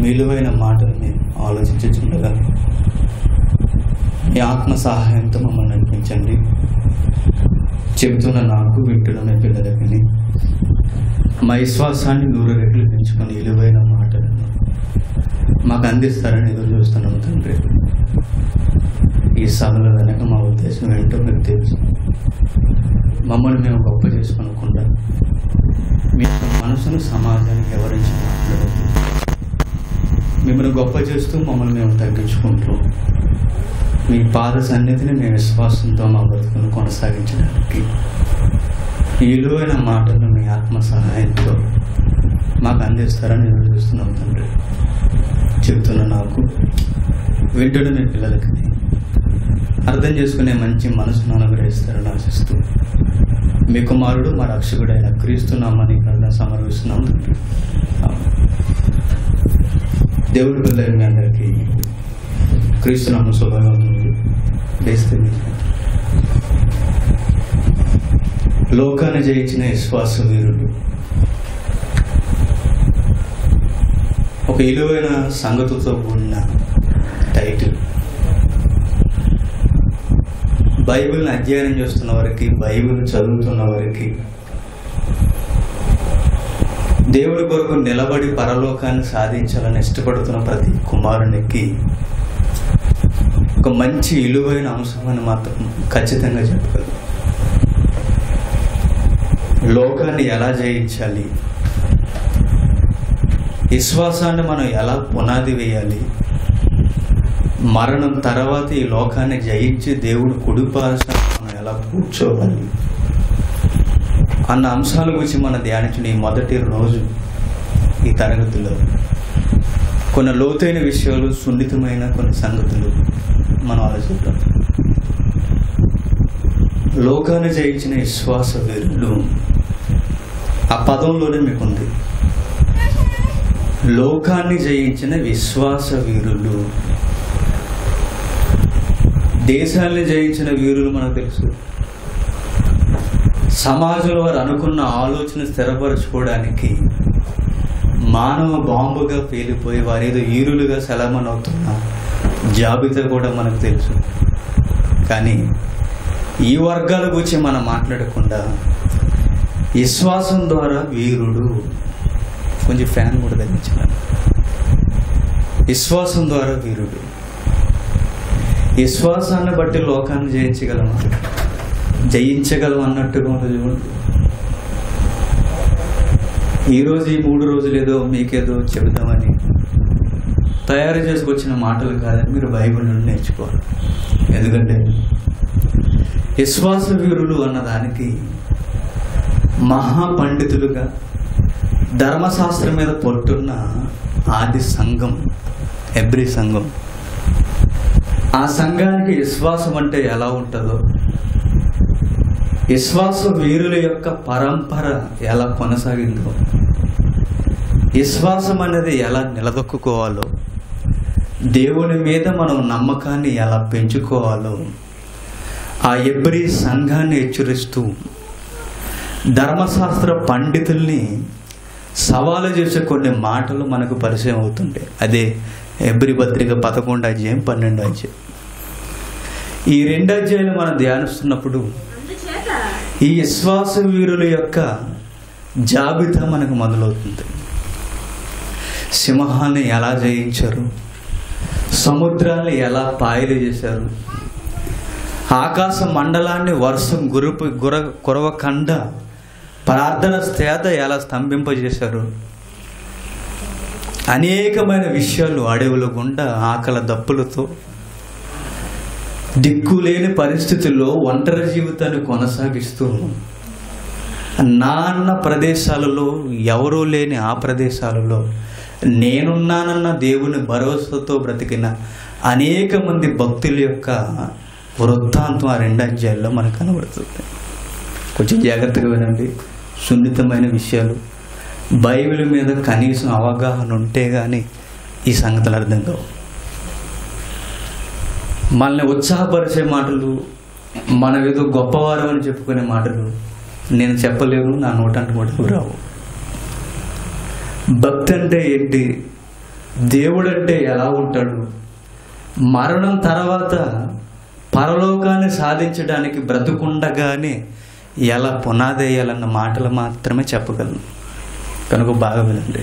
విలువైన మాటల్ని ఆలోచించుండగా మీ ఆత్మ సహాయంతో మమ్మల్ని నడిపించండి చెబుతున్న నాకు వింటున్న మీ పిల్లలకి మా విశ్వాసాన్ని నూరు రెట్లు పెంచుకొని విలువైన మాటలను మాకు అందిస్తారని ఎదురు చూస్తున్నాం తండ్రి ఈ సభల వెనక మా ఉద్దేశం ఏంటో మీకు తెలుసు మమ్మల్ని మేము గొప్ప చేసుకోనకుండా మీ మనసును సమాజానికి ఎవరించి మాట్లాడదు మిమ్మల్ని గొప్ప చేస్తూ మమ్మల్ని మేము తగ్గించుకుంటూ మీ పాద సన్నిధిని మేము విశ్వాసంతో మా బతుకును కొనసాగించడానికి ఈ విలువైన మాటలు మీ ఆత్మ సహాయంతో మాకు అందిస్తారని ఎదురు చూస్తున్నాం తండ్రి చెబుతున్న నాకు వింటున్న మీ పిల్లలకి అర్థం చేసుకునే మంచి మనసును అనుగ్రహిస్తారని ఆశిస్తూ మీ కుమారుడు మా రక్షకుడైన క్రీస్తున్నామని ఇక్కడ సమర్పిస్తున్నాం తండ్రి ఆమేన్. దేవుడి పిల్లలు మీ అందరికీ క్రీస్తునామ శుభవంతులు దేశం లోకాన్ని జయించిన విశ్వాస వీరుడు ఒక విలువైన సంగతితో కూడిన టైటిల్ బైబిల్ని అధ్యయనం చేస్తున్న వారికి బైబిల్ చదువుతున్న వారికి దేవుడి కొరకు నిలబడి పరలోకాన్ని సాధించాలని ఇష్టపడుతున్న ప్రతి కుమారునికి ఒక మంచి విలువైన అంశం అని మాత్రం ఖచ్చితంగా చెప్పగలను లోకాన్ని ఎలా జయించాలి విశ్వాసాన్ని మనం ఎలా పునాది వేయాలి మరణం తర్వాత ఈ లోకాన్ని జయించి దేవుడు కుడిపాసన మనం ఎలా కూర్చోవాలి అన్న అంశాల గురించి మనం ధ్యానించిన ఈ మొదటి రోజు ఈ తరగతిలో కొన్ని లోతైన విషయాలు సున్నితమైన కొన్ని సంగతులు మనం ఆలోచిద్దాం లోకాన్ని జయించిన విశ్వాస వీరులు ఆ పదంలోనే మీకుంది లోకాన్ని జయించిన విశ్వాస వీరులు దేశాన్ని జయించిన వీరులు మనకు తెలుసు సమాజంలో వారు అనుకున్న ఆలోచన స్థిరపరచుకోవడానికి మానవ బాంబుగా పేలిపోయి వారు ఏదో వీరులుగా సెలమన్ అవుతున్న జాబితా కూడా మనకు తెలుసు కానీ ఈ వర్గాల గురించి మనం మాట్లాడకుండా విశ్వాసం ద్వారా వీరుడు కొంచెం ఫ్యాన్ కూడా తగ్గించిన విశ్వాసం ద్వారా వీరుడు విశ్వాసాన్ని బట్టి లోకాన్ని జయించగలమా జయించగలం అన్నట్టుగా ఉంది చూడండి ఈరోజు ఈ మూడు రోజులు ఏదో మీకేదో చెబుదామని తయారు చేసుకొచ్చిన మాటలు కాదని మీరు బైబిల్ నుండి నేర్చుకోవాలి ఎందుకంటే విశ్వాస వీరులు అన్నదానికి మహాపండితులుగా ధర్మశాస్త్రం మీద పట్టున్న ఆది సంఘం ఎబ్రి సంఘం ఆ సంఘానికి విశ్వాసం అంటే ఎలా ఉంటుందో విశ్వాస వీరుల యొక్క పరంపర ఎలా కొనసాగిందో విశ్వాసం అనేది ఎలా నిలదొక్కుకోవాలో దేవుని మీద మనం నమ్మకాన్ని ఎలా పెంచుకోవాలో ఆ ఎబ్రి సంఘాన్ని హెచ్చరిస్తూ ధర్మశాస్త్ర పండితుల్ని సవాలు చేసే కొన్ని మాటలు మనకు పరిచయం అవుతుంటాయి అదే ఎబ్రి పత్రిక పదకొండు అధ్యాయం పన్నెండు అధ్యాయం ఈ రెండు అధ్యాయులు మనం ధ్యానిస్తున్నప్పుడు అందుచేత ఈ విశ్వాస వీరుల యొక్క జాబితా మనకు మొదలవుతుంది సింహాన్ని ఎలా జయించారు సముద్రాన్ని ఎలా పాయలు చేశారు ఆకాశ మండలాన్ని వర్షం గురుపు గుర కురవకండ ప్రార్థన స్థేత ఎలా స్తంభింపజేశారు అనేకమైన విషయాలు అడవుల గుండా ఆకల దప్పులతో దిక్కులేని పరిస్థితుల్లో ఒంటరి జీవితాన్ని కొనసాగిస్తూ నాన్న ప్రదేశాలలో ఎవరూ లేని ఆ ప్రదేశాలలో నేనున్నానన్న దేవుని భరోసాతో బ్రతికిన అనేక మంది భక్తుల యొక్క వృత్తాంతం ఆ రెండు అధ్యాయాల్లో మనకు కనబడుతుంది కొంచెం జాగ్రత్తగా వినండి సున్నితమైన విషయాలు బైబిల్ మీద కనీసం అవగాహన ఉంటే కానీ ఈ సంగతులు అర్థం కావు మనల్ని ఉత్సాహపరిచే మాటలు మనం ఏదో గొప్పవారం అని చెప్పుకునే మాటలు నేను చెప్పలేను నా నోటంట కూడా రావు భక్తి అంటే ఏంటి దేవుడు అంటే ఎలా ఉంటాడు మరణం తర్వాత పరలోకాన్ని సాధించడానికి బ్రతుకుండగానే ఎలా పునాదేయాలన్న మాటలు మాత్రమే చెప్పగలను కనుక బాగా వినండి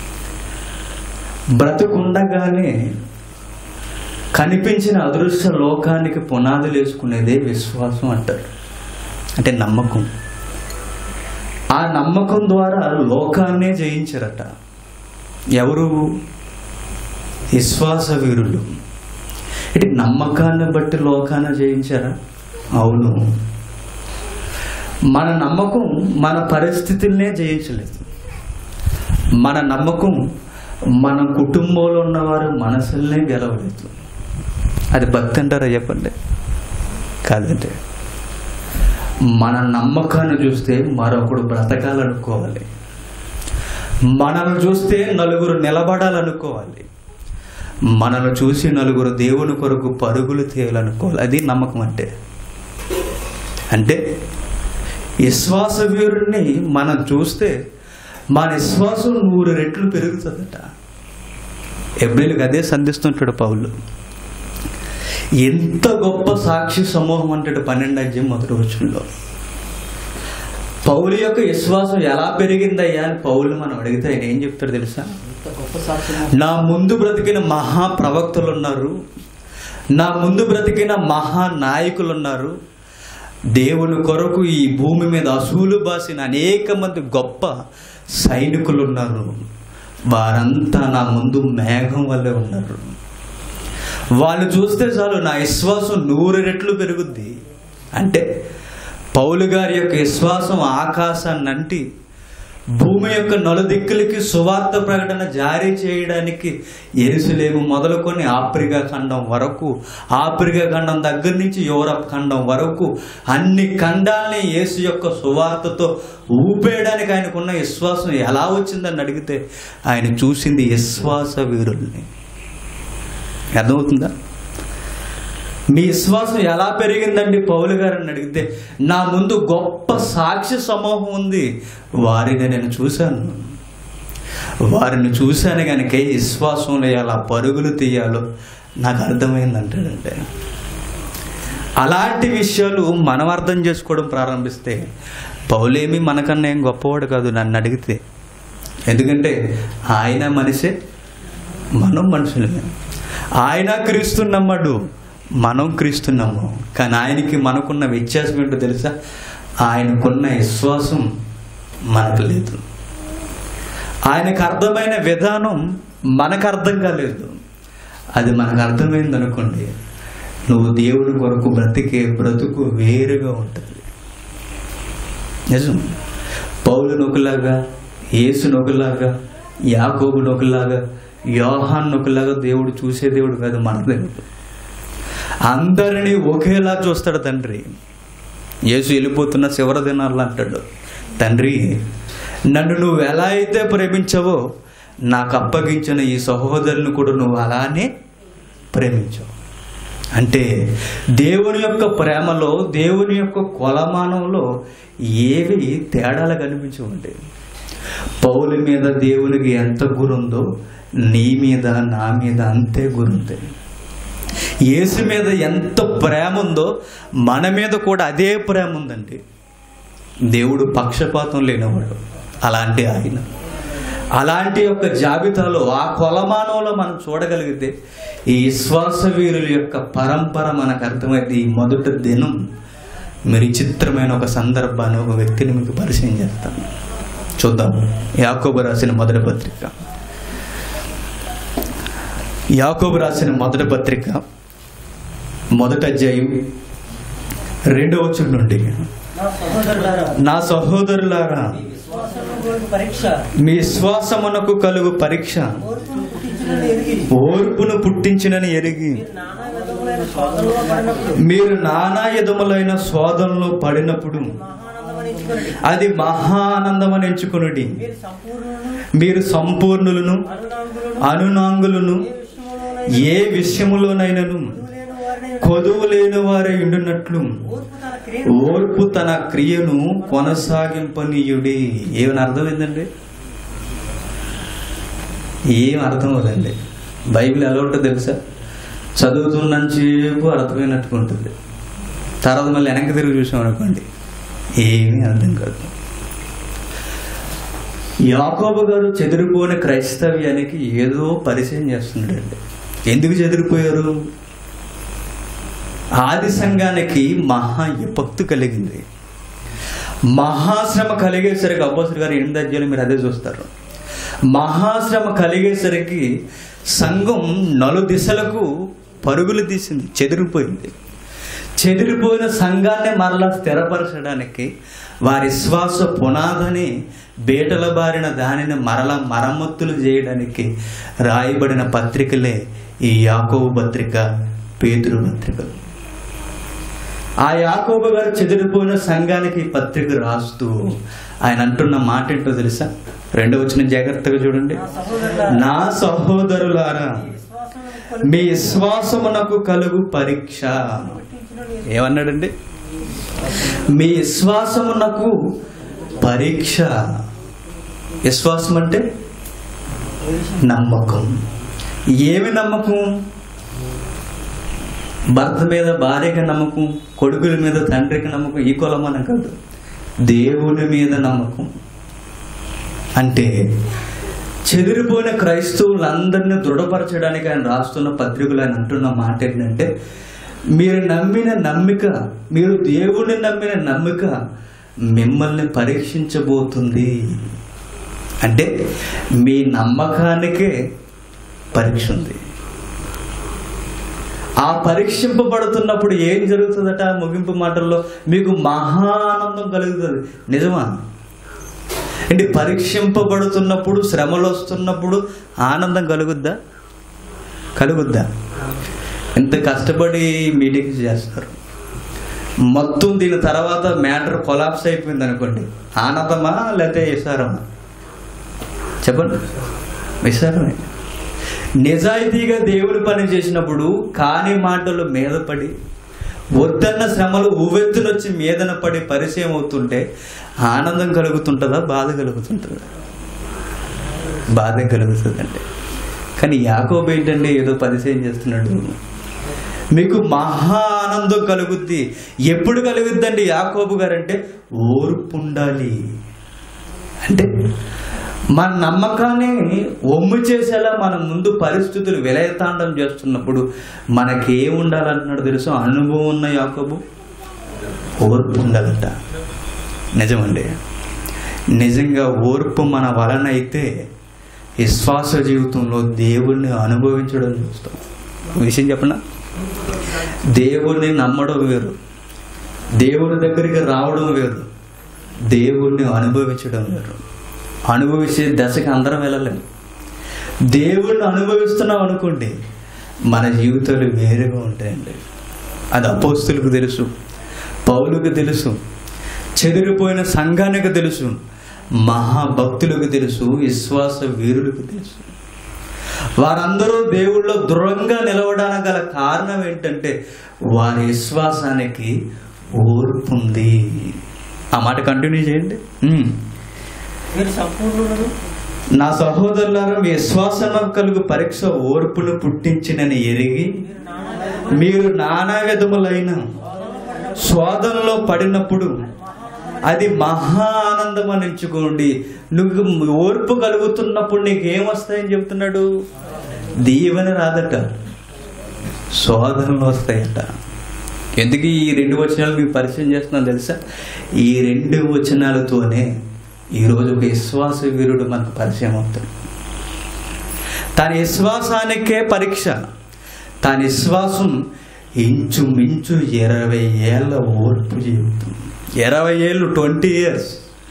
బ్రతుకుండగానే కనిపించిన అదృశ్య లోకానికి పునాదులు వేసుకునేదే విశ్వాసం అంటారు అంటే నమ్మకం ఆ నమ్మకం ద్వారా లోకాన్నే జయించారట ఎవరు విశ్వాస వీరులు ఇటు నమ్మకాన్ని బట్టి లోకాన్ని జయించారా అవును మన నమ్మకం మన పరిస్థితుల్నే జయించలేదు మన నమ్మకం మన కుటుంబంలో ఉన్నవారు మనసుల్నే గెలవలేదు అది భక్తి అంటారా చెప్పండి కాదండి మన నమ్మకాన్ని చూస్తే మరొకడు బ్రతకాలనుకోవాలి మనల్ని చూస్తే నలుగురు నిలబడాలనుకోవాలి మనల్ని చూసి నలుగురు దేవుని కొరకు పరుగులు తీయాలనుకోవాలి అది నమ్మకం అంటే అంటే విశ్వాస వీరుణ్ణి మనం చూస్తే మన విశ్వాసం నూరు రెట్లు పెరుగుతుందట ఎబ్రిల్కి అదే సంధిస్తుంటాడు పౌలు ఎంత గొప్ప సాక్షి సమూహం అంటాడు పన్నెండు అధ్యాయం మొదటి వచ్చంలో పౌలు యొక్క విశ్వాసం ఎలా పెరిగిందయ్యా అని పౌలు మనం అడిగితే ఆయన ఏం చెప్తాడు తెలుసా ఇంత గొప్ప సాక్ష్యం నా ముందు బ్రతికిన మహా ప్రవక్తలు ఉన్నారు నా ముందు బ్రతికిన మహా నాయకులు ఉన్నారు దేవుని కొరకు ఈ భూమి మీద అసూలు బాసిన అనేక మంది గొప్ప సైనికులు ఉన్నారు వారంతా నా ముందు మేఘం వల్లే ఉన్నారు వాళ్ళు చూస్తే చాలు నా విశ్వాసం నూరు రెట్లు పెరుగుద్ది అంటే పౌలు గారి యొక్క విశ్వాసం ఆకాశాన్ని అంటి భూమి యొక్క నలుదిక్కులకి సువార్త ప్రకటన జారీ చేయడానికి ఎరుసలేము మొదలుకొని ఆఫ్రికా ఖండం వరకు ఆఫ్రికా ఖండం దగ్గర నుంచి యూరప్ ఖండం వరకు అన్ని ఖండాల్ని యేసు యొక్క సువార్తతో ఊపేయడానికి ఆయనకున్న విశ్వాసం ఎలా వచ్చిందని అడిగితే ఆయన చూసింది విశ్వాస వీరుల్ని అర్థమవుతుందా మీ విశ్వాసం ఎలా పెరిగిందండి పౌలు గారిని అడిగితే నా ముందు గొప్ప సాక్షి సమూహం ఉంది వారిని నేను చూశాను వారిని చూశాను కనుక ఈ విశ్వాసంలో ఎలా పరుగులు తీయాలో నాకు అర్థమైందంటాడంటే అలాంటి విషయాలు మనం అర్థం చేసుకోవడం ప్రారంభిస్తే పౌలేమి మనకన్నా ఏం గొప్పవాడు కాదు నన్ను అడిగితే ఎందుకంటే ఆయన మనిషే మనం మనుషులమే ఆయన క్రీస్తు నమ్మడు మనం క్రీస్తు నమ్మం కానీ ఆయనకి మనకున్న వ్యత్యాసం ఏంటో తెలుసా ఆయనకున్న విశ్వాసం మనకు లేదు ఆయనకు అర్థమైన విధానం మనకు అర్థం కాలేదు అది మనకు అర్థమైంది అనుకోండి నువ్వు దేవుడి కొరకు బ్రతికే బ్రతుకు వేరుగా ఉంటుంది నిజం పౌలు నొకలాగా యేసు నొకలాగా యాకోబు నొకలాగా యోహాన్ నొకలాగా దేవుడు చూసే దేవుడు కాదు మన దేవుడు అందరినీ ఒకేలా చూస్తాడు తండ్రి యేసు వెళ్ళిపోతున్న చివరి దినాల్లో అంటాడు తండ్రి నన్ను నువ్వు ఎలా అయితే ప్రేమించావో నాకు అప్పగించిన ఈ సహోదరుని కూడా నువ్వు అలానే ప్రేమించావు అంటే దేవుని యొక్క ప్రేమలో దేవుని యొక్క కొలమానంలో ఏవి తేడాలు కనిపించవండి పౌలు మీద దేవునికి ఎంత గురుందో నీ మీద నా మీద అంతే గురుంది యేసు మీద ఎంత ప్రేమ ఉందో మన మీద కూడా అదే ప్రేమ ఉందండి దేవుడు పక్షపాతం లేనివాడు అలాంటి ఆయన అలాంటి యొక్క జాబితాలో ఆ కొలమానంలో మనం చూడగలిగితే ఈ విశ్వాస వీరుల యొక్క పరంపర మనకు అర్థమైతే ఈ మొదటి దినం మీరు చిత్రమైన ఒక సందర్భాన్ని ఒక వ్యక్తిని మీకు పరిచయం చేస్తాను చూద్దాం యాకోబు రాసిన మొదటి పత్రిక యాకోబు రాసిన మొదటి పత్రిక మొదటి అధ్యాయం రెండవ వచనం నుండి నా సహోదరులారా నా సహోదరులారా మీ విశ్వాసమును గూర్చి పరీక్ష మీ శ్వాసమునకు కలుగు పరీక్ష ఓర్పును పుట్టించునని ఎరిగి ఓర్పును పుట్టించినని ఎరిగి మీరు నానా విధములైన శోధనలో పడినప్పుడు మీరు నానా యదములైన స్వాదంలో పడినప్పుడు మహానందమనించుకొనుడి అది మహానందమని ఎంచుకొనుడి మీరు సంపూర్ణులను మీరు సంపూర్ణులను అనునాంగులను అనునాంగులను ఏ విషయములోనైనా ఏ విషయములోనైనను లేని వారిని కొదువు లేని వారై ఉండునట్లు ఓర్పు తన క్రియ ఓర్పు తన క్రియను కొనసాగింపనీయుడి ఏమని అర్థమైందండి ఏం అర్థం అవుదండి బైబిల్ ఎలా ఉంటుందో తెలుసా చదువుతున్నంతసేపు అర్థమైనట్టుగా ఉంటుంది తర్వాత మళ్ళీ వెనక్కి తిరిగి చూసాం అనుకోండి ఏమీ అర్థం కాదు యాకోబు గారు చెదిరిపోయిన క్రైస్తవ్యానికి ఏదో పరిచయం చేస్తున్నాడండి ఎందుకు చెదిరిపోయారు ఆది సంఘానికి మహా విపత్తు కలిగింది మహాశ్రమ కలిగేసరికి అబ్బాసులు గారు ఎనిమిది అధ్యాయులు మీరు అదే చూస్తారు మహాశ్రమ కలిగేసరికి సంఘం నలు దిశలకు పరుగులు తీసింది చెదిరిపోయింది చెదిరిపోయిన సంఘాన్ని మరలా స్థిరపరచడానికి వారి శ్వాస పునాదని బేటల బారిన దానిని మరల మరమ్మతులు చేయడానికి రాయబడిన పత్రికలే ఈ యాకోబు పత్రిక పేతురు పత్రికలు ఆ యాకోబు గారు చెదిరిపోయిన సంఘానికి ఈ పత్రిక రాస్తూ ఆయన అంటున్న మాట ఏంటో తెలుసా రెండో వచ్చిన జాగ్రత్తగా చూడండి నా సహోదరులారా మీ విశ్వాసమునకు కలుగు పరీక్ష ఏమన్నాడండి మీ విశ్వాసమునకు పరీక్ష విశ్వాసం అంటే నమ్మకం ఏమి నమ్మకం భర్త మీద భార్యకి నమ్మకం కొడుకుల మీద తండ్రికి నమ్మకం ఈ కులమన కాదు దేవుని మీద నమ్మకం అంటే చెదిరిపోయిన క్రైస్తవులందరినీ దృఢపరచడానికి ఆయన రాస్తున్న పత్రికలు ఆయన అంటున్న మాట ఏంటంటే మీరు నమ్మిన నమ్మిక మీరు దేవుని నమ్మిన నమ్మిక మిమ్మల్ని పరీక్షించబోతుంది అంటే మీ నమ్మకానికే పరీక్ష ఉంది ఆ పరీక్షింపబడుతున్నప్పుడు ఏం జరుగుతుందట ముగింపు మాటల్లో మీకు మహా ఆనందం కలుగుతుంది నిజమా అంటే పరీక్షింపబడుతున్నప్పుడు శ్రమలు వస్తున్నప్పుడు ఆనందం కలుగుద్దా కలుగుద్దా ఎంత కష్టపడి మీటింగ్స్ చేస్తారు మొత్తం దీని తర్వాత మ్యాటర్ కొలాప్స్ అయిపోయింది అనుకోండి ఆనందమా లేకపోతే విసారమా చెప్పండి విసారమే నిజాయితీగా దేవుడి పని చేసినప్పుడు కాని మాటలు మీద పడి వద్దన్న శ్రమలు ఉవ్వెత్తునొచ్చి మీదన పడి పరిచయం అవుతుంటే ఆనందం కలుగుతుంటుందా బాధ కలుగుతుంటుందా బాధ కలుగుతుందండి కానీ యాకోబు ఏంటంటే ఏదో పరిచయం చేస్తున్నాడు మీకు మహా ఆనందం కలుగుద్ది ఎప్పుడు కలుగుద్దండి యాకోబు గారు అంటే ఓర్పు ఉండాలి అంటే మన నమ్మకాన్ని ఒమ్ము చేసేలా మన ముందు పరిస్థితులు విలయతాండం చేస్తున్నప్పుడు మనకి ఏం ఉండాలంటున్నాడు తెలుసు అనుభవం ఉన్న యాకోబు ఓర్పు ఉండాలంట నిజమండి నిజంగా ఓర్పు మన వలన అయితే విశ్వాస జీవితంలో దేవుణ్ణి అనుభవించడం చూస్తాం ఒక విషయం చెప్పనా దేవుణ్ణి నమ్మడం వేరు దేవుని దగ్గరికి రావడం వేరు దేవుణ్ణి అనుభవించడం వేరు అనుభవించే దశకి అందరం వెళ్ళలేము దేవుణ్ణి అనుభవిస్తున్నాం అనుకోండి మన జీవితాలు వేరుగా ఉంటాయండి అది అపోస్తులకు తెలుసు పౌలుకు తెలుసు చెదిరిపోయిన సంఘానికి తెలుసు మహాభక్తులకు తెలుసు విశ్వాస వీరులకు తెలుసు వారందరూ దేవుళ్ళో దృఢంగా నిలవడానికి గల కారణం ఏంటంటే వారి విశ్వాసానికి ఓర్పు ఉంది ఆ మాట కంటిన్యూ చేయండి ఉమ్. మీరు సంపూర్ణులను నా సహోదరులారా మీ విశ్వాసం కలుగు పరీక్ష ఓర్పును పుట్టించినని ఎరిగి మీరు నానా మీరు నానా విధములైన స్వాదంలో పడినప్పుడు అది మహా ఆనందం అని ఎంచుకోండి నువ్వు ఓర్పు కలుగుతున్నప్పుడు నీకు ఏమొస్తాయని చెబుతున్నాడు దీవెన రాదట శోధనలు వస్తాయట ఎందుకు ఈ రెండు వచనాలు మీకు పరిచయం చేస్తున్నాను తెలుసా ఈ రెండు వచనాలతోనే ఈరోజు ఒక విశ్వాస వీరుడు మనకు పరిచయం అవుతాడు తన విశ్వాసానికే పరీక్ష తన విశ్వాసం ఇంచుమించు ఇరవై ఏళ్ళ ఓర్పు జీవితం ఇరవై ఏళ్ళు ట్వంటీ ఇయర్స్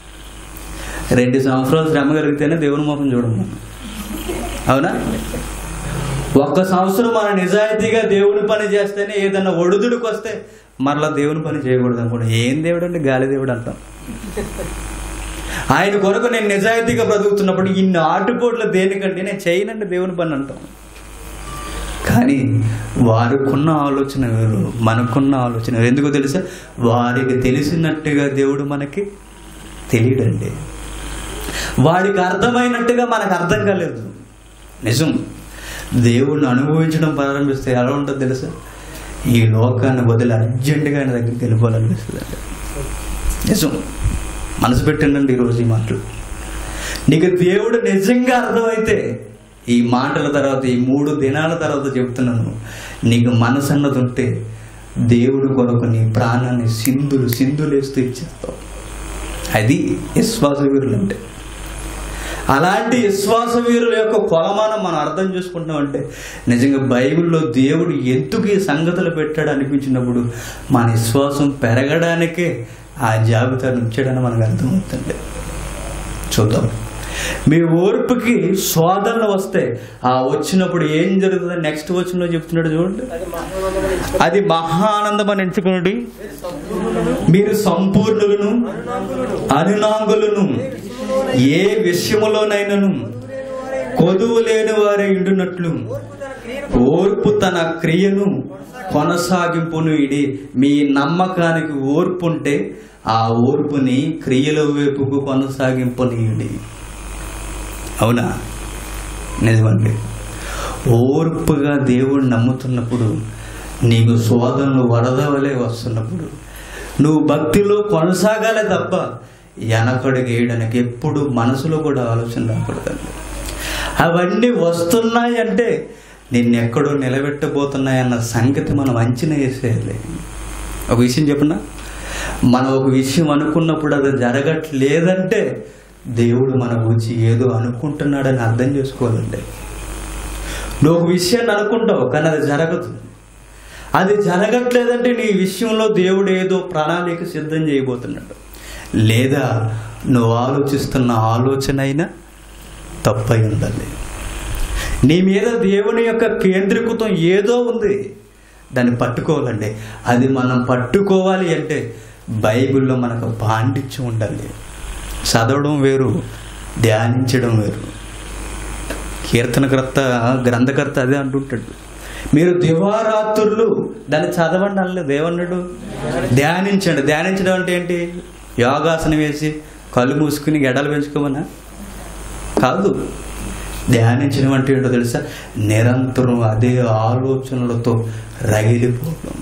రెండు సంవత్సరాలు శ్రమ కలిగితేనే దేవుని ముఖం చూడము మనం. అవునా ఒక్క సంవత్సరం మన నిజాయితీగా దేవుని పని చేస్తేనే ఏదన్నా ఒడుదుడికి వస్తే మరలా దేవుని పని చేయకూడదు అనుకోండి ఏం దేవుడు అంటే గాలి దేవుడు అంటాం ఆయన కొరకు నేను నిజాయితీగా బ్రతుకుతున్నప్పుడు ఇన్ని ఆటుపోట్లు దేనికంటే నేను చేయనండి దేవుని పని అంటాం కానీ వారికున్న ఆలోచన వేరు మనకున్న ఆలోచన వేరు. ఎందుకో తెలుసా వారికి తెలిసినట్టుగా దేవుడు మనకి తెలియడండి వాడికి అర్థమైనట్టుగా మనకు అర్థం కాలేదు నిజం దేవుణ్ణి అనుభవించడం ప్రారంభిస్తే ఎలా ఉంటుందో తెలుసా ఈ లోకాన్ని వదిలి అర్జెంటుగా ఆయన దగ్గరికి వెళ్ళిపోవాలనిపిస్తుంది అండి నిజం మనసు పెట్టండి ఈరోజు ఈ మాటలు నీకు దేవుడు నిజంగా అర్థమైతే ఈ మాటల తర్వాత ఈ మూడు దినాల తర్వాత చెప్తున్నాను నీకు మనసు అన్నది ఉంటే దేవుడు కొరకు నీ ప్రాణాన్ని సింధులు సింధులేస్తూ ఇచ్చేస్తావు అది విశ్వాస వీరులు అంటే అలాంటి విశ్వాస వీరుల యొక్క కొలమానం మనం అర్థం చేసుకుంటామంటే నిజంగా బైబిల్లో దేవుడు ఎందుకు ఈ సంగతులు పెట్టాడు అనిపించినప్పుడు మన విశ్వాసం పెరగడానికే ఆ జాబితాను ఉంచాడని మనకు అర్థమవుతుంది చూద్దాం మీ ఓర్పుకి శోధనలు వస్తాయి ఆ వచ్చినప్పుడు ఏం జరుగుతుంది నెక్స్ట్ వచ్చిన చెప్తున్నాడు చూడండి అది మహానందమైన అది మహా ఆనందం అని ఎంచుకోండి మీరు సంపూర్ణులను మీరు సంపూర్ణులను అనునాంగులను అనునాంగులను ఏ విషయములోనైనను కొదువు లేని వారే ఇండునట్లు ఓర్పు తన క్రియను ఓర్పు తన క్రియను కొనసాగింపును ఇడి మీ నమ్మకానికి ఓర్పు ఉంటే ఆ ఓర్పుని క్రియల వైపుకు కొనసాగింపునీయుడి అవునా నిజమండి ఓర్పుగా దేవుడిని నమ్ముతున్నప్పుడు నీకు శోధనలు వరద వలె వస్తున్నప్పుడు నువ్వు భక్తిలో కొనసాగాలే తప్ప వెనకడుగు వేయడానికి ఎప్పుడు మనసులో కూడా ఆలోచన రాకూడదండి అవన్నీ వస్తున్నాయి అంటే నిన్నెక్కడో నిలబెట్టబోతున్నాయన్న సంగతి మనం అంచనా వేసేయాలి ఒక విషయం చెప్పనా మనం ఒక విషయం అనుకున్నప్పుడు అది జరగట్లేదంటే దేవుడు మన గురించి ఏదో అనుకుంటున్నాడని అర్థం చేసుకోవాలండి నువ్వు ఒక విషయాన్ని అనుకుంటావు కానీ అది జరగదు అది జరగట్లేదంటే నీ విషయంలో దేవుడు ఏదో ప్రణాళిక సిద్ధం చేయబోతున్నాడు లేదా నువ్వు ఆలోచిస్తున్న ఆలోచన అయినా తప్పై ఉండాలి నీ మీద దేవుని యొక్క కేంద్రీకృతం ఏదో ఉంది దాన్ని పట్టుకోవాలండి అది మనం పట్టుకోవాలి అంటే బైబిల్లో మనకు పాండిత్యం ఉండాలి చదవడం వేరు ధ్యానించడం వేరు కీర్తనకర్త గ్రంథకర్త అదే అంటుంటాడు మీరు దివారాత్రులు దాన్ని చదవండి అనలేదు ఏమన్నాడు ధ్యానించండి ధ్యానించడం అంటే ఏంటి యోగాసనం వేసి కళ్ళు మూసుకుని గెడలు పెంచుకోమన్నా కాదు ధ్యానించడం అంటే ఏంటో తెలుసా నిరంతరం అదే ఆలోచనలతో రగిలిపోవడం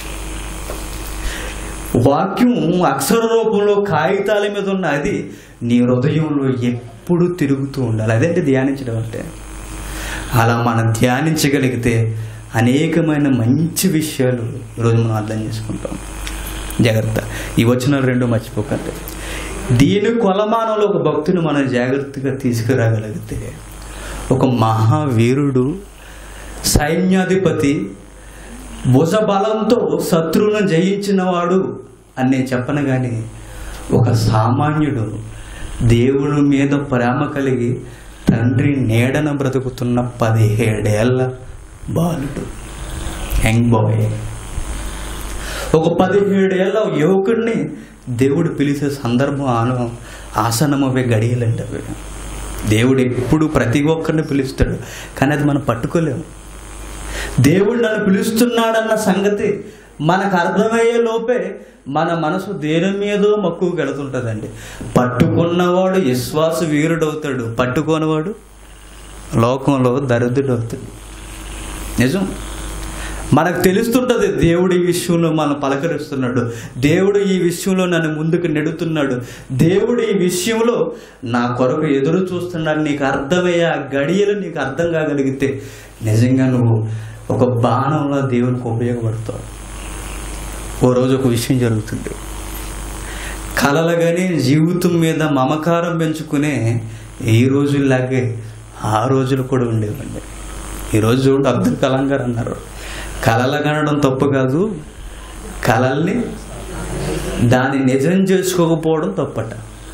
వాక్యం అక్షర రూపంలో కాగితాల మీద ఉన్న అది నీ హృదయంలో ఎప్పుడు తిరుగుతూ ఉండాలి అదేంటి ధ్యానించడం అంటే అలా మనం ధ్యానించగలిగితే అనేకమైన మంచి విషయాలు ఈరోజు మనం అర్థం చేసుకుంటాం జాగ్రత్త ఈ వచ్చిన రెండు మర్చిపోకండి దీని కొలమానంలో ఒక భక్తుని మనం జాగ్రత్తగా తీసుకురాగలిగితే ఒక మహావీరుడు సైన్యాధిపతి భుజబలంతో శత్రువును జయించినవాడు అని నేను చెప్పను కానీ ఒక సామాన్యుడు దేవుని మీద ప్రేమ కలిగి తండ్రి నీడన బ్రతుకుతున్న పదిహేడేళ్ల బాలుడు యంగ్ బాయ్ ఒక పదిహేడేళ్ల యువకుడిని దేవుడు పిలిచే సందర్భం ఆన ఆసనమవే గడియలండి అవి దేవుడు ఎప్పుడు ప్రతి ఒక్కరిని పిలుస్తాడు కానీ అది మనం పట్టుకోలేము దేవుడు నన్ను పిలుస్తున్నాడన్న సంగతి మనకు అర్థమయ్యే లోపే మన మనసు దేని మీదో మక్కువ గడుతుంటుందండి పట్టుకున్నవాడు విశ్వాస వీరుడవుతాడు పట్టుకోనివాడు లోకంలో దరిద్రుడు అవుతాడు నిజం మనకు తెలుస్తుంటుంది దేవుడు ఈ విషయంలో మనం పలకరిస్తున్నాడు దేవుడు ఈ విషయంలో నన్ను ముందుకు నెడుతున్నాడు దేవుడు ఈ విషయంలో నా కొరకు ఎదురు చూస్తున్నాడు నీకు అర్థమయ్యే ఆ గడియలు నీకు అర్థం కాగలిగితే నిజంగా నువ్వు ఒక బాణంలో దేవునికి ఉపయోగపడతావు ఓ రోజు ఒక విషయం జరుగుతుంది కలలుగానే జీవితం మీద మమకారం పెంచుకునే ఈ రోజుల్లాగే ఆ రోజులు కూడా ఉండేవండి ఈరోజు చూడండి అబ్దుల్ కలాం గారు అన్నారు కలలు కనడం తప్పు కాదు కలల్ని దాన్ని నిజం చేసుకోకపోవడం తప్పట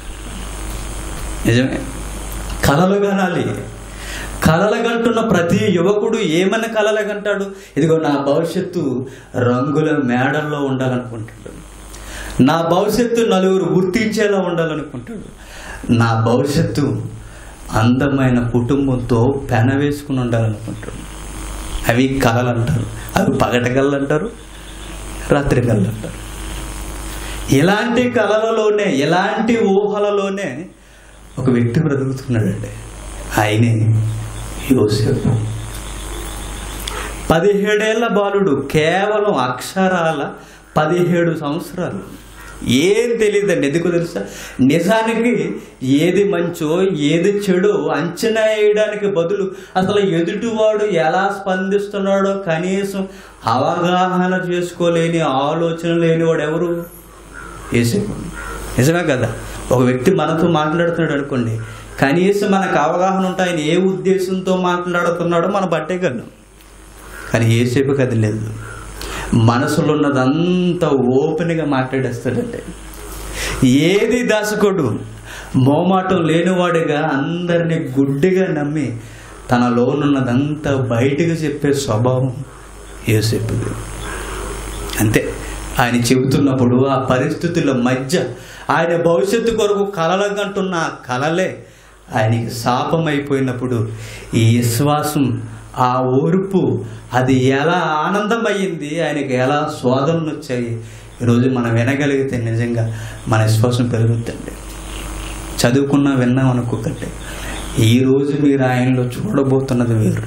నిజమే కలలు కనాలి కలలగంటున్న ప్రతి యువకుడు ఏమన్నా కలలగంటాడు ఇదిగో నా భవిష్యత్తు రంగుల మేడల్లో ఉండాలనుకుంటాడు నా భవిష్యత్తు నలుగురు గుర్తించేలా ఉండాలనుకుంటాడు నా భవిష్యత్తు అందమైన కుటుంబంతో పెన వేసుకుని ఉండాలనుకుంటాడు అవి కళలు అంటారు అవి పగటి కళ్ళు అంటారు రాత్రి కళ్ళు అంటారు ఇలాంటి కళలలోనే ఇలాంటి ఊహలలోనే ఒక వ్యక్తి బ్రతుకుతున్నాడండి ఆయనే యోసేపు పదిహేడేళ్ల బాలుడు కేవలం అక్షరాల పదిహేడు సంవత్సరాలు ఏం తెలియదండి ఎందుకు తెలుసా నిజానికి ఏది మంచో ఏది చెడో అంచనా వేయడానికి బదులు అసలు ఎదుటివాడు ఎలా స్పందిస్తున్నాడో కనీసం అవగాహన చేసుకోలేని ఆలోచన లేనివాడు ఎవరు ఏసేపు నిజమే కదా ఒక వ్యక్తి మనతో మాట్లాడుతున్నాడు అనుకోండి కనీసం మనకు అవగాహన ఉంటాయి ఆయన ఏ ఉద్దేశంతో మాట్లాడుతున్నాడో మనం పట్టేయగలం కానీ ఏసేపుకి అది లేదు మనసులో ఉన్నదంతా ఓపెన్గా మాట్లాడేస్తాడంటే ఏది దాసకుడు మోమాటం లేనివాడిగా అందరినీ గుడ్డిగా నమ్మి తనలో ఉన్నదంతా బయటకు చెప్పే స్వభావం ఏసేపుది అంతే ఆయన చెబుతున్నప్పుడు ఆ పరిస్థితుల మధ్య ఆయన భవిష్యత్తు కొరకు కలలకంటున్న ఆ కలలే ఆయనకి శాపం అయిపోయినప్పుడు ఈ విశ్వాసం ఆ ఓర్పు అది ఎలా ఆనందమయ్యింది ఆయనకి ఎలా శోధనలు వచ్చాయి ఈరోజు మనం వినగలిగితే నిజంగా మన విశ్వాసం పెరుగుతుంది చదువుకున్నా విన్నాం అనుకోకండి ఈరోజు మీరు ఆయనలో చూడబోతున్నది వేరు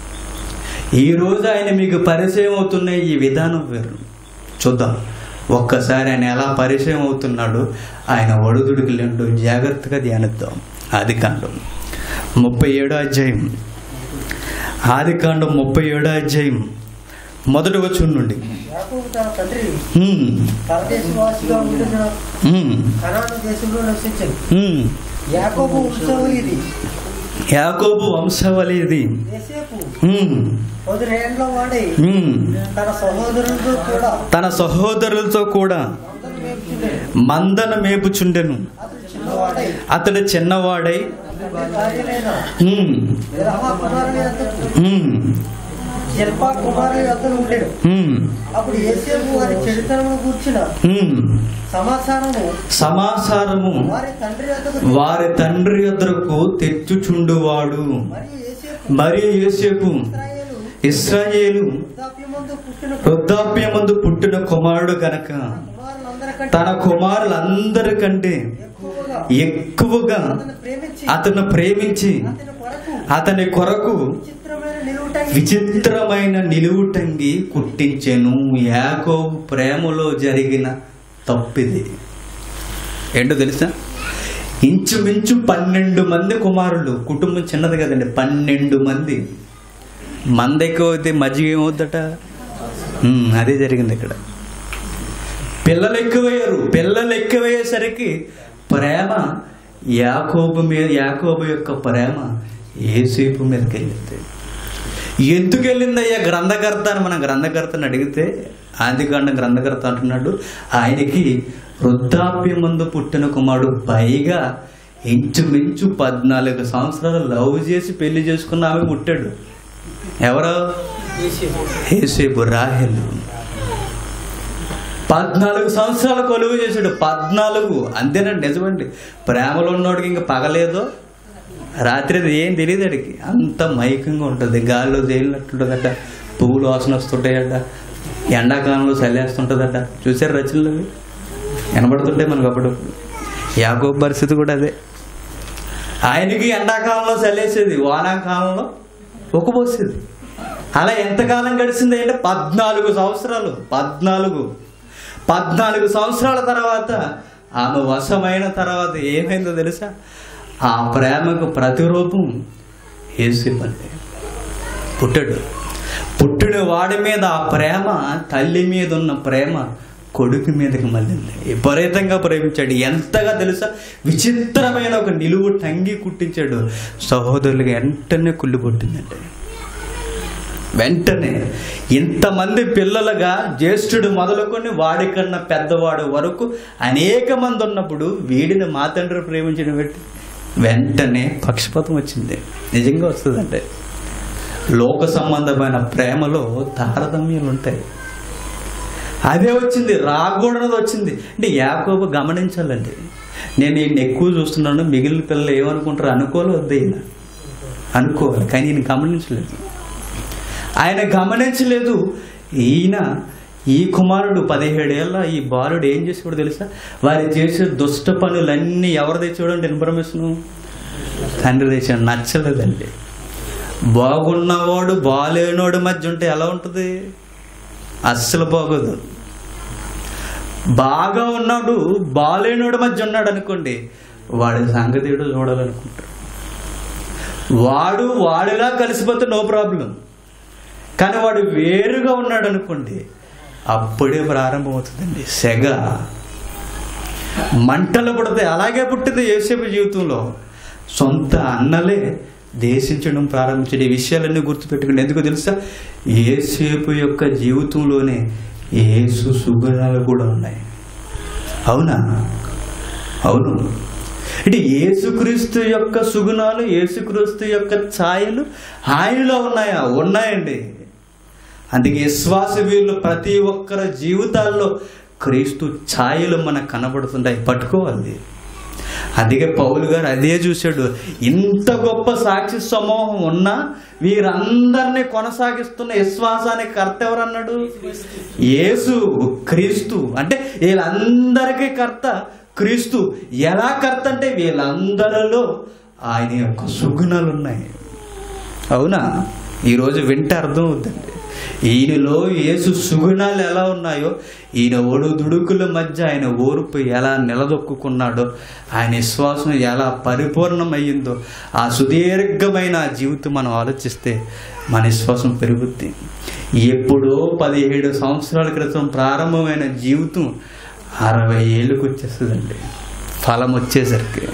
ఈరోజు ఆయన మీకు పరిచయం అవుతున్న ఈ విధానం వేరు చూద్దాం ఒక్కసారి ఆయన ఎలా పరిచయం అవుతున్నాడో ఆయన ఒడుదుడికి లేండు జాగ్రత్తగా ధ్యానిద్దాం ఆది కాండం ముప్పై ఏడో అధ్యాయం ఆది కాండం ముప్పై ఏడో అధ్యాయం మొదటి వచ్చి నుండి యాకోబు తన తండ్రి హ్మ్, పరదేశవాసిగా ఉంటున్న హ్మ్, కనాను దేశంలో నివసించను హ్మ్. యాకోబు వంశము ఇది యాకోబు వంశవలి ఇది యోసేపు హ్మ్, పదిహేండ్ల వాడై హ్మ్. తన సహోదరులతో కూడా తన సహోదరులతో కూడా మందను మేపుచుండెను. మందన మేపుచుండెను అతడు చిన్నవాడై అతడు చిన్నవాడై తండ్రి భార్యలైన హ్మ్, విరహ కుమారుని యొద్దకు హ్మ్, శిల్ప కుమారుని యొద్దకు ఉండెను హ్మ్, అప్పుడు యేసేపు వారి చెడుతనమును కూర్చిన హ్మ్. సమాచారము సమాచారము వారి తండ్రి యొద్దకు వారి తండ్రి ఎదురకు తెచ్చుచుండువాడు మరియు యేసేపు మరియు యోసేపు ఇశ్రాయేలు ఇస్రాయేలు వృద్ధాప్యమందు పుట్టిన వృద్ధాప్యమందు పుట్టిన కుమారుడు గనక కుమారులందరికంటే తన కుమారులందరికంటే ఎక్కువగా ఎక్కువగా అతను ప్రేమించి అతను ప్రేమించి అతని కొరకు అతని కొరకు విచిత్రమైన నిలువుటంగి విచిత్రమైన నిలువుటంగి కుట్టించెను యాకోబు ప్రేమలో జరిగిన తప్పిది ఏంటో తెలుసా ఇంచుమించు పన్నెండు మంది కుమారులు కుటుంబం చిన్నది కదండి పన్నెండు మంది మంది ఎక్కువ అయితే మజ్జిగ ఏమవుద్దట ఉమ్, అదే జరిగింది ఇక్కడ పిల్లలు ఎక్కువయ్యారు పిల్లలు ఎక్కువయ్యేసరికి ప్రేమ యాకోబు మీద యాకోబు యొక్క ప్రేమ ఏసేపు మీదకి వెళ్ళింది ఎందుకు వెళ్ళిందయ్యా గ్రంథకర్త అని మన గ్రంథకర్తని అడిగితే ఆదికాండ గ్రంథకర్త అంటున్నాడు ఆయనకి వృద్ధాప్యం ముందు పుట్టిన కుమారుడు పైగా ఇంచుమించు పద్నాలుగు సంవత్సరాలు లవ్ చేసి పెళ్లి చేసుకున్న ఆమె పుట్టాడు ఎవరో ఏసేపు రాహెలు పద్నాలుగు సంవత్సరాలు కొలువు చేశాడు పద్నాలుగు అంతేనండి నిజమండి ప్రేమలో ఉన్నోడికి ఇంకా పగలేదో రాత్రి అది ఏం తెలియదు అడిగి అంత మైకంగా ఉంటుంది గాలిలో తేలినట్టుంటుందట పువ్వులు వాసన వస్తుంటాయట ఎండాకాలంలో చల్లేస్తుంటుందట చూసారు రచనలు అవి వినబడుతుంటాయి మనకు అప్పుడప్పుడు యాకోబు పరిస్థితి కూడా అదే ఆయనకి ఎండాకాలంలో చల్లేసేది వానాకాలంలో ఒకపోసేది అలా ఎంతకాలం గడిచింది అంటే పద్నాలుగు సంవత్సరాలు పద్నాలుగు పద్నాలుగు సంవత్సరాల తర్వాత ఆమె వశమైన తర్వాత ఏమైందో తెలుసా ఆ ప్రేమకు ప్రతిరూపం ఏసిపండి పుట్టాడు పుట్టిన వాడి మీద ఆ ప్రేమ తల్లి మీద ఉన్న ప్రేమ కొడుకు మీదకి మళ్ళింది విపరీతంగా ప్రేమించాడు ఎంతగా తెలుసా విచిత్రమైన ఒక నిలువు టంగి కుట్టించాడు సహోదరులకి వెంటనే కుళ్ళు కొట్టిందండి వెంటనే ఇంతమంది పిల్లలుగా జ్యేష్ఠుడు మొదలుకొని వాడికన్నా పెద్దవాడు వరకు అనేక మంది ఉన్నప్పుడు వీడిని మా తండ్రి ప్రేమించడం పెట్టి వెంటనే పక్షపాతం వచ్చింది నిజంగా వస్తుందంటే లోక సంబంధమైన ప్రేమలో తారతమ్యాలు ఉంటాయి అదే వచ్చింది రాకూడదు వచ్చింది అంటే యాకోబు గమనించాలండి నేను ఈయన ఎక్కువ చూస్తున్నాను మిగిలిన పిల్లలు ఏమనుకుంటారు అనుకోవాలి వద్దు ఈయన అనుకోవాలి కానీ ఈయన గమనించలేదు ఆయన గమనించలేదు ఈయన ఈ కుమారుడు పదిహేడేళ్ళ ఈ బాలుడు ఏం చేసేవాడు తెలుసా వారు చేసే దుష్ట పనులన్నీ ఎవరు తెచ్చేవాడు అంటే ఇన్ఫర్మేషన్ తండ్రి తెచ్చాడు నచ్చలేదండి బాగున్నవాడు బాలేనోడు మధ్య ఉంటే ఎలా ఉంటుంది అస్సలు బాగోదు బాగా ఉన్నాడు బాలేనోడు మధ్య ఉన్నాడు అనుకోండి వాడి సంగతి ఏడో చూడాలనుకుంటాడు వాడు వాడిలా కలిసిపోతే నో ప్రాబ్లం కానీ వాడు వేరుగా ఉన్నాడు అనుకోండి అప్పుడే ప్రారంభమవుతుందండి సెగ మంటలు పుడితే అలాగే పుట్టింది యేసేపు జీవితంలో సొంత అన్నలే దేశించడం ప్రారంభించడం ఈ విషయాలన్నీ గుర్తుపెట్టుకుని ఎందుకు తెలుసా ఏసేపు యొక్క జీవితంలోనే ఏసు సుగుణాలు కూడా ఉన్నాయి అవునా అవును అంటే యేసుక్రీస్తు యొక్క సుగుణాలు యేసుక్రీస్తు యొక్క ఛాయలు ఆయనలో ఉన్నాయా ఉన్నాయండి అందుకే విశ్వాస వీళ్ళు ప్రతి ఒక్కరి జీవితాల్లో క్రీస్తు ఛాయలు మనకు కనబడుతుంటాయి పట్టుకోవాలి అందుకే పౌలు గారు అదే చూశాడు ఇంత గొప్ప సాక్షి సమూహం ఉన్నా వీరందరినీ కొనసాగిస్తున్న విశ్వాసానికి కర్త ఎవరన్నాడు యేసు క్రీస్తు అంటే వీళ్ళందరికీ కర్త క్రీస్తు ఎలా కర్త అంటే వీళ్ళందరిలో ఆయన యొక్క సుగుణాలు ఉన్నాయి అవునా ఈరోజు వింటే అర్థం అవుతుంది ఈయనలో యేసు సుగుణాలు ఎలా ఉన్నాయో ఈయన ఒడుదుడుకుల మధ్య ఆయన ఓర్పు ఎలా నిలదొక్కున్నాడో ఆయన విశ్వాసం ఎలా పరిపూర్ణమయ్యిందో ఆ సుదీర్ఘమైన ఆ జీవితం మనం ఆలోచిస్తే మన విశ్వాసం పెరుగుద్ది ఎప్పుడో పదిహేడు సంవత్సరాల క్రితం ప్రారంభమైన జీవితం అరవై ఏళ్ళకి వచ్చేస్తుందండి ఫలం వచ్చేసరికి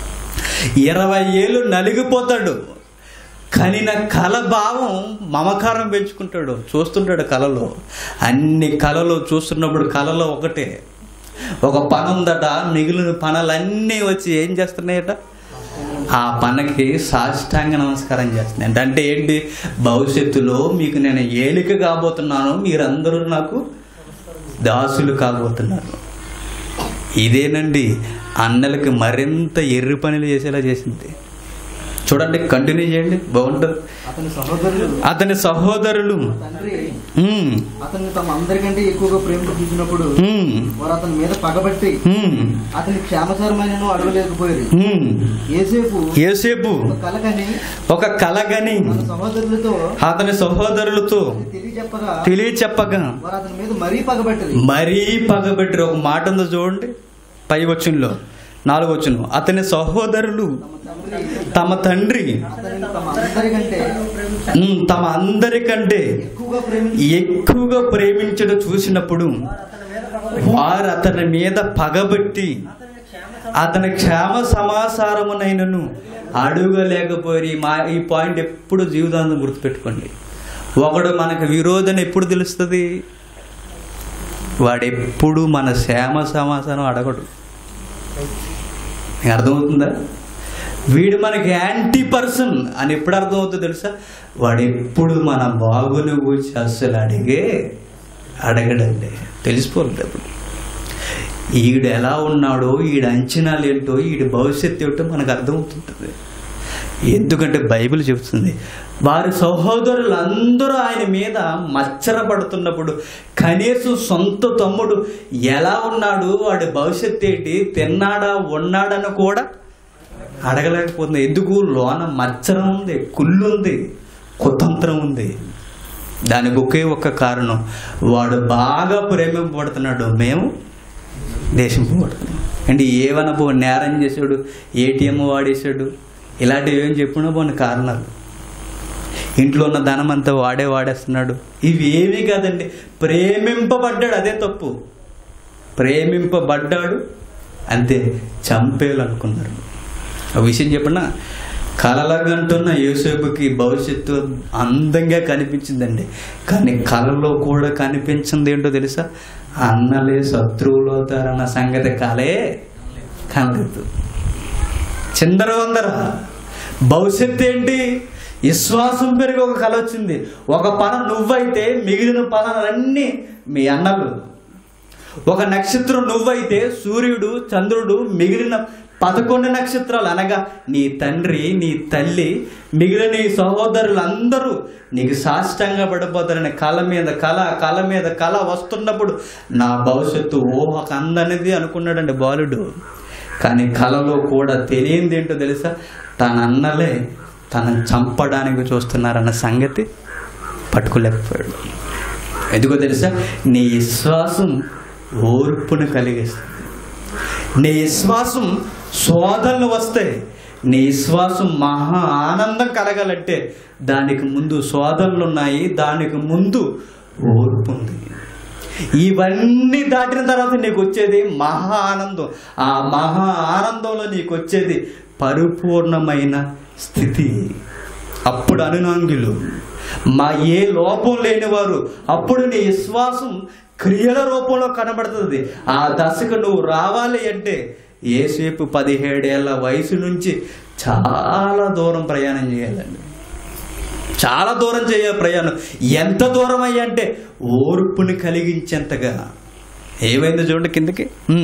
ఇరవై ఏళ్ళు నలిగిపోతాడు కనిన కళ భావం మమకారం పెంచుకుంటాడు చూస్తుంటాడు కళలో అన్ని కళలు చూస్తున్నప్పుడు కళలో ఒకటే ఒక పని ఉందట మిగిలిన పనులన్నీ వచ్చి ఏం చేస్తున్నాయట ఆ పనకి సాష్టాంగ నమస్కారం చేస్తున్నాయి అంటే అంటే ఏంటి భవిష్యత్తులో మీకు నేను ఏలిక కాబోతున్నాను మీరందరూ నాకు దాసులు కాబోతున్నారు ఇదేనండి అన్నలకి మరింత ఎర్రి పనులు చేసేలా చేసింది చూడండి కంటిన్యూ చేయండి బాగుంటుంది అతని సహోదరులు అతని సహోదరులు తండ్రి ఉమ్, అతన్ని తమ అందరికంటే ఎక్కువగా ప్రేమ చూపించినప్పుడు ఉమ్, వారు అతని మీద పగబట్టి ఉమ్, అతని క్షేమకరమైనను అడగలేకపోయారు ఉమ్. ఏసేపు యోసేపు ఒక కలకని ఒక కలగని తన సహోదరులతో అతని సహోదరులతో తెలియజెప్పగా తెలియచెప్పగా వారు అతని మీద మరీ పగబట్టది మరీ పగబెట్టి ఒక మాట ఉందో చూడండి పై వచ్చులో నాలుగు వచ్చును అతని సహోదరులు తమ తండ్రి తమ తండ్రి అతనిని తమ అందరికంటే ఉమ్, తమ అందరికంటే ఎక్కువగా ప్రేమించి ఎక్కువగా ప్రేమించడం చూసినప్పుడు వారు అతని మీద పగబట్టి అతని క్షేమ సమాచారమునైనను అడుగలేకపోయి మా ఈ పాయింట్ ఎప్పుడు జీవితాంతం గుర్తుపెట్టుకోండి ఒకడు మనకు విరోధన ఎప్పుడు తెలుస్తుంది వాడెప్పుడు మన క్షేమ సమాచారం అడగడు నీకు అర్థమవుతుందా వీడు మనకి యాంటీ పర్సన్ అని ఎప్పుడు అర్థమవుతుందో తెలుసా వాడు ఎప్పుడు మన బాగుని గురించి అస్సలు అడిగే అడగడండి తెలిసిపోలేదు అప్పుడు ఈడు ఎలా ఉన్నాడో ఈడు అంచనాలు ఏంటో ఈడు భవిష్యత్తు ఏంటో మనకు అర్థమవుతుంటుంది ఎందుకంటే బైబిల్ చెబుతుంది వారి సహోదరులందరూ ఆయన మీద మచ్చరపడుతున్నప్పుడు కనీసం సొంత తమ్ముడు ఎలా ఉన్నాడు వాడి భవిష్యత్తు ఏంటి తిన్నాడా ఉన్నాడని కూడా అడగలేకపోతుంది ఎందుకు లోన మచ్చరం ఉంది కుళ్ళు ఉంది కుతంత్రం ఉంది దానికి ఒకే ఒక్క కారణం వాడు బాగా ప్రేమింపబడుతున్నాడు మేము దేశింపబడుతున్నాం అంటే ఏమన్నా పో నేరం చేశాడు ఏటీఎం వాడేశాడు ఇలాంటివి ఏం చెప్పినా పోని కారణాలు ఇంట్లో ఉన్న ధనం అంతా వాడే వాడేస్తున్నాడు ఇవి ఏమీ కాదండి ప్రేమింపబడ్డాడు అదే తప్పు ప్రేమింపబడ్డాడు అంతే చంపేయాలనుకున్నారు ఆ విషయం చెప్పిన కలలగంటున్న యోసేపుకి భవిష్యత్తు అందంగా కనిపించిందండి కానీ కళలో కూడా కనిపించింది ఏంటో తెలుసా అన్నలే శత్రువులు అవుతారన్న సంగతి కలే కనలేదు చిందర వందర భవిష్యత్తు ఏంటి విశ్వాసం పెరిగి ఒక కళ వచ్చింది ఒక పన నువ్వైతే మిగిలిన పనులన్నీ మీ అన్నలు ఒక నక్షత్రం నువ్వైతే సూర్యుడు చంద్రుడు మిగిలిన పదకొండు నక్షత్రాలు అనగా నీ తండ్రి నీ తల్లి మిగిలిన నీ సహోదరులందరూ నీకు సాష్టంగా పడిపోతారని కళ మీద కళ కళ మీద కళ వస్తున్నప్పుడు నా భవిష్యత్తు ఊహకు అందనిది అనుకున్నాడండి బాలుడు కానీ కళలో కూడా తెలియంది ఏంటో తెలుసా తన అన్నలే తనని చంపడానికి చూస్తున్నారన్న సంగతి పట్టుకోలేకపోయాడు ఎందుకో తెలుసా నీ విశ్వాసం ఓర్పును కలిగిస్తుంది నీ విశ్వాసం శోధనలు వస్తాయి నీ విశ్వాసం మహా ఆనందం కలగాలంటే దానికి ముందు శోధనలు ఉన్నాయి దానికి ముందు ఓర్పు ఉంది ఇవన్నీ దాటిన తర్వాత నీకు వచ్చేది మహా ఆనందం ఆ మహా ఆనందంలో నీకు వచ్చేది పరిపూర్ణమైన స్థితి అప్పుడు అనునాంగులు మా ఏ లోపం లేనివారు అప్పుడు నీ విశ్వాసం క్రియల రూపంలో కనబడుతుంది ఆ దశకు నువ్వు రావాలి అంటే ఏసేపు పదిహేడేళ్ల వయసు నుంచి చాలా దూరం ప్రయాణం చేయాలండి చాలా దూరం చేయాలి ప్రయాణం ఎంత దూరం అయ్యా అంటే ఓర్పుని కలిగించేంతగా ఏమైందో చూడండి కిందకి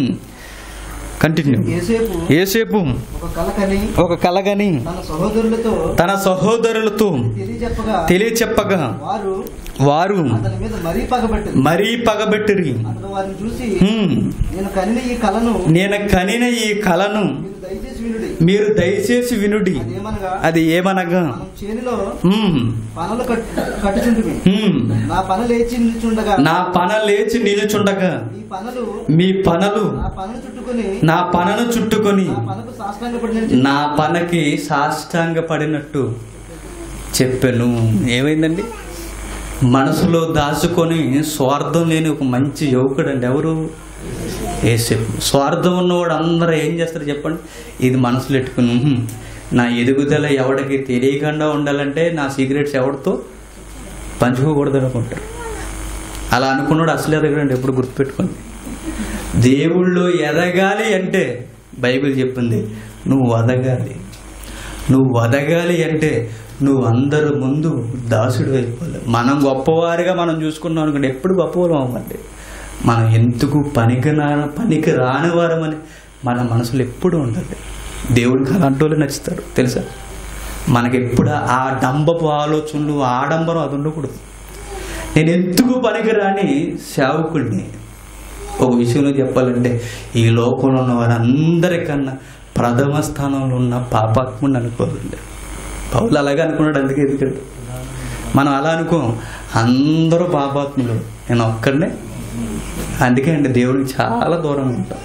కంటిన్యూ ఏసేపు ఏసేపు ఒక కల కని ఒక కలగని తన సహోదరులతో తన సహోదరులతో తెలియజెప్పగా తెలియచెప్పగా వారు వారు అతని మీద మరీ పగబట్టింది మరీ పగబెట్టిరి అతను వారిని చూసి హ్మ్. నేను కనిన ఈ కలను నేను కనిన ఈ కలను మీరు దయచేసి వినుడి మీరు దయచేసి వినుడి అదేమనగా అది ఏమనగా మనం చేనిలో హ్మ్. పనులు కట్టుచుంటిమి హ్మ్. నా పన లేచి నిల్చుండగా నా పన లేచి నిలుచుండగా ఈ పనులు మీ పనలు నా పనులు చుట్టుకొని నా పనను చుట్టుకొని నా పనకు సాష్టాంగ పడిన నా పనకి సాష్టాంగ పడినట్టు చెప్పాను ఏమైందండి మనసులో దాచుకొని స్వార్థం లేని ఒక మంచి యువకుడు అండి ఎవరు ఏసేపు స్వార్థం ఉన్నవాడు అందరూ ఏం చేస్తారు చెప్పండి ఇది మనసులో పెట్టుకుని "ఉహుం, నా ఎదుగుదల ఎవడికి తెలియకుండా ఉండాలంటే నా సీక్రెట్స్ ఎవరితో పంచుకోకూడదు అనుకుంటారు అలా అనుకున్నాడు అసలు ఎదగడండి ఎప్పుడు గుర్తుపెట్టుకోండి దేవుళ్ళు ఎదగాలి అంటే బైబిల్ చెప్పింది నువ్వు వదగాలి నువ్వు వదగాలి అంటే నువ్వు అందరు ముందు దాసుడు అయిపోవాలి మనం గొప్పవారిగా మనం చూసుకున్నాం అనుకోండి ఎప్పుడు గొప్పవారం అవ్వండి మనం ఎందుకు పనికి రా పనికి రాని వారమని మన మనసులో ఎప్పుడు ఉండాలి దేవుడికి అలాంటి వాళ్ళు నచ్చుతారు తెలుసా మనకి ఎప్పుడు ఆ డంబపు ఆలోచనలు ఆడంబరం అది ఉండకూడదు నేను ఎందుకు పనికిరాని సేవకుడిని ఒక విషయంలో చెప్పాలంటే ఈ లోకంలో ఉన్న వారందరికన్నా ప్రథమ స్థానంలో ఉన్న పాపాత్ముడిని అనుకోవాలండి పౌలు అలాగే అనుకున్నాడు అందుకే ఎదుగుతాడు మనం అలా అనుకో అందరూ పాపాత్ములు నేను ఒక్కడనే అందుకే అండి దేవుడికి చాలా దూరం ఉంటాం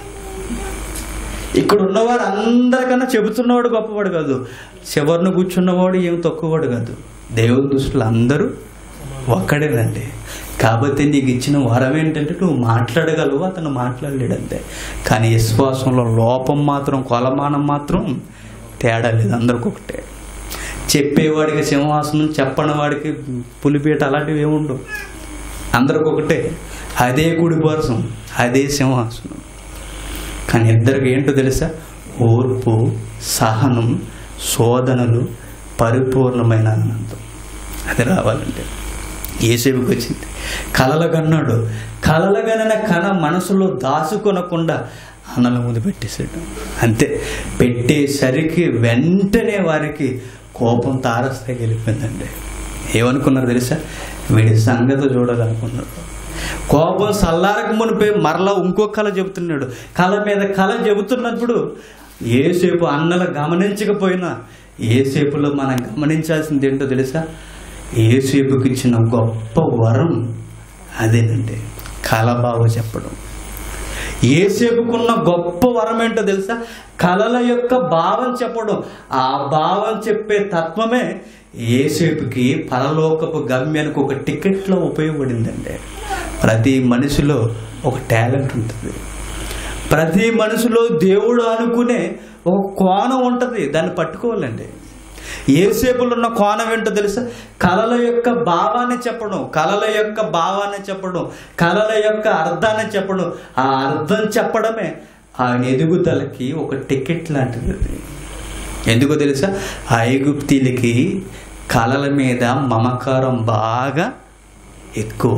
ఇక్కడ ఉన్నవారు అందరికన్నా చెబుతున్నవాడు గొప్పవాడు కాదు చివరిని కూర్చున్నవాడు ఏం తక్కువవాడు కాదు దేవుని దృష్టిలో అందరూ ఒక్కడేనండి కాబట్టి నీకు ఇచ్చిన వరం ఏంటంటే నువ్వు మాట్లాడగలవు అతను మాట్లాడలేడంతే కానీ విశ్వాసంలో లోపం మాత్రం కొలమానం మాత్రం తేడా లేదు అందరికి ఒకటే చెప్పేవాడికి సింహాసనం చెప్పని వాడికి పులిపేట అలాంటివి ఏముండవు అందరికి ఒకటే అదే కుడిపార్సం అదే సింహాసనం కానీ ఇద్దరికి ఏంటో తెలుసా ఓర్పు సహనం శోధనలు పరిపూర్ణమైన ఆనందం అది రావాలంటే ఏసేపుకి వచ్చింది కలలగన్నాడు కలలగనన కన మనసులో దాచుకొనకుండా అన్నల ముందు పెట్టేశాడు అంతే పెట్టేసరికి వెంటనే వారికి కోపం తారస్థాయికి వెళ్ళిపోయిందండి ఏమనుకున్నారు తెలుసా వీడి సంగతి చూడాలనుకున్నాడు కోపం సల్లారక మునిపే మరలా ఇంకో కళ చెబుతున్నాడు కళ మీద కళ చెబుతున్నప్పుడు ఏసేపు అన్నలు గమనించకపోయినా ఏసేపులో మనం గమనించాల్సింది ఏంటో తెలుసా ఏసేపుకి ఇచ్చిన గొప్ప వరం అదేనండి కలబావ చెప్పడం ఏసేపుకున్న గొప్ప వరం ఏంటో తెలుసా కళల యొక్క భావం చెప్పడం ఆ భావం చెప్పే తత్వమే ఏసేపుకి పరలోకపు గమ్యానికి ఒక టికెట్లో ఉపయోగపడిందండి ప్రతి మనిషిలో ఒక టాలెంట్ ఉంటుంది ప్రతి మనిషిలో దేవుడు అనుకునే ఒక కోణం ఉంటుంది దాన్ని పట్టుకోవాలండి ఏసేపులో ఉన్న కోణం ఏంటో తెలుసా కళల యొక్క భావాన్ని చెప్పడం కళల యొక్క భావాన్ని చెప్పడం కళల యొక్క అర్థాన్ని చెప్పడం ఆ అర్థం చెప్పడమే ఆయన ఎదుగుదలకి ఒక టికెట్ లాంటిది అది. ఎందుకో తెలుసా ఐగుప్తీలకి కళల మీద మమకారం బాగా ఎక్కువ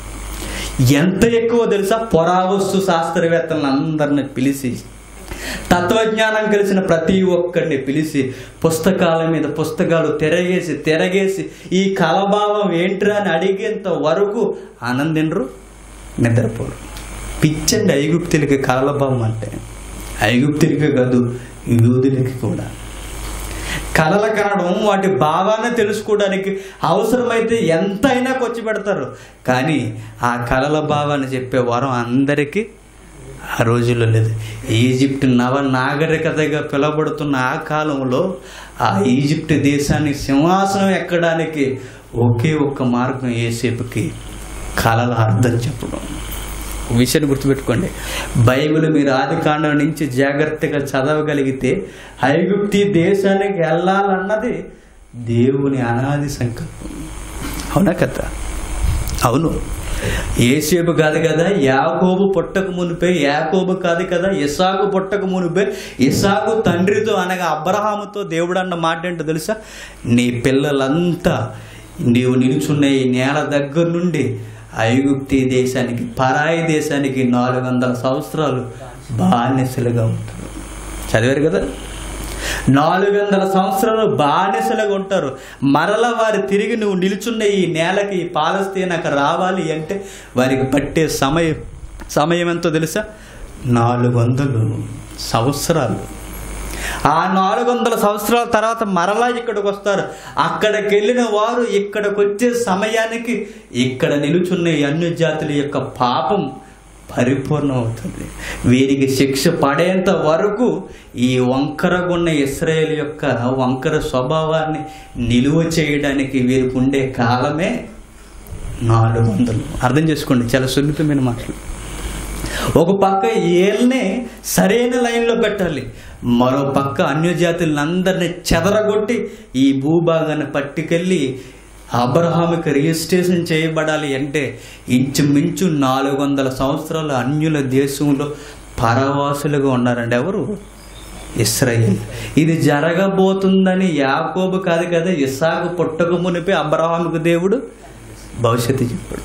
ఎంత ఎక్కువ తెలుసా పురావస్తు శాస్త్రవేత్తలను అందరిని పిలిచి తత్వజ్ఞానం కలిసిన ప్రతి ఒక్కరిని పిలిచి పుస్తకాల మీద పుస్తకాలు తెరగేసి తెరగేసి ఈ కలభావం ఏంట్రా అని అడిగేంత వరకు ఆనందిండ్రు నిద్రపోరు పిచ్చండి ఐగుప్తులకి కలభావం అంటే ఐగుప్తులకి కాదు యూదులకి కూడా కళలు కనడం వాటి భావాన్ని తెలుసుకోవడానికి అవసరమైతే ఎంతైనా ఖర్చు పెడతారు కానీ ఆ కళల భావాన్ని చెప్పే వరం అందరికీ ఆ రోజుల్లో లేదు ఈజిప్ట్ నవ నాగరికతగా పిలువబడుతున్న ఆ కాలంలో ఆ ఈజిప్ట్ దేశానికి సింహాసనం ఎక్కడానికి ఒకే ఒక్క మార్గం ఏసేపుకి కళల అర్థం చెప్పడం ఒక విషయాన్ని గుర్తుపెట్టుకోండి బైబిల్ మీరు ఆది కాండం నుంచి జాగ్రత్తగా చదవగలిగితే ఐగుప్తి దేశానికి వెళ్ళాలన్నది దేవుని అనాది సంకల్పం అవునా కదా అవును ఏసేపు కాదు కదా యాకోబు పుట్టక మునిపే యాకోబు కాదు కదా ఇసాకు పుట్టక మునిపే ఇసాకు తండ్రితో అనగా అబ్రహాముతో దేవుడు అన్న మాట ఏంటో తెలుసా నీ పిల్లలంతా నీవు నిలుచున్న ఈ నేల దగ్గర నుండి ఐగుప్తి దేశానికి పరాయి దేశానికి నాలుగు వందల సంవత్సరాలు బానిసలుగా ఉంటారు చదివారు కదా నాలుగు వందల సంవత్సరాలు బానిసలుగా ఉంటారు మరల వారు తిరిగి నువ్వు నిలుచున్న ఈ నేలకి ఈ పాలస్తీనకు రావాలి అంటే వారికి పట్టే సమయం సమయం ఎంతో తెలుసా నాలుగు వందలు సంవత్సరాలు ఆ నాలుగు వందల సంవత్సరాల తర్వాత మరలా ఇక్కడికి వస్తారు అక్కడికి వెళ్ళిన వారు ఇక్కడికి వచ్చే సమయానికి ఇక్కడ నిలుచున్న ఈ అన్య జాతుల యొక్క పాపం పరిపూర్ణం అవుతుంది వీరికి శిక్ష పడేంత వరకు ఈ వంకరగున్న ఇస్రాయేల్ యొక్క వంకర స్వభావాన్ని నిలువ చేయడానికి వీరికి ఉండే కాలమే నాలుగు వందలు అర్థం చేసుకోండి చాలా సున్నితమైన మాటలు ఒక పక్క ఏళ్ళనే సరైన లైన్లో పెట్టాలి మరో పక్క అన్యజాతులందరినీ చెదరగొట్టి ఈ భూభాగాన్ని పట్టుకెళ్ళి అబ్రహాముకి రిజిస్ట్రేషన్ చేయబడాలి అంటే ఇంచుమించు నాలుగు వందల సంవత్సరాలు అన్యుల దేశంలో పరవాసులుగా ఉన్నారండి ఎవరు ఇస్రాయేల్ ఇది జరగబోతుందని యాకోబు కాదు కదా ఇసాకు పుట్టక మునిపే అబ్రహాముకు దేవుడు భవిష్యత్తు చెప్పాడు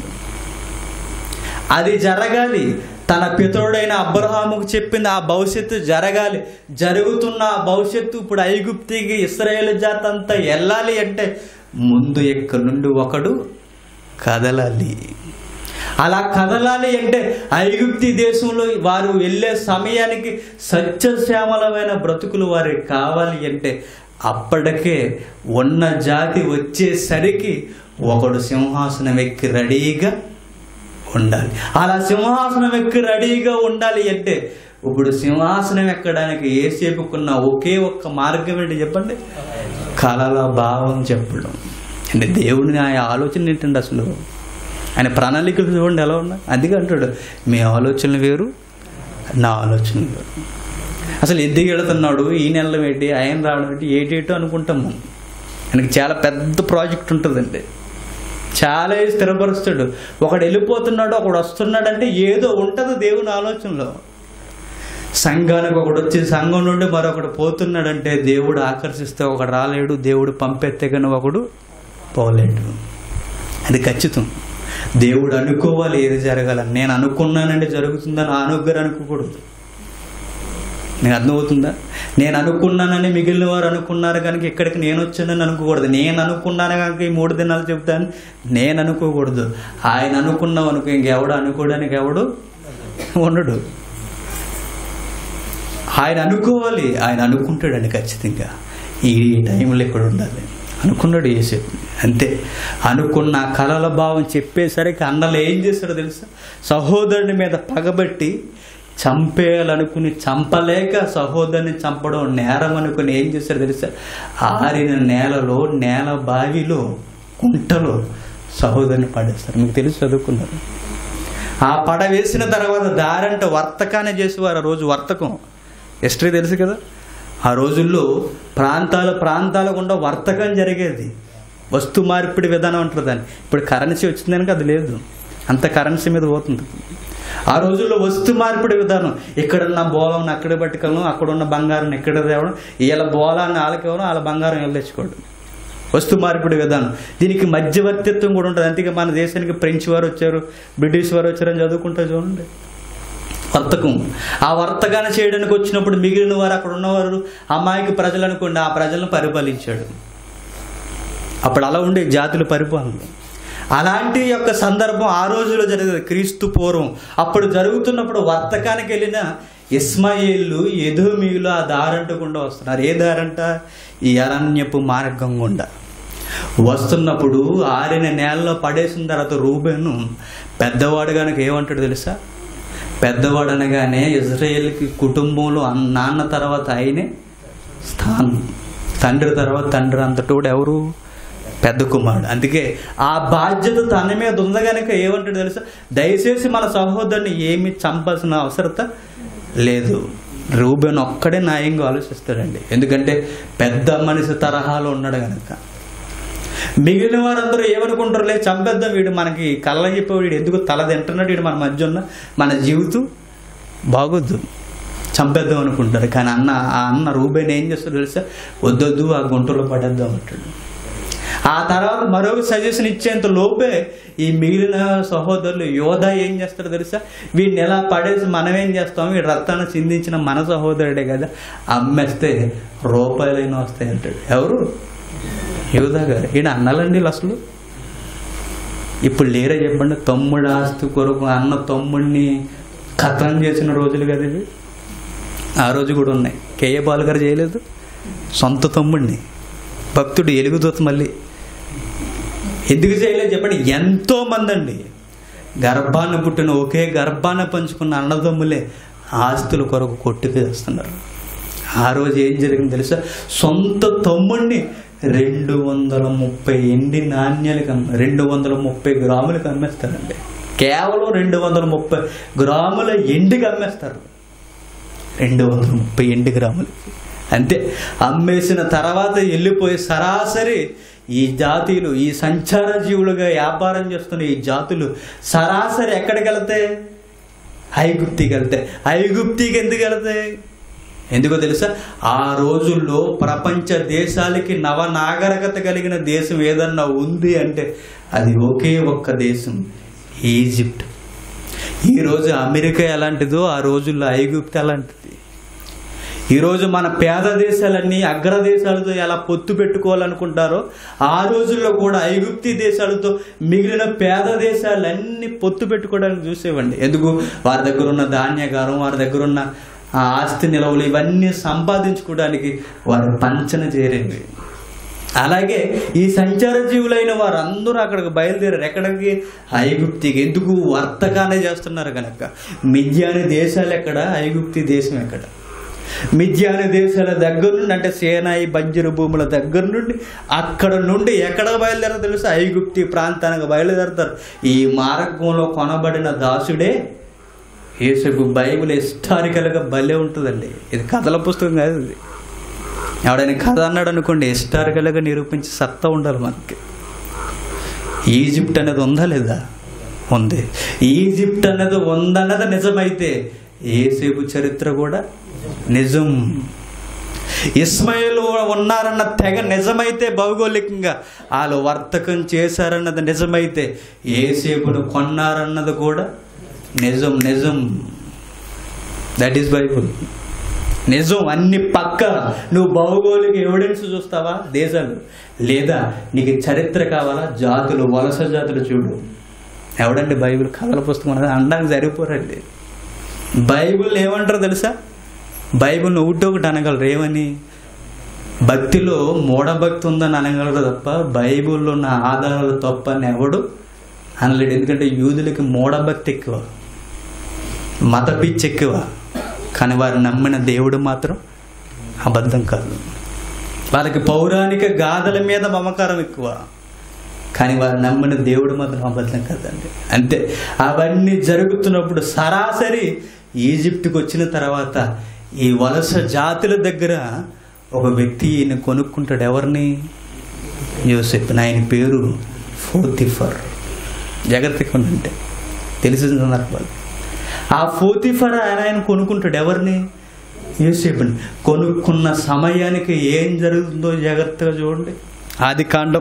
అది జరగాలి తన పితరుడైన అబ్రహాముకు చెప్పింది ఆ భవిష్యత్తు జరగాలి జరుగుతున్న ఆ భవిష్యత్తు ఇప్పుడు ఐగుప్తికి ఇస్రాయేల్ జాత అంతా వెళ్ళాలి అంటే ముందు ఎక్కడి నుండి ఒకడు కదలాలి అలా కదలాలి అంటే ఐగుప్తి దేశంలో వారు వెళ్ళే సమయానికి సత్యశ్యామలమైన బ్రతుకులు వారికి కావాలి అంటే అప్పటికే ఉన్న జాతి వచ్చేసరికి ఒకడు సింహాసనం ఎక్కి రెడీగా ఉండాలి అలా సింహాసనం ఎక్కి రెడీగా ఉండాలి అంటే ఇప్పుడు సింహాసనం ఎక్కడానికి ఏ సేపుకున్న ఒకే ఒక్క మార్గం ఏంటి చెప్పండి కళల భావం చెప్పడం అంటే దేవుడిని ఆయన ఆలోచన ఏంటండి అసలు ఆయన ప్రణాళికలు చూడండి ఎలా ఉన్నా అందుకే అంటాడు మీ ఆలోచనలు వేరు నా ఆలోచనలు వేరు అసలు ఎందుకు వెళుతున్నాడు ఈ నెలలో ఏంటి ఆయన రావడం ఏంటి ఏటేటో అనుకుంటాము ఆయనకి చాలా పెద్ద ప్రాజెక్ట్ ఉంటుందండి చాలా స్థిరపరుస్తాడు ఒకడు వెళ్ళిపోతున్నాడు ఒకడు వస్తున్నాడు అంటే ఏదో ఉంటుంది దేవుని ఆలోచనలో సంఘానికి ఒకడు వచ్చి సంఘం నుండి మరొకడు పోతున్నాడంటే దేవుడు ఆకర్షిస్తే ఒకడు రాలేడు దేవుడు పంపెత్తే కానీ ఒకడు పోలేడు అది ఖచ్చితం దేవుడు అనుకోవాలి ఏది జరగాలని నేను అనుకున్నానంటే జరుగుతుందని ఆ అనుగ్రహం అనుకోకూడదు నీకు అర్థమవుతుందా నేను అనుకున్నానని మిగిలిన వారు అనుకున్నారు కనుక ఇక్కడికి నేను వచ్చానని అనుకోకూడదు నేను అనుకున్నాను కనుక ఈ మూడు దినాలు చెప్తాను నేను అనుకోకూడదు ఆయన అనుకున్నావు అనుకో ఇంకెవడు అనుకోవడానికి ఎవడు ఉండడు ఆయన అనుకోవాలి ఆయన అనుకుంటాడని ఖచ్చితంగా ఈ టైంలో ఇక్కడ ఉండాలి అనుకున్నాడు ఏసేపు అంతే అనుకున్న ఆ కలల భావం చెప్పేసరికి అన్నలు ఏం చేశాడో తెలుసా సహోదరుని మీద పగబట్టి చంపేయాలనుకుని చంపలేక సహోదరుని చంపడం నేరం అనుకుని ఏం చేశారో తెలుసా ఆరిన నేలలో నేల బావిలో కుంటలో సహోదరుని పడేస్తారు మీకు తెలుసు చదువుకున్నారు ఆ పడ వేసిన తర్వాత దారంట వర్తకాన్ని చేసేవారు ఆ రోజు వర్తకం హిస్టరీ తెలుసు కదా ఆ రోజుల్లో ప్రాంతాల ప్రాంతాల గుండా వర్తకం జరిగేది వస్తు మార్పిడి విధానం అంటారు దాన్ని ఇప్పుడు కరెన్సీ వచ్చింది కనుక అది లేదు అంత కరెన్సీ మీద పోతుంది ఆ రోజుల్లో వస్తు మార్పిడి విధానం ఇక్కడున్న బోలం అక్కడ పట్టుకెళ్ళడం అక్కడ ఉన్న బంగారం ఇక్కడ తేవడం వీళ్ళ బోలాన్ని వాళ్ళకి ఇవ్వడం వాళ్ళ బంగారం వీళ్ళు తెచ్చుకోవడం వస్తు మార్పిడి విధానం దీనికి మధ్యవర్తిత్వం కూడా ఉంటుంది అంతేగా మన దేశానికి ఫ్రెంచ్ వారు వచ్చారు బ్రిటిష్ వారు వచ్చారని చదువుకుంటే చూడండి వర్తకం ఆ వర్తకాన్ని చేయడానికి వచ్చినప్పుడు మిగిలిన వారు అక్కడ ఉన్నవారు అమాయక ప్రజలు అనుకోండి ఆ ప్రజలను పరిపాలించాడు అప్పుడు అలా ఉండే జాతుల పరిపాలన అలాంటి యొక్క సందర్భం ఆ రోజులో జరిగేది క్రీస్తు పూర్వం అప్పుడు జరుగుతున్నప్పుడు వర్తకానికి వెళ్ళిన ఇస్మాయిలు ఎదుమీలు ఆ దారంటకుండా వస్తున్నారు ఏ దారంట ఈ అరణ్యపు మార్గం గుండా వస్తున్నప్పుడు ఆరిన నేలలో పడేసిన తర్వాత రూబేను పెద్దవాడు కనుక ఏమంటాడు తెలుసా పెద్దవాడు అనగానే ఇజ్రాయేల్కి కుటుంబంలో అన్- నాన్న తర్వాత ఆయనే స్థానం తండ్రి తర్వాత తండ్రి అంతటోడు ఎవరు పెద్ద కుమారుడు అందుకే ఆ బాధ్యత తన మీద ఉంది కనుక ఏమంటాడు తెలుసా దయచేసి మన సహోదరుని ఏమి చంపాల్సిన అవసరత లేదు రూబెన్ ఒక్కడే న్యాయంగా ఆలోచిస్తాడండి ఎందుకంటే పెద్ద మనిషి తరహాలో ఉన్నాడు కనుక మిగిలిన వారందరూ ఏమనుకుంటారు లేదు చంపేద్దాం వీడు మనకి కళ్ళ చెప్పే వీడు ఎందుకు తల తింటున్నాడు వీడు మన మధ్య ఉన్న మన జీవితం బాగొద్దు చంపేద్దాం అనుకుంటారు కానీ అన్న ఆ అన్న రూబేన్ ఏం చేస్తాడు తెలుసా వద్దొద్దు ఆ గుంటలో పడేద్దాం అంటాడు ఆ తర్వాత మరొక సజెషన్ ఇచ్చేంత లోపే ఈ మిగిలిన సహోదరులు యోధ ఏం చేస్తాడో తెలుసా వీడిని ఎలా పడేసి మనం ఏం చేస్తాం వీడి రక్తాన్ని చిందించిన మన సహోదరుడే కదా అమ్మేస్తే రూపాయలైనా వస్తాయి అంటాడు ఎవరు యోధా గారు ఈయన అన్నాలండి వీళ్ళు అసలు ఇప్పుడు లేరే చెప్పండి తమ్ముడు ఆస్తి కొరకు అన్న తమ్ముడిని కథం చేసిన రోజులు కదా ఇవి ఆ రోజు కూడా ఉన్నాయి కేఏ బాలు గారు చేయలేదు సొంత తమ్ముడిని భక్తుడు ఎలుగుదూత మళ్ళీ ఎందుకు చేయలేదు చెప్పండి ఎంతో మంది అండి గర్భాన పుట్టిన ఒకే గర్భాన పంచుకున్న అన్నదమ్ములే ఆస్తుల కొరకు కొట్టుకు చేస్తున్నారు ఆ రోజు ఏం జరిగింది తెలుసా సొంత తమ్ముడిని రెండు వందల ముప్పై ఎండి నాణ్యాలకు అమ్మ రెండు వందల ముప్పై గ్రాములకు అమ్మేస్తారండి కేవలం రెండు వందల ముప్పై గ్రాముల ఎండికి అమ్మేస్తారు రెండు వందల ముప్పై ఎండు గ్రాములకి అంతే అమ్మేసిన తర్వాత వెళ్ళిపోయి సరాసరి ఈ జాతీయులు ఈ సంచార జీవులుగా వ్యాపారం చేస్తున్న ఈ జాతులు సరాసరి ఎక్కడికి వెళ్తాయి ఐగుప్తికి వెళ్తాయి ఐగుప్తికి ఎందుకు వెళ్తాయి ఎందుకో తెలుసా ఆ రోజుల్లో ప్రపంచ దేశాలకి నవనాగరికత కలిగిన దేశం ఏదన్నా ఉంది అంటే అది ఒకే ఒక్క దేశం ఈజిప్ట్ ఈరోజు అమెరికా ఎలాంటిదో ఆ రోజుల్లో ఐగుప్తు అలాంటిది ఈరోజు మన పేద దేశాలన్నీ అగ్ర దేశాలతో ఎలా పొత్తు పెట్టుకోవాలనుకుంటారో ఆ రోజుల్లో కూడా ఐగుప్తి దేశాలతో మిగిలిన పేద దేశాలన్నీ పొత్తు పెట్టుకోవడానికి చూసేవండి ఎందుకు వారి దగ్గర ఉన్న ధాన్యగారం వారి దగ్గర ఉన్న ఆ ఆస్తి నిలవలు ఇవన్నీ సంపాదించుకోవడానికి వారు పంచన చేరేవి అలాగే ఈ సంచార జీవులైన వారందరూ అక్కడికి బయలుదేరారు ఎక్కడికి ఐగుప్తికి ఎందుకు వర్తకానే చేస్తున్నారు కనుక మిథ్యాని దేశాలు ఎక్కడ ఐగుప్తి దేశం ఎక్కడ మిథ్యాని దేశాల దగ్గర నుండి అంటే సేనాయి బంజరు భూముల దగ్గర నుండి అక్కడ నుండి ఎక్కడ బయలుదేరో తెలుసు ఐగుప్తి ప్రాంతానికి బయలుదేరతారు ఈ మార్గంలో కొనబడిన దాసుడే యేసుకు బైబిల్ హిస్టారికల్గా భలే ఉంటుందండి ఇది కథల పుస్తకం కాదు ఇది ఎవడైనా కథ అన్నాడు అనుకోండి హిస్టారికల్గా నిరూపించి సత్తా ఉండాలి మనకి ఈజిప్ట్ అనేది ఉందా లేదా ఉంది ఈజిప్ట్ అనేది ఉందన్నది నిజమైతే ఏసేపు చరిత్ర కూడా నిజం ఇస్మాయిల్ ఉన్నారన్న తెగ నిజమైతే భౌగోళికంగా వాళ్ళు వర్తకం చేశారన్నది నిజమైతే ఏసేపును కొన్నారన్నది కూడా నిజం నిజం దట్ ఈస్ బైబుల్ నిజం అన్ని పక్క నువ్వు భౌగోళిక ఎవిడెన్స్ చూస్తావా దేశాలు లేదా నీకు చరిత్ర కావాలా జాతులు వలస జాతులు చూడు ఎవడండి బైబిల్ కథల పుస్తకం అనేది అనడానికి సరిపోరండి బైబిల్ ఏమంటారో తెలుసా బైబిల్ ఒకటి ఒకటి అనగలరు ఏమని భక్తిలో మూఢభక్తి ఉందని అనగలరు తప్ప బైబిల్లో ఉన్న ఆధారాలు తప్ప అని ఎవడు అనలేడు ఎందుకంటే యూదులకి మూఢభక్తి ఎక్కువ మత పిచ్చి ఎక్కువ కానీ వారు నమ్మిన దేవుడు మాత్రం అబద్ధం కాదు వాళ్ళకి పౌరాణిక గాథల మీద మమకారం ఎక్కువ కానీ వారు నమ్మిన దేవుడు మాత్రం అబద్ధం కాదండి అంతే అవన్నీ జరుగుతున్నప్పుడు సరాసరి ఈజిప్ట్కి వచ్చిన తర్వాత ఈ వలస జాతుల దగ్గర ఒక వ్యక్తి ఈయన కొనుక్కుంటాడు ఎవరిని యోసెఫ్ ఆయన పేరు ఫోతిఫర్ జాగ్రత్తగా ఉండంటే తెలిసిన సందర్భాలు ఆ ఫోతిఫర్ ఆయన ఆయన కొనుక్కుంటాడు ఎవరిని యూసేపుని కొనుక్కున్న సమయానికి ఏం జరుగుతుందో జాగ్రత్తగా చూడండి ఆది కాండం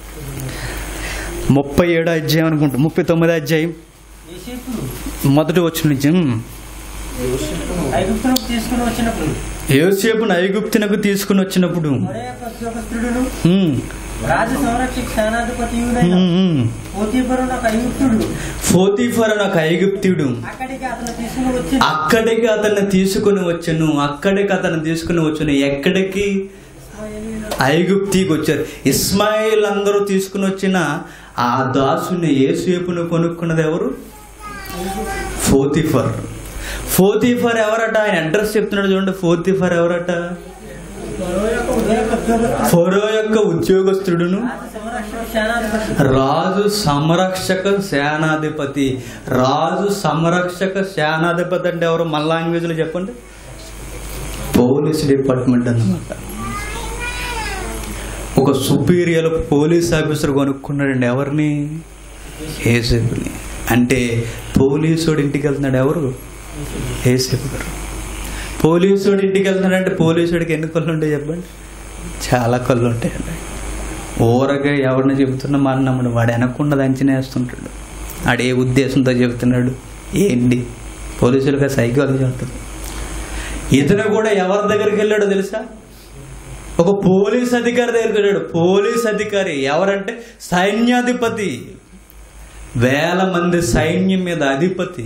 ముప్పై ఏడో అధ్యాయం అనుకుంటా ముప్పై తొమ్మిదో అధ్యాయం మొదటి వచ్చిన నిజం ఐగుప్తులకు తీసుకుని వచ్చినప్పుడు యోసేపును ఐగుప్తునకు తీసుకుని వచ్చినప్పుడు ఒరే యొక్క ఉద్యోగస్తుడును ఉమ్, రాజు సంరక్షక సేనాధిపతియుడైన ఉమ్, ఉమ్. పోతీపరు ఒక ఐగుప్తుడు ఫోతీఫర్ అని ఒక ఐగుప్తుడు అక్కడికి అతను తీసుకుని వచ్చి అక్కడికి అతన్ని తీసుకుని వచ్చును అక్కడికి అతను తీసుకుని వచ్చును ఎక్కడికి ఐగుప్తికి వచ్చారు ఇస్మాయిల్ అందరూ తీసుకుని వచ్చిన ఆ దాసుని ఏసేపును కొనుక్కున్నది ఎవరు ఫోతిఫర్ ఫోతిఫర్ ఎవరట ఆయన అడ్రస్ చెప్తున్నాడు చూడండి ఫోతిఫర్ ఎవరట ఒరే యొక్క ఉద్యోగస్తుడు ఫరో యొక్క ఉద్యోగస్తుడును రాజు సంరక్షక రాజు సంరక్షక సేనాధిపతి సేనాధిపతి రాజు సంరక్షక సేనాధిపతి అంటే ఎవరు మన లాంగ్వేజ్ లో చెప్పండి పోలీస్ డిపార్ట్మెంట్ అన్నమాట ఒక సుపీరియర్ పోలీస్ ఆఫీసర్ కొనుక్కున్నాడండి ఎవరిని ఏసేపుని అంటే పోలీసుడు ఇంటికి వెళ్తున్నాడు ఎవరు ఏసేపు గారు పోలీసుడు ఇంటికి వెళ్తున్నాడంటే పోలీసుడికి ఎన్ని కళ్ళు ఉంటాయి చెప్పండి చాలా కళ్ళు ఉంటాయండి ఊరగా ఎవరిని చెబుతున్నా మన నమ్మడు వాడు వెనకుండా అంచనా వేస్తుంటాడు ఆడు ఏ ఉద్దేశంతో చెబుతున్నాడు ఏంటి పోలీసులుగా సైకాలజీ ఉంటుంది ఇతను కూడా ఎవరి దగ్గరికి వెళ్ళాడో తెలుసా ఒక పోలీస్ అధికారి దగ్గరికి వెళ్ళాడు పోలీస్ అధికారి ఎవరంటే సైన్యాధిపతి వేల మంది సైన్యం మీద అధిపతి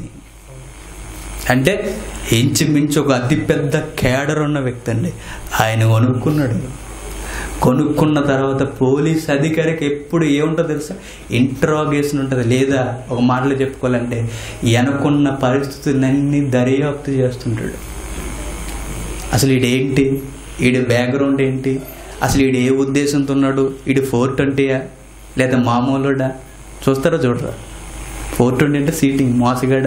అంటే ఇంచుమించు ఒక అతిపెద్ద కేడర్ ఉన్న వ్యక్తి అండి ఆయన కొనుక్కున్నాడు కొనుక్కున్న తర్వాత పోలీస్ అధికారికి ఎప్పుడు ఏముంటుందో తెలుసా ఇంట్రాగేషన్ ఉంటుంది లేదా ఒక మాటలో చెప్పుకోవాలంటే వెనకున్న పరిస్థితులన్నీ దర్యాప్తు చేస్తుంటాడు అసలు ఈడేంటి ఈడి బ్యాక్గ్రౌండ్ ఏంటి అసలు ఈడు ఏ ఉద్దేశంతో ఉన్నాడు ఈడు ఫోర్ ట్వంటీయా లేదా మామూలుడా చూస్తారా చూడరా ఫోర్ ట్వంటీ అంటే సీటింగ్ మోసగాడ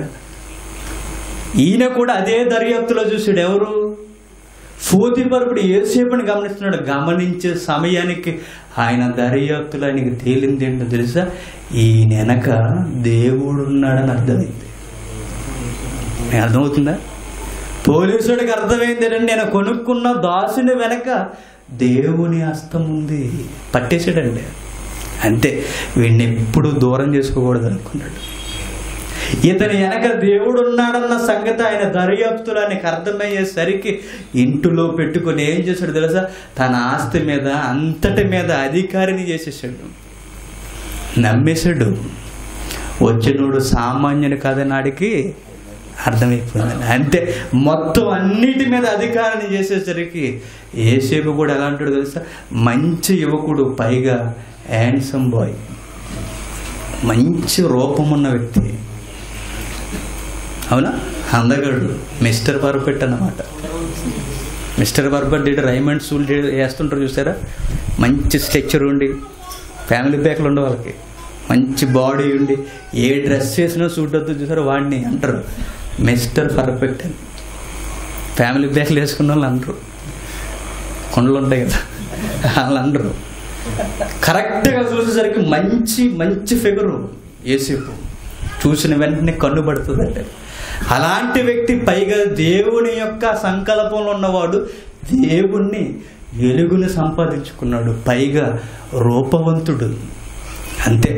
ఈయన కూడా అదే దర్యాప్తులో చూసాడు ఎవరు ఫోతిపర్ ఇప్పుడు ఏసేపుని గమనిస్తున్నాడు గమనించే సమయానికి ఆయన దర్యాప్తులో ఆయనకి తేలింది ఏంటో తెలుసా ఈయన వెనక దేవుడు ఉన్నాడని అర్థమైంది మీకు అర్థమవుతుందా పోలీసుడికి అర్థమైంది ఏంటంటే నేను కొనుక్కున్న దాసుని వెనక దేవుని హస్తం ఉంది పట్టేశాడండి అంతే వీడిని ఎప్పుడు దూరం చేసుకోకూడదు అనుకున్నాడు ఇతని వెనక దేవుడు ఉన్నాడన్న సంగతి ఆయన దర్యాప్తులో ఆయనకు అర్థమయ్యేసరికి ఇంటిలో పెట్టుకొని ఏం చేశాడు తెలుసా తన ఆస్తి మీద అంతటి మీద అధికారిని చేసేసాడు నమ్మేశాడు వచ్చినోడు సామాన్యుని కాదని ఆడికి అర్థమైపోయింది అంతే మొత్తం అన్నిటి మీద అధికారాన్ని చేసేసరికి ఏసేపు కూడా ఎలా అంటాడు తెలుసా మంచి యువకుడు పైగా హ్యాండ్సమ్ బాయ్ మంచి రూపం ఉన్న వ్యక్తి అవునా అందగాడు మిస్టర్ పర్ఫెక్ట్ అన్నమాట మిస్టర్ పర్ఫెక్ట్ ఇటు రైమండ్ సూల్ వేస్తుంటారు చూసారా మంచి స్ట్రక్చర్ ఉండి ఫ్యామిలీ బ్యాక్లు ఉండే వాళ్ళకి మంచి బాడీ ఉండి ఏ డ్రెస్ వేసినా సూట్ అవుతుంది చూసారా వాడిని అంటారు మిస్టర్ పర్ఫెక్ట్ అని ఫ్యామిలీ బ్యాక్లు వేసుకున్న వాళ్ళు అంటారు కొండలు ఉంటాయి కదా వాళ్ళు అంటారు కరెక్ట్గా చూసేసరికి మంచి మంచి ఫిగరు ఏసేపు చూసిన వెంటనే కన్ను పడుతుంది అంటే అలాంటి వ్యక్తి పైగా దేవుని యొక్క సంకల్పంలో ఉన్నవాడు దేవుణ్ణి వెలుగుని సంపాదించుకున్నాడు పైగా రూపవంతుడు అంతే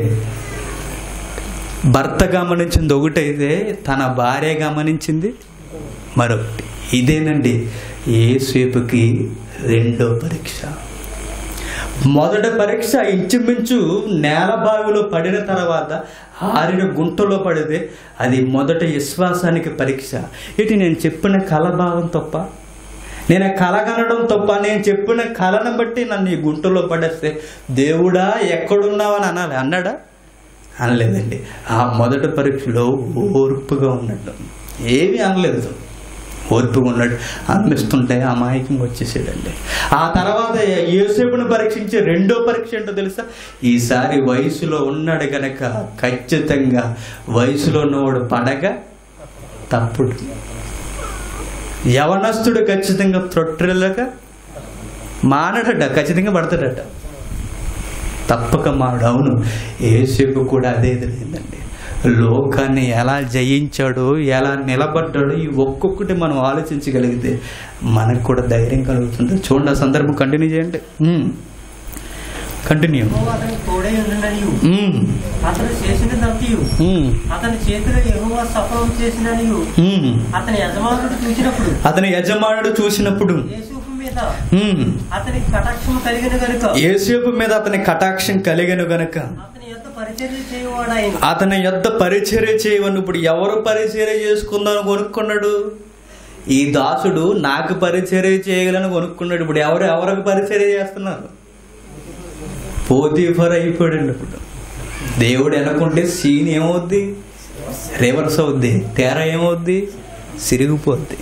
భర్త గమనించింది ఒకటైతే తన భార్య గమనించింది మరొకటి ఇదేనండి ఏసేపుకి రెండో పరీక్ష మొదటి పరీక్ష ఇంచుమించు నేల బావిలో పడిన తర్వాత ఆరిన గుంటలో పడితే అది మొదట విశ్వాసానికి పరీక్ష ఇటు నేను చెప్పిన కలభావం తప్ప నేను ఆ కళ కనడం తప్ప నేను చెప్పిన కళను బట్టి నన్ను ఈ గుంటలో పడేస్తే దేవుడా ఎక్కడున్నావని అనాలి అన్నాడా అనలేదండి ఆ మొదటి పరీక్షలో ఓర్పుగా ఉన్నట్టు ఏమీ అనలేదు ఓర్పుగా ఉన్నాడు అనిపిస్తుంటే అమాయకంగా వచ్చేసాడండి ఆ తర్వాత యోసేపుని పరీక్షించి రెండో పరీక్ష ఏంటో తెలుసా ఈసారి వయసులో ఉన్నాడు గనక ఖచ్చితంగా వయసులో ఉన్నవాడు పడగ తప్పుడు యవనస్తుడు ఖచ్చితంగా త్రొట్టెలక మానడట ఖచ్చితంగా పడతాడట తప్పక మానడు అవును ఏసేపు కూడా అదే ఎదురైందండి లోకాన్ని ఎలా జయించాడో ఎలా నిలబడ్డాడో ఈ ఒక్కొక్కటి మనం ఆలోచించగలిగితే మనకు కూడా ధైర్యం కలుగుతుంది చూడండి ఆ సందర్భం కంటిన్యూ చేయండి ఉమ్. కంటిన్యూ యెహోవా అతనికి తోడై ఉండననియు అతను చేసినదంతయు అతని చేతిలో యెహోవా సఫలం చేసిననియు అతని యజమానుడు చూసినప్పుడు అతని యజమానుడు చూసినప్పుడు యేసుఫు మీద ఉమ్, అతనికి కటాక్షం కలిగిన గనుక యేసేపు మీద అతని కటాక్షం కలిగను గనక అతని యొక్క పరిచర్య చేయవాడు ఆయన అతని యొద్ద పరిచర్య చేయవని ఇప్పుడు ఎవరు పరిచర్య చేసుకుందామని కొనుక్కున్నాడు ఈ దాసుడు నాకు పరిచర్య చేయగలని కొనుక్కున్నాడు ఇప్పుడు ఎవరు ఎవరికి పరిచర్య చేస్తున్నారు పోతీఫర్ అయిపోయాడు ఇప్పుడు దేవుడు ఎనకుంటే సీన్ ఏమవుద్ది రివర్స్ అవుద్ది తెర ఏమవుద్ది సిరిగిపోద్ది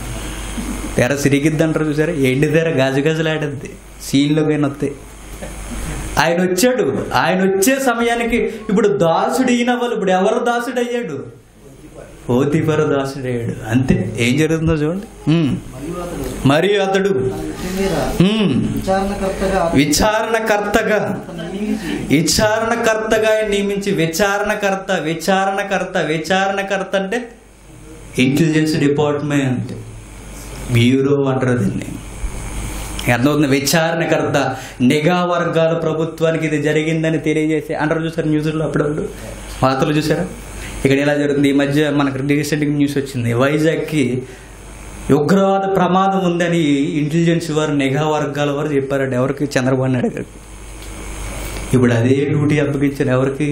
తెర సిరిగిద్ది అంటారు చూసారా ఎండి తెర గజ గజలాడద్ది సీన్లోకి వస్తాయి ఆయన వచ్చాడు ఆయన వచ్చే సమయానికి ఇప్పుడు దాసుడు ఈయన వాళ్ళు ఇప్పుడు ఎవరు దాసుడు అయ్యాడు పోతిఫర దాసుడు అయ్యాడు అంతే ఏం జరుగుతుందో చూడండి ఉమ్. మరియు అతడు మరియు అతడు తన ఇంటి మీద ఉమ్, విచారణకర్తగా విచారణకర్తగా అతన్ని నియమించి విచారణకర్తగా నియమించి విచారణకర్త విచారణకర్త విచారణకర్త అంటే ఇంటెలిజెన్స్ డిపార్ట్మెంట్ బ్యూరో అంటారు దీన్ని అర్థమవుతుంది విచారణకర్త నిఘా వర్గాల ప్రభుత్వానికి ఇది జరిగిందని తెలియజేసి అంటారు చూసారు న్యూస్లో అప్పుడప్పుడు వార్తలు చూసారా ఇక్కడ ఎలా జరుగుతుంది ఈ మధ్య మనకు రీసెంట్గా న్యూస్ వచ్చింది వైజాగ్కి ఉగ్రవాద ప్రమాదం ఉందని ఇంటెలిజెన్స్ వారు నిఘా వర్గాల వారు చెప్పారండి ఎవరికి చంద్రబాబు నాయుడు గారికి ఇప్పుడు అదే డ్యూటీ అప్పగించిన ఎవరికి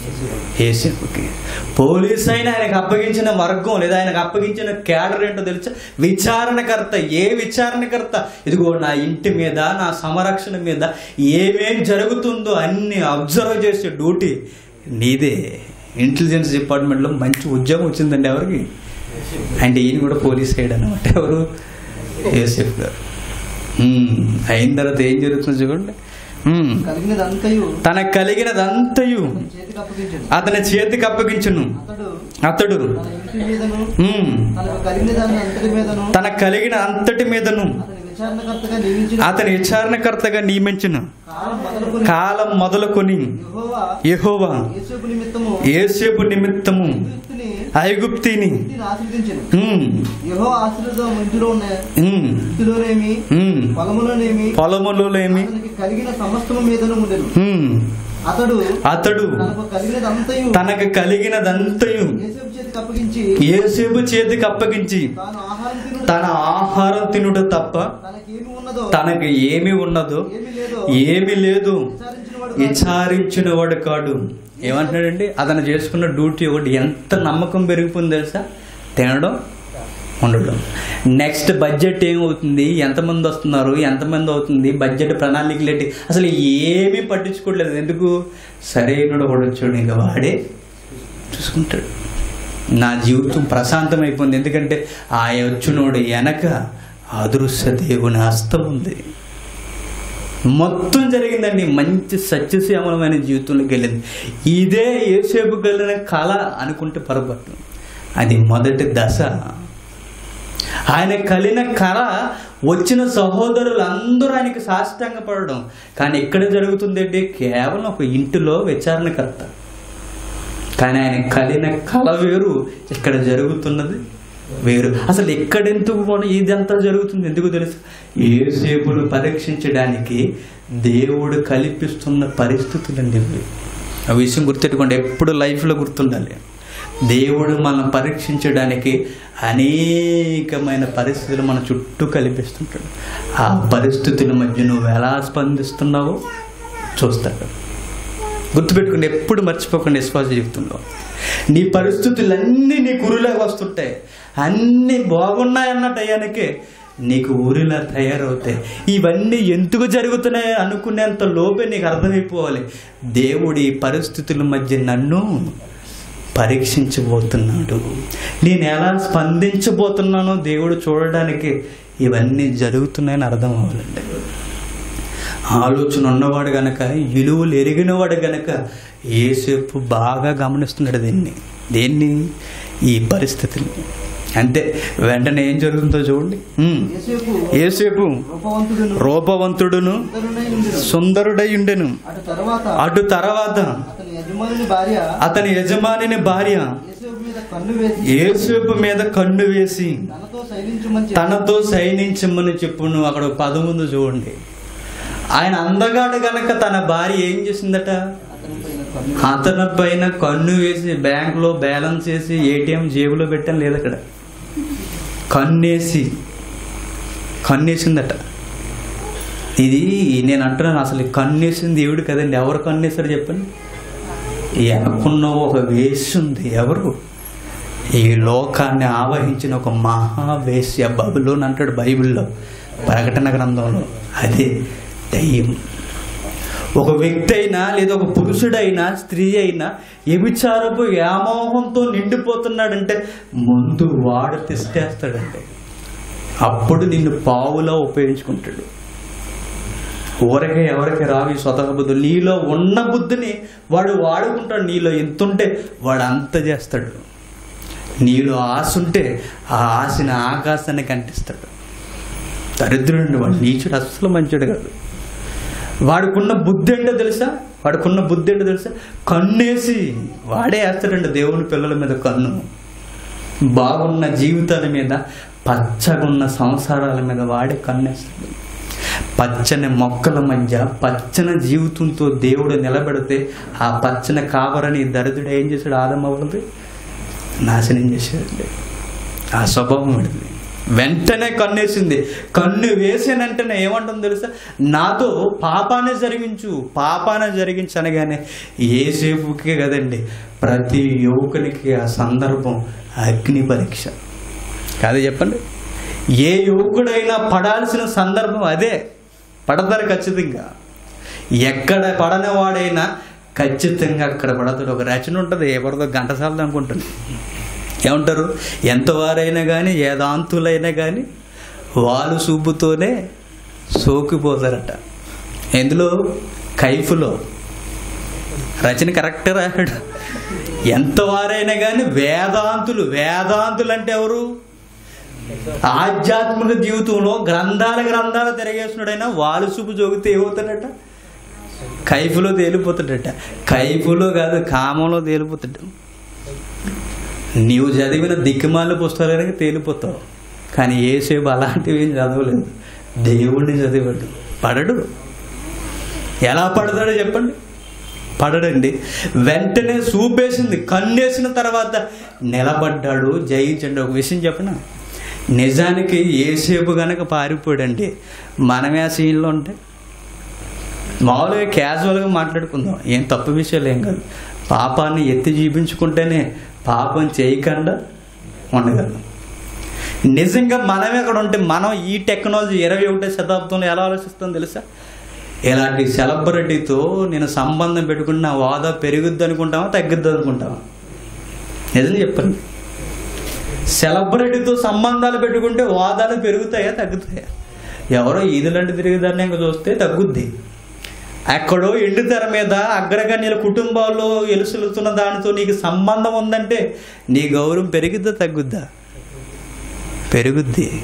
ఏసీకి పోలీస్ అయినా ఆయనకు అప్పగించిన వర్గం లేదా ఆయనకు అప్పగించిన క్యాడర్ ఏంటో తెలుసా విచారణకర్త ఏ విచారణకర్త ఇదిగో నా ఇంటి మీద నా సంరక్షణ మీద ఏమేం జరుగుతుందో అన్ని అబ్జర్వ్ చేసే డ్యూటీ నీదే ఇంటెలిజెన్స్ డిపార్ట్మెంట్లో మంచి ఉద్యోగం వచ్చిందండి ఎవరికి అంటే ఈయన కూడా పోలీస్ సైడ్ అనమాట ఎవరు ఏసీఎఫ్ గారు ఉమ్, అయిన తర్వాత ఏం జరుగుతుందో చూడండి ఉమ్. కలిగినదంతయు తనకు కలిగినదంతయు అతని చేతికి అప్పగించను అతని చేతికి అప్పగించును అతడు అతడు తన ఇంటి మీదను ఉమ్, తనకు కలిగిన దాని అంతటి మీదను తనకు కలిగిన అంతటి మీదను అతని విచారణకర్తగా నియమించిన అతని విచారణకర్తగా నియమించును కాలం మొదలుకొని కాలం మొదలుకొని యెహోవా యెహోవా యేసుకు నిమిత్తము ఏసేపు నిమిత్తము ఐగుప్తుని ఐగుప్తిని ఇంటిని ఆశ్రదించను ఉమ్, యెహో ఆశీర్వాదం ఇంటిలో ఉన్న ఉమ్, ఇంటిలోనేమి ఉమ్, పొలములోనేమి పొలములోనేమి అతనికి కలిగిన సమస్తము మీదను ఉండెను ఉమ్, అతడు అతడు తనకు కలిగినదంతయు తనకు కలిగినదంతయు యేసేపు చేతికి అప్పగించి ఏసేపు చేతికి అప్పగించి తాను ఆహారం తినుడు తన ఆహారం తినుట తప్ప తనకేమి ఉన్నదో తనకు ఏమి ఉన్నదో ఏమి లేదో ఏమి లేదు విచారించిన వాడు విచారించిన వాడు కాడు ఏమంటున్నాడండి అతను చేసుకున్న డ్యూటీ ఒకటి ఎంత నమ్మకం పెరిగిపోయింది తెలుసా తినడం ఉండడం నెక్స్ట్ బడ్జెట్ ఏమవుతుంది ఎంతమంది వస్తున్నారు ఎంతమంది అవుతుంది బడ్జెట్ ప్రణాళికలు ఏంటి అసలు ఏమీ పట్టించుకోవట్లేదు ఎందుకు సరైనడు ఒకడు వచ్చాడు ఇంకా వాడే చూసుకుంటాడు నా జీవితం ప్రశాంతం అయిపోయింది ఎందుకంటే ఆ వచ్చినోడు వెనక అదృశ్య దేవుని హస్తం ఉంది మొత్తం జరిగిందండి మంచి సత్యశ్యామలమైన జీవితంలోకి వెళ్ళింది ఇదే ఏసేపుకి వెళ్ళిన కళ అనుకుంటే పొరపాటు అది మొదటి దశ ఆయన కలిగిన కళ వచ్చిన సహోదరులు అందరూ ఆయనకి సాష్టాంగ పడడం కానీ ఎక్కడ జరుగుతుంది అంటే కేవలం ఒక ఇంటిలో విచారణకర్త కానీ ఆయన కలిగిన కళ వేరు ఇక్కడ జరుగుతున్నది వేరు అసలు ఎక్కడెందుకు మనం ఇదంతా జరుగుతుంది ఎందుకు తెలుసు ఏసేపును పరీక్షించడానికి దేవుడు కల్పిస్తున్న పరిస్థితులండి ఇవి ఆ విషయం గుర్తెట్టుకోండి ఎప్పుడు లైఫ్లో గుర్తుండాలి దేవుడు మనం పరీక్షించడానికి అనేకమైన పరిస్థితులు మన చుట్టూ కల్పిస్తుంటాడు ఆ పరిస్థితుల మధ్య నువ్వు ఎలా స్పందిస్తున్నావో చూస్తాడు గుర్తుపెట్టుకుని ఎప్పుడు మర్చిపోకండి విశ్వాస జీవితంలో నీ పరిస్థితులన్నీ నీ గురులా వస్తుంటాయి అన్నీ బాగున్నాయన్న టయానికే నీకు ఊరిలా తయారవుతాయి ఇవన్నీ ఎందుకు జరుగుతున్నాయి అనుకునేంత లోపే నీకు అర్థమైపోవాలి దేవుడి పరిస్థితుల మధ్య నన్ను పరీక్షించబోతున్నాడు నేను ఎలా స్పందించబోతున్నానో దేవుడు చూడడానికి ఇవన్నీ జరుగుతున్నాయని అర్థం అవ్వాలండి ఆలోచన ఉన్నవాడు గనక విలువలు ఎరిగినవాడు గనక ఏసేపు బాగా గమనిస్తున్నాడు దీన్ని దేన్ని ఈ పరిస్థితిని అంతే వెంటనే ఏం జరుగుతుందో చూడండి ఉమ్. యేసేపు ఏసేపు రూపవంతుడును రూపవంతుడును సుందరుడై ఉండెను. సుందరుడై ఉండెను అటు తర్వాత అటు తర్వాత అతని యజమానుని భార్య అతని యజమానిని భార్య యేసేపు మీద కన్ను వేసి ఏసేపు మీద కన్ను వేసి తనతో శైలించమని చెప్పి తనతో సైనించమని చెప్పు నువ్వు అక్కడ ఒక పదం ముందు చూడండి ఆయన అందగాడు గనక తన భార్య ఏం చేసిందట అతని పైన కన్ను అతని పైన కన్ను వేసి బ్యాంకులో బ్యాలెన్స్ వేసి ఏటీఎం జేబులో పెట్టాను లేదు అక్కడ కన్నేసి కన్నేసిందట ఇది నేను అంటున్నాను అసలు ఈ కన్నేసింది దేవుడు కదండి ఎవరు కన్నేశారు చెప్పండి వెనకున్న ఒక వేసి ఉంది ఎవరు ఈ లోకాన్ని ఆవహించిన ఒక మహావేశ్య బబులోని అంటాడు బైబిల్లో ప్రకటన గ్రంథంలో అదే దయ్యం ఒక వ్యక్తి అయినా లేదా ఒక పురుషుడైనా స్త్రీ అయినా వ్యభిచారపు వ్యామోహంతో నిండిపోతున్నాడంటే ముందు వాడు తిష్టేస్తాడంటే అప్పుడు నిన్ను పావులా ఉపయోగించుకుంటాడు ఊరకే ఎవరికి రావి స్వతహ బుద్ధులు నీలో ఉన్న బుద్ధిని వాడు వాడుకుంటాడు నీలో ఎంత ఉంటే వాడు అంత చేస్తాడు నీలో ఆశ ఉంటే ఆ ఆశని ఆకాశాన్ని కంటిస్తాడు దరిద్రుడు వాడు నీచుడు అస్సలు మంచిడు కాదు వాడుకున్న బుద్ధి ఏంటో తెలుసా వాడుకున్న బుద్ధి ఏంటో తెలుసా కన్నేసి వాడే వేస్తాడండి దేవుని పిల్లల మీద కన్ను బాగున్న జీవితాల మీద పచ్చగున్న సంసారాల మీద వాడే కన్నేస్తాడు పచ్చని మొక్కల మధ్య పచ్చని జీవితంతో దేవుడు నిలబెడితే ఆ పచ్చని కావరని దరిద్రుడు ఏం చేశాడు ఆదమవ్వదు నాశనం చేశాడండి ఆ స్వభావం పెడింది వెంటనే కన్నేసింది కన్ను వేసిన వెంటనే ఏమంటుంది తెలుసా నాతో పాపాన్ని జరిగించు పాపాన్ని జరిగించనగానే ఏసేపుకే కదండి ప్రతి యువకునికి ఆ సందర్భం అగ్ని పరీక్ష కాదు చెప్పండి ఏ యువకుడైనా పడాల్సిన సందర్భం అదే పడతారు ఖచ్చితంగా ఎక్కడ పడని వాడైనా ఖచ్చితంగా అక్కడ పడతాడు ఒక రచన ఉంటుంది ఎవరిదో ఘంటసాలది అనుకుంటుంది ఏమంటారు ఎంతవారైనా కానీ ఏదాంతులైనా కానీ వాళ్ళు చూపుతోనే సోకిపోతారట ఎందులో కైఫులో రచన కరెక్ట్ రాశాడు ఎంతవారైనా కానీ వేదాంతులు వేదాంతులు అంటే ఎవరు ఆధ్యాత్మిక జీవితంలో గ్రంథాల గ్రంథాలు తిరగేస్తున్నాడైనా వాళ్ళు చూపు జోగితే ఏమవుతాడట కైఫులో తేలిపోతాడట కైఫులో కాదు కామంలో తేలిపోతాడు నీవు చదివిన దిక్కుమాల పుస్తకాలకి తేలిపోతావు కానీ ఏసేపు అలాంటివి ఏం చదవలేదు దేవుడిని చదివాడు పడడు ఎలా పడతాడో చెప్పండి పడడండి వెంటనే చూపేసింది కన్నేసిన తర్వాత నిలబడ్డాడు జయించండి ఒక విషయం చెప్పనా నిజానికి ఏసేపు గనక పారిపోయాడండి మనమే ఆ సీన్లో ఉంటే మామూలుగా క్యాజువల్గా మాట్లాడుకుందాం ఏం తప్పు విషయాలు ఏం కాదు పాపాన్ని ఎత్తి జీవించుకుంటేనే పాపం చేయకుండా ఉండగలం నిజంగా మనమే అక్కడ ఉంటే మనం ఈ టెక్నాలజీ ఇరవై ఒకటో శతాబ్దంలో ఎలా ఆలోచిస్తాం తెలుసా ఇలాంటి సెలబ్రిటీతో నేను సంబంధం పెట్టుకుని నా వాదా పెరుగుద్ది అనుకుంటావా తగ్గుద్ది అనుకుంటావా నిజం చెప్పండి సెలబ్రిటీతో సంబంధాలు పెట్టుకుంటే వాదాలు పెరుగుతాయా తగ్గుతాయా ఎవరో ఈదులంటే తిరిగేదాన్ని ఇంకా చూస్తే తగ్గుద్ది ఎక్కడో ఎండు తెర మీద అగ్రగణ్యుల కుటుంబాల్లో ఎలుసులుతున్న దానితో నీకు సంబంధం ఉందంటే నీ గౌరవం పెరిగిద్దా తగ్గుద్దా పెరుగుద్ది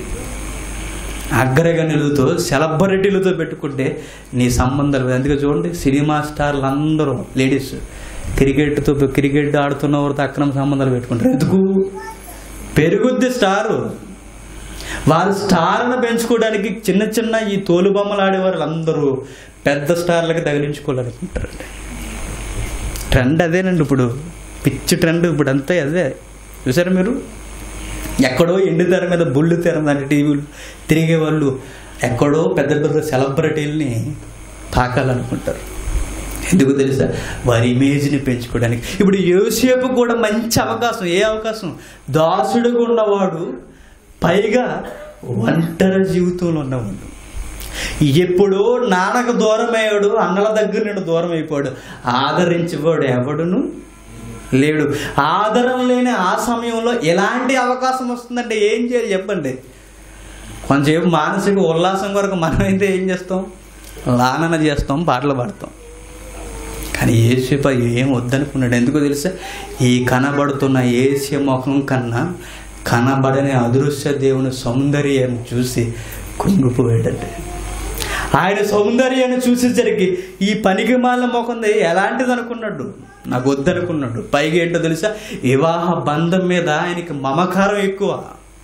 అగ్రగణ్యులతో సెలబ్రిటీలతో పెట్టుకుంటే నీ సంబంధాలు అందుకే చూడండి సినిమా స్టార్లు అందరూ లేడీస్ క్రికెట్తో క్రికెట్ ఆడుతున్న వారితో అక్రమ సంబంధాలు పెట్టుకుంటారు ఎందుకు పెరుగుద్ది స్టారు వారు స్టార్ను పెంచుకోవడానికి చిన్న చిన్న ఈ తోలు బొమ్మలు ఆడేవారు అందరూ పెద్ద స్టార్లకి తగిలించుకోవాలనుకుంటారండి ట్రెండ్ అదేనండి ఇప్పుడు పిచ్చి ట్రెండ్ ఇప్పుడు అంతా అదే చూసారా మీరు ఎక్కడో ఎండు తెర మీద బుల్లు తెర లాంటి టీవీలు తిరిగే వాళ్ళు ఎక్కడో పెద్ద పెద్ద సెలబ్రిటీల్ని తాకాలనుకుంటారు ఎందుకు తెలుసా వారి ఇమేజ్ని పెంచుకోవడానికి ఇప్పుడు యోసేపు కూడా మంచి అవకాశం ఏ అవకాశం దాసుడుగా ఉన్నవాడు పైగా ఒంటరి జీవితంలో ఉన్నవాడు ఎప్పుడో నాన్నకు దూరం అయ్యాడు అన్నల దగ్గర నుండి దూరం అయిపోయాడు ఆదరించేవాడు ఎవడును లేడు ఆదరణ లేని ఆ సమయంలో ఎలాంటి అవకాశం వస్తుందంటే ఏం చేయాలి చెప్పండి కొంచెంసేపు మానసిక ఉల్లాసం కొరకు మనమైతే ఏం చేస్తాం లానన చేస్తాం పాటలు పాడతాం కానీ ఏసేపు ఏం వద్దనుకున్నాడు ఎందుకు తెలుసా ఈ కనబడుతున్న ఏసే ముఖం కన్నా కనబడని అదృశ్య దేవుని సౌందర్యాన్ని చూసి కుంగిపోయాడంటే ఆయన సౌందర్యాన్ని చూసేసరికి ఈ పనికి మాల మొకంది ఎలాంటిది అనుకున్నాడు నాకు వద్దనుకున్నాడు పైగా ఏంటో తెలుసా వివాహ బంధం మీద ఆయనకి మమకారం ఎక్కువ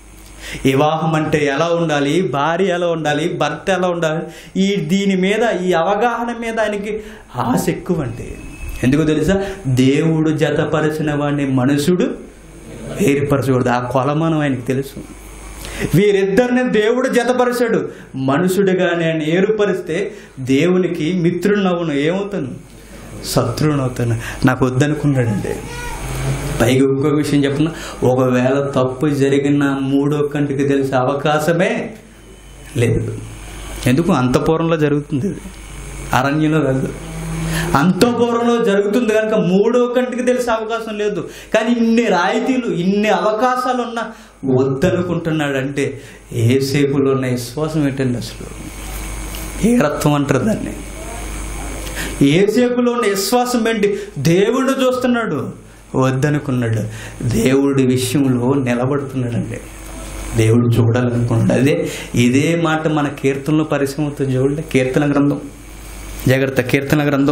వివాహం అంటే ఎలా ఉండాలి భార్య ఎలా ఉండాలి భర్త ఎలా ఉండాలి ఈ దీని మీద ఈ అవగాహన మీద ఆయనకి ఆశ ఎక్కువ అంటే ఎందుకు తెలుసా దేవుడు జతపరిచిన వాడిని మనుషుడు వేరుపరచకూడదు ఆ కొలమానం ఆయనకి తెలుసు వీరిద్దరిని దేవుడు జతపరిచాడు మనుషుడిగా నేను ఏరుపరిస్తే దేవునికి మిత్రుడినవును ఏమవుతాను శత్రువునవుతాను నాకు వద్దనుకున్నాడండి పైగా ఇంకొక విషయం చెప్పిన ఒకవేళ తప్పు జరిగిన మూడో కంటికి తెలిసే అవకాశమే లేదు ఎందుకు అంతఃపురంలో జరుగుతుంది ఇది అరణ్యంలో కాదు అంతఃపురంలో జరుగుతుంది కనుక మూడో కంటికి తెలిసే అవకాశం లేదు కానీ ఇన్ని రాయితీలు ఇన్ని అవకాశాలు ఉన్నా వద్దనుకుంటున్నాడంటే ఏ సేపులో ఉన్న విశ్వాసం ఏంటండి అసలు ఏ రత్వం అంటారు దాన్ని ఏ సేపులో ఉన్న విశ్వాసం ఏంటి దేవుడు చూస్తున్నాడు వద్దనుకున్నాడు దేవుడి విషయంలో నిలబడుతున్నాడండి దేవుడు చూడాలనుకున్నాడు అదే ఇదే మాట మన కీర్తనలో పరిశ్రమతో చూడండి కీర్తన గ్రంథం జాగ్రత్త కీర్తన గ్రంథం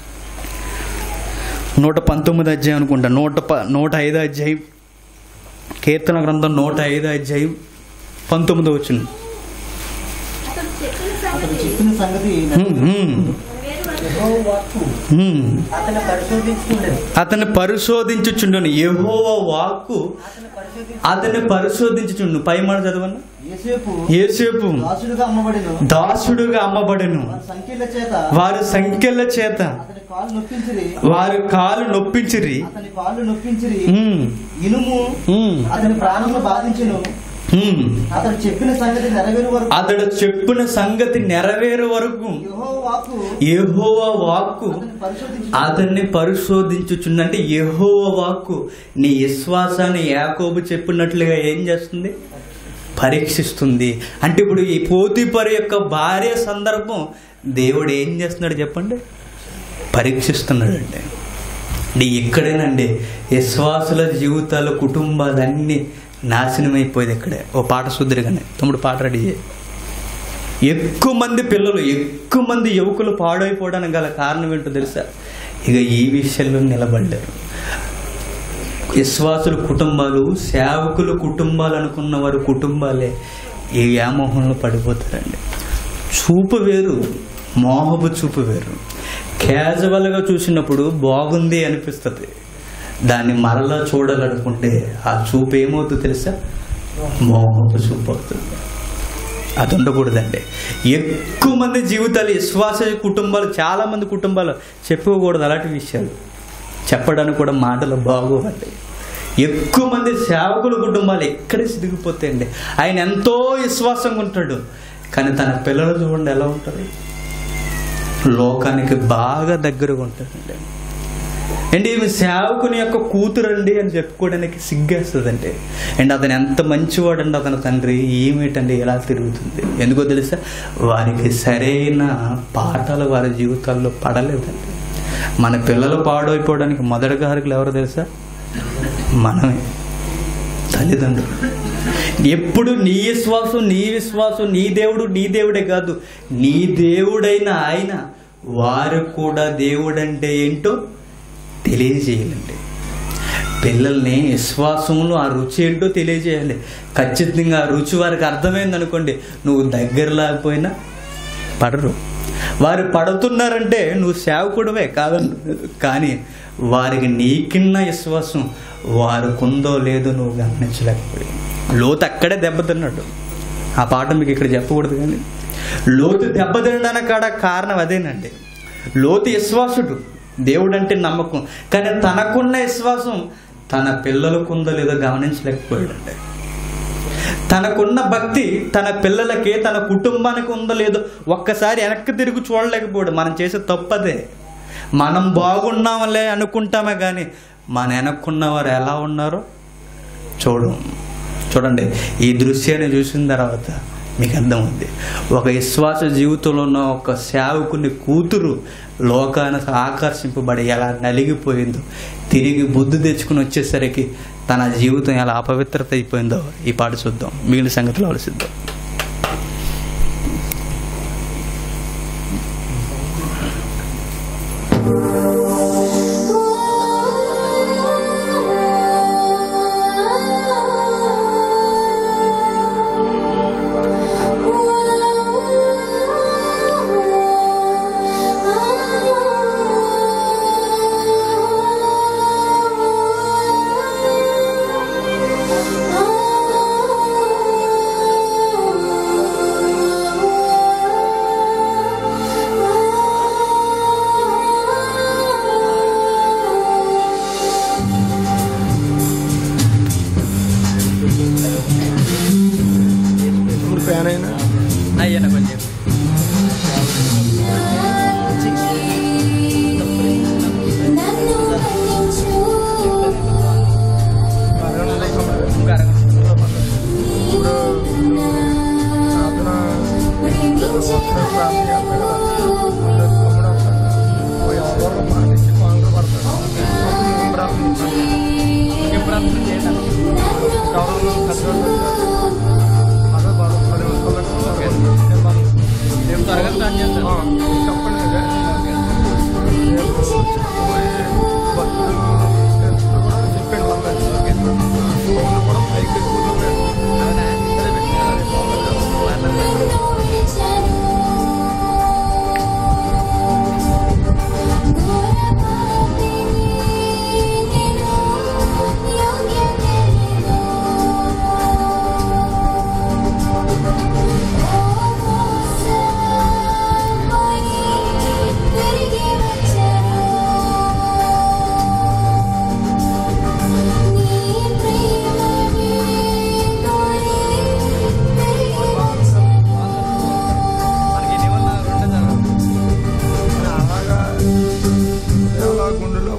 నూట పంతొమ్మిది అధ్యాయం అనుకుంటా నూట ప నూట ఐదు అధ్యాయం కీర్తన గ్రంథం నూట ఐదు అధ్యాయం పంతొమ్మిది వచ్చింది అతను చెప్పిన సంగతి యెహోవా వాక్కు అతను పరిశోధించుకుండేది అతను పరిశోధించుచుండును యెహోవా వాక్కు అతను పరిశోధించు అతన్ని పరిశోధించుచుండు పై మాట చదవన్న ఏసేపు ఏసేపు దాసుడుగా అమ్మబడిను దాసుడుగా అమ్మబడెను వారి సంఖ్యల చేత వారి సంఖ్యల చేత అతని కాళ్ళు నొప్పించిరి వారి కాలు నొప్పించిరి అతని కాళ్ళు నొప్పించిరి ఉమ్, ఇనుము ఉమ్, అతని ప్రాణమును బాధించును ఉమ్. అతడు చెప్పిన సంగతి నెరవేరు వరకు అతడు చెప్పిన సంగతి నెరవేరు వరకు యెహోవా వాక్కు యెహోవా వాక్కు అతని పరిశోధించు అతన్ని పరిశోధించుచుండు అంటే యెహోవ వాక్కు నీ విశ్వాసాన్ని యాకోబు చెప్పినట్లుగా ఏం చేస్తుంది పరీక్షిస్తుంది అంటే ఇప్పుడు ఈ పోతిపరి యొక్క భార్య సందర్భం దేవుడు ఏం చేస్తున్నాడు చెప్పండి పరీక్షిస్తున్నాడండి అంటే ఇక్కడేనండి విశ్వాసుల జీవితాలు కుటుంబాలన్నీ నాశనం అయిపోయేది ఇక్కడే ఓ పాట సుద్దరిగానే తమ్ముడు పాట రెడీ చేయి ఎక్కువ మంది పిల్లలు ఎక్కువ మంది యువకులు పాడైపోవడానికి గల కారణం ఏంటో తెలుసా ఇక ఈ విషయంలో నిలబడ్డారు విశ్వాసుల కుటుంబాలు సేవకుల కుటుంబాలు అనుకున్న వారి కుటుంబాలే ఈ వ్యామోహంలో పడిపోతారండి చూపు వేరు మోహపు చూపు వేరు క్యాజువల్గా చూసినప్పుడు బాగుంది అనిపిస్తుంది దాన్ని మరలా చూడాలనుకుంటే ఆ చూపు ఏమవుతుందో తెలుసా మోహపు చూపు అవుతుంది అది ఉండకూడదండి ఎక్కువ మంది జీవితాలు విశ్వాస కుటుంబాలు చాలా మంది కుటుంబాలు చెప్పుకోకూడదు అలాంటి విషయాలు చెప్పడానికి కూడా మాటలు బాగోవండి ఎక్కువ మంది సేవకుల కుటుంబాలు ఎక్కడ సిదిగిపోతాయండి ఆయన ఎంతో విశ్వాసంగా ఉంటాడు కానీ తన పిల్లలు చూడండి ఎలా ఉంటారు లోకానికి బాగా దగ్గరగా ఉంటారండి అండి ఈమె సేవకుని యొక్క కూతురండి అని చెప్పుకోవడానికి సిగ్గేస్తుందండి అండ్ అతను ఎంత మంచివాడండి అతని తండ్రి ఏమిటండి ఎలా తిరుగుతుంది ఎందుకో తెలుసా వారికి సరైన పాఠాలు వారి జీవితాల్లో పడలేదండి మన పిల్లలు పాడైపోవడానికి మొదటి గారికి ఎవరు తెలుసా మనమే తల్లిదండ్రులు ఎప్పుడు నీ విశ్వాసం నీ విశ్వాసం నీ దేవుడు నీ దేవుడే కాదు నీ దేవుడైన ఆయన వారు కూడా దేవుడంటే ఏంటో తెలియజేయాలండి పిల్లల్ని విశ్వాసంలో ఆ రుచి ఏంటో తెలియజేయాలి ఖచ్చితంగా ఆ రుచి వారికి అర్థమైంది అనుకోండి నువ్వు దగ్గర లేకపోయినా పడరు వారు పడుతున్నారంటే నువ్వు సేవకుడవే కాదని కానీ వారికి నీకిన్న విశ్వాసం వారికి ఉందో లేదో నువ్వు గమనించలేకపోయి లోతు అక్కడే దెబ్బతిన్నాడు ఆ పాట మీకు ఇక్కడ చెప్పకూడదు కానీ లోతు దెబ్బతినడానికి కాడ కారణం అదేనండి లోతు విశ్వాసుడు దేవుడు అంటే నమ్మకం కానీ తనకున్న విశ్వాసం తన పిల్లలకు ఉందో లేదో గమనించలేకపోయాడండి తనకున్న భక్తి తన పిల్లలకి తన కుటుంబానికి ఉందో లేదో ఒక్కసారి వెనక్కి తిరిగి చూడలేకపోయాడు మనం చేసే తప్పదే మనం బాగున్నాంలే అనుకుంటామే కానీ మన వెనక్కున్న వారు ఎలా ఉన్నారో చూడం చూడండి ఈ దృశ్యాన్ని చూసిన తర్వాత మీకు అర్థమవుద్ది ఒక విశ్వాస జీవితంలో ఉన్న ఒక సేవకుని కూతురు లోకాన ఆకర్షింపబడి ఎలా నలిగిపోయిందో తిరిగి బుద్ధి తెచ్చుకుని వచ్చేసరికి తన జీవితం ఎలా అపవిత్రత అయిపోయిందో ఈ పాట చూద్దాం మిగిలిన సంగతులు ఆలోచిద్దాం Oh అలాగా దేవుల గుండెలో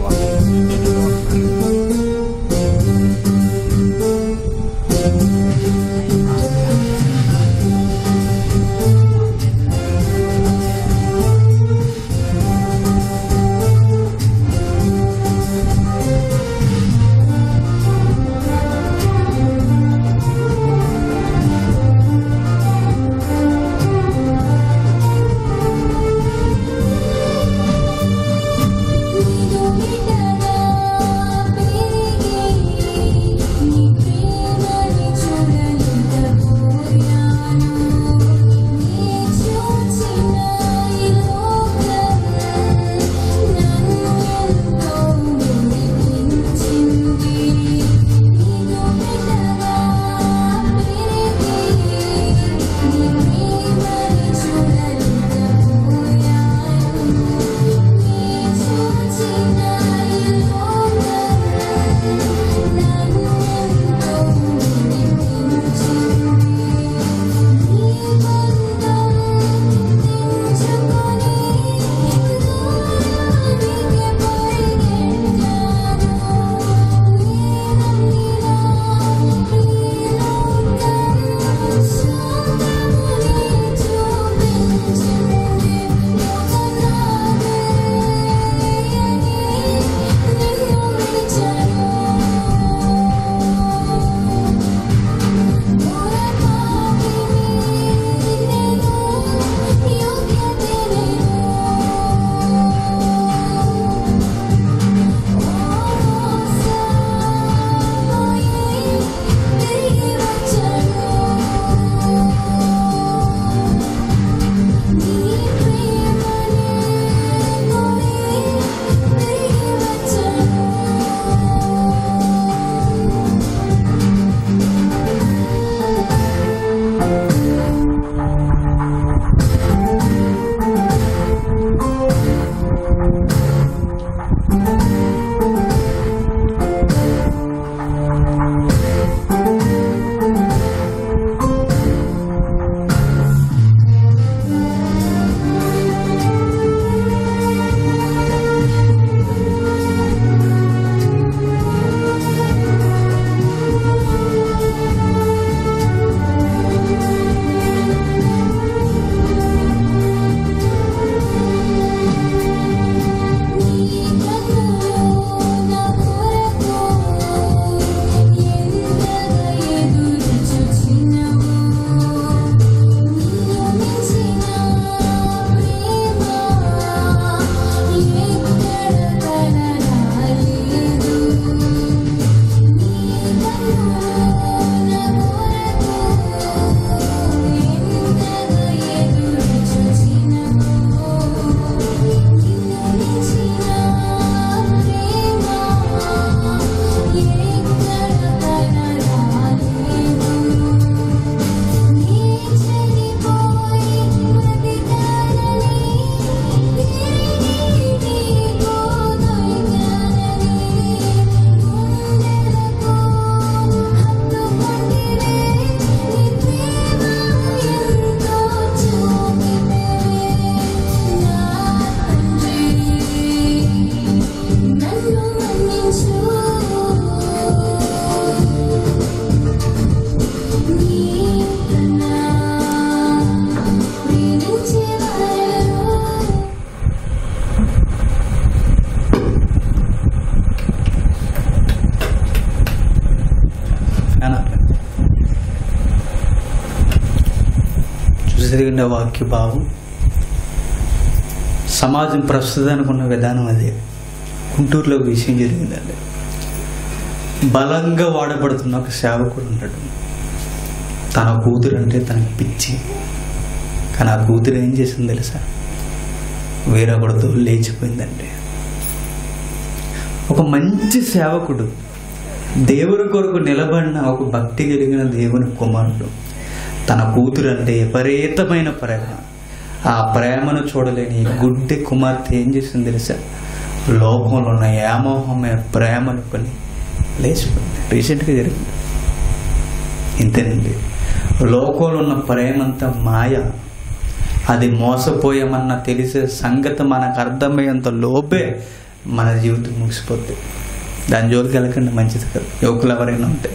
జరిగిన వాక్య భావం సమాజం ప్రస్తుతానికి ఉన్న విధానం అదే గుంటూరులో ఒక విషయం జరిగిందండి బలంగా వాడబడుతున్న ఒక సేవకుడు ఉంటాడు తన కూతురు అంటే తనకి పిచ్చి కానీ ఆ కూతురు ఏం చేసింది తెలుసా వేరొకడితో లేచిపోయిందండి ఒక మంచి సేవకుడు దేవుని కొరకు నిలబడిన ఒక భక్తి కలిగిన దేవుని కుమారుడు తన కూతురు అంటే విపరీతమైన ప్రేమ ఆ ప్రేమను చూడలేని ఈ గుడ్డి కుమార్తె ఏం చేసింది తెలుసా లోకంలో ఉన్న వ్యామోహమైన ప్రేమను కొని లేచిపోయింది రీసెంట్గా జరిగింది ఇంతేనండి లోకంలో ఉన్న ప్రేమ అంతా మాయ అది మోసపోయామన్న తెలిసే సంగతి మనకు అర్థమయ్యేంత లోపే మన జీవితం ముగిసిపోద్ది దాని జోలికి వెళ్ళకండి మంచిది కదా యువకులు ఎవరైనా ఉంటే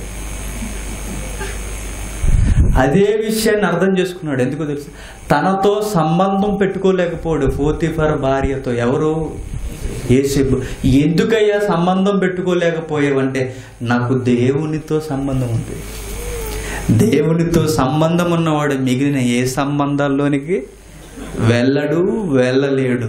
అదే విషయాన్ని అర్థం చేసుకున్నాడు ఎందుకో తెలుసు తనతో సంబంధం పెట్టుకోలేకపోయాడు ఫోతిఫర్ భార్యతో ఎవరు ఏసేపు ఎందుకయ్యా సంబంధం పెట్టుకోలేకపోయావంటే నాకు దేవునితో సంబంధం ఉంది దేవునితో సంబంధం ఉన్నవాడు మిగిలిన ఏ సంబంధాల్లోనికి వెళ్ళడు వెళ్ళలేడు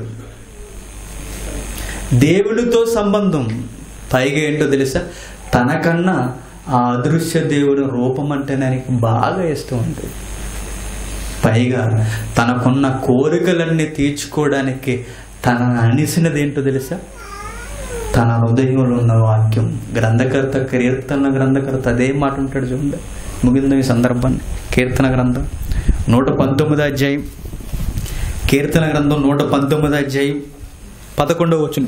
దేవునితో సంబంధం పైగా ఏంటో తెలుసా తనకన్నా ఆ అదృశ్య దేవుని రూపం అంటే నాకు బాగా ఇష్టం ఉంది పైగా తనకున్న కోరికలన్నీ తీర్చుకోవడానికి తన అనిసినది ఏంటో తెలుసా తన హృదయంలో ఉన్న వాక్యం గ్రంథకర్త కీర్తన గ్రంథకర్త అదే మాట ఉంటాడు చూడండి ముగింది ఈ సందర్భాన్ని కీర్తన గ్రంథం నూట పంతొమ్మిది అధ్యాయం కీర్తన గ్రంథం నూట పంతొమ్మిది అధ్యాయం పదకొండవ వచ్చిన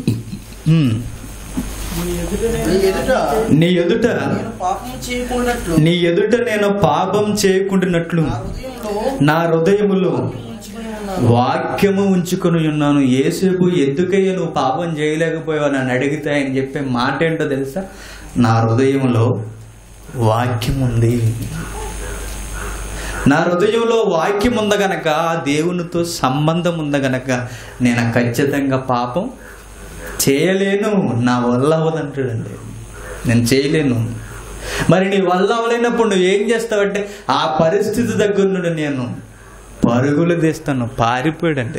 నీ ఎదుట నీ ఎదుట నేను పాపం చేయకున్నట్లు నీ ఎదుట నేను పాపం చేయకుండానట్లు నా హృదయంలో నా హృదయములో ఉంచుకుని ఉన్నాను వాక్యము ఉంచుకొని ఉన్నాను ఏసేపు ఎందుకయ్యా నువ్వు పాపం చేయలేకపోయావు నన్ను అడిగితే ఆయన చెప్పే మాట ఏంటో తెలుసా నా హృదయంలో వాక్యం ఉంది నా హృదయంలో వాక్యం ఉంది గనక దేవునితో సంబంధం ఉంది గనక నేను ఖచ్చితంగా పాపం చేయలేను నా వల్ల అవ్వదంటాడండి నేను చేయలేను మరి నీ వల్ల అవ్వలేనప్పుడు నువ్వు ఏం చేస్తావంటే ఆ పరిస్థితి దగ్గర నుండి నేను పరుగులు తీస్తాను పారిపోయాడండి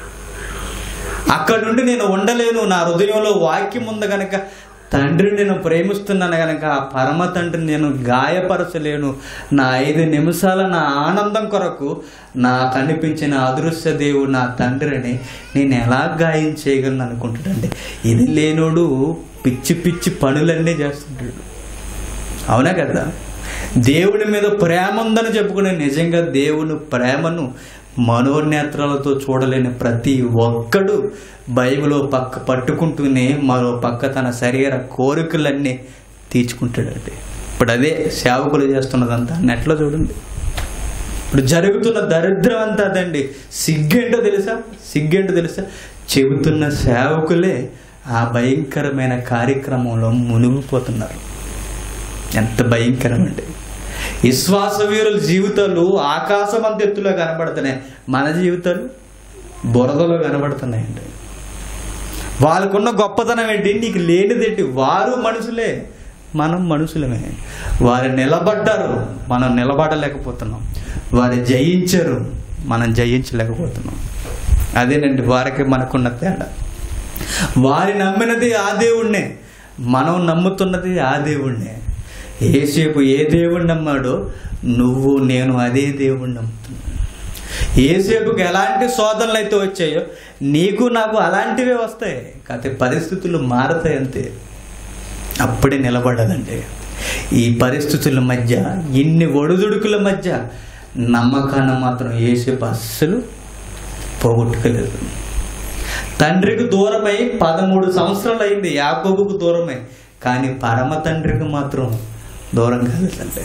అక్కడ నుండి నేను ఉండలేను నా హృదయంలో వాక్యం ఉంది గనక తండ్రిని నేను ప్రేమిస్తున్నాను గనక ఆ పరమ తండ్రిని నేను గాయపరచలేను నా ఐదు నిమిషాల నా ఆనందం కొరకు నా కనిపించిన అదృశ్య దేవుడు నా తండ్రిని నేను ఎలా గాయం చేయగలను అనుకుంటాడండి ఇది లేనోడు పిచ్చి పిచ్చి పనులన్నీ చేస్తుంటాడు అవునా కదా దేవుని మీద ప్రేమ ఉందని చెప్పుకునే నిజంగా దేవుని ప్రేమను మనోనేత్రాలతో చూడలేని ప్రతి ఒక్కడు బైబిల్ పక్క పట్టుకుంటూనే మరో పక్క తన శరీర కోరికలన్నీ తీర్చుకుంటాడండి ఇప్పుడు అదే సేవకులు చేస్తున్నదంతా నెట్లో చూడండి ఇప్పుడు జరుగుతున్న దరిద్రం అంతా అదండి సిగ్గేంటో తెలుసా సిగ్గేంటో తెలుసా చెబుతున్న సేవకులే ఆ భయంకరమైన కార్యక్రమంలో మునిగిపోతున్నారు ఎంత భయంకరం అండి విశ్వాస వీరుల జీవితాలు ఆకాశం అంత ఎత్తులో కనబడుతున్నాయి మన జీవితాలు బురదలో కనబడుతున్నాయండి వాళ్ళకున్న గొప్పతనం ఏంటి నీకు లేనిదేంటి వారు మనుషులే మనం మనుషులమే వారు నిలబడ్డారు మనం నిలబడలేకపోతున్నాం వారు జయించారు మనం జయించలేకపోతున్నాం అదేనండి వారికి మనకున్న తేడా వారి నమ్మినది ఆ దేవుణ్ణే మనం నమ్ముతున్నది ఆ దేవుణ్ణే ఏసేపు ఏ దేవుణ్ణి నమ్మాడో నువ్వు నేను అదే దేవుణ్ణి నమ్ముతున్నాను ఏసేపుకి ఎలాంటి శోధనలు అయితే వచ్చాయో నీకు నాకు అలాంటివే వస్తాయి కాకపోతే పరిస్థితులు మారతాయి అంతే అప్పుడే నిలబడదండి ఈ పరిస్థితుల మధ్య ఇన్ని ఒడిదుడుకుల మధ్య నమ్మకాన్ని మాత్రం ఏసేపు అస్సలు పోగొట్టుకోలేదు తండ్రికి దూరమై పదమూడు సంవత్సరాలు అయింది యాకోబుకు దూరమై కానీ పరమ తండ్రికి మాత్రం దూరం కాలేదండి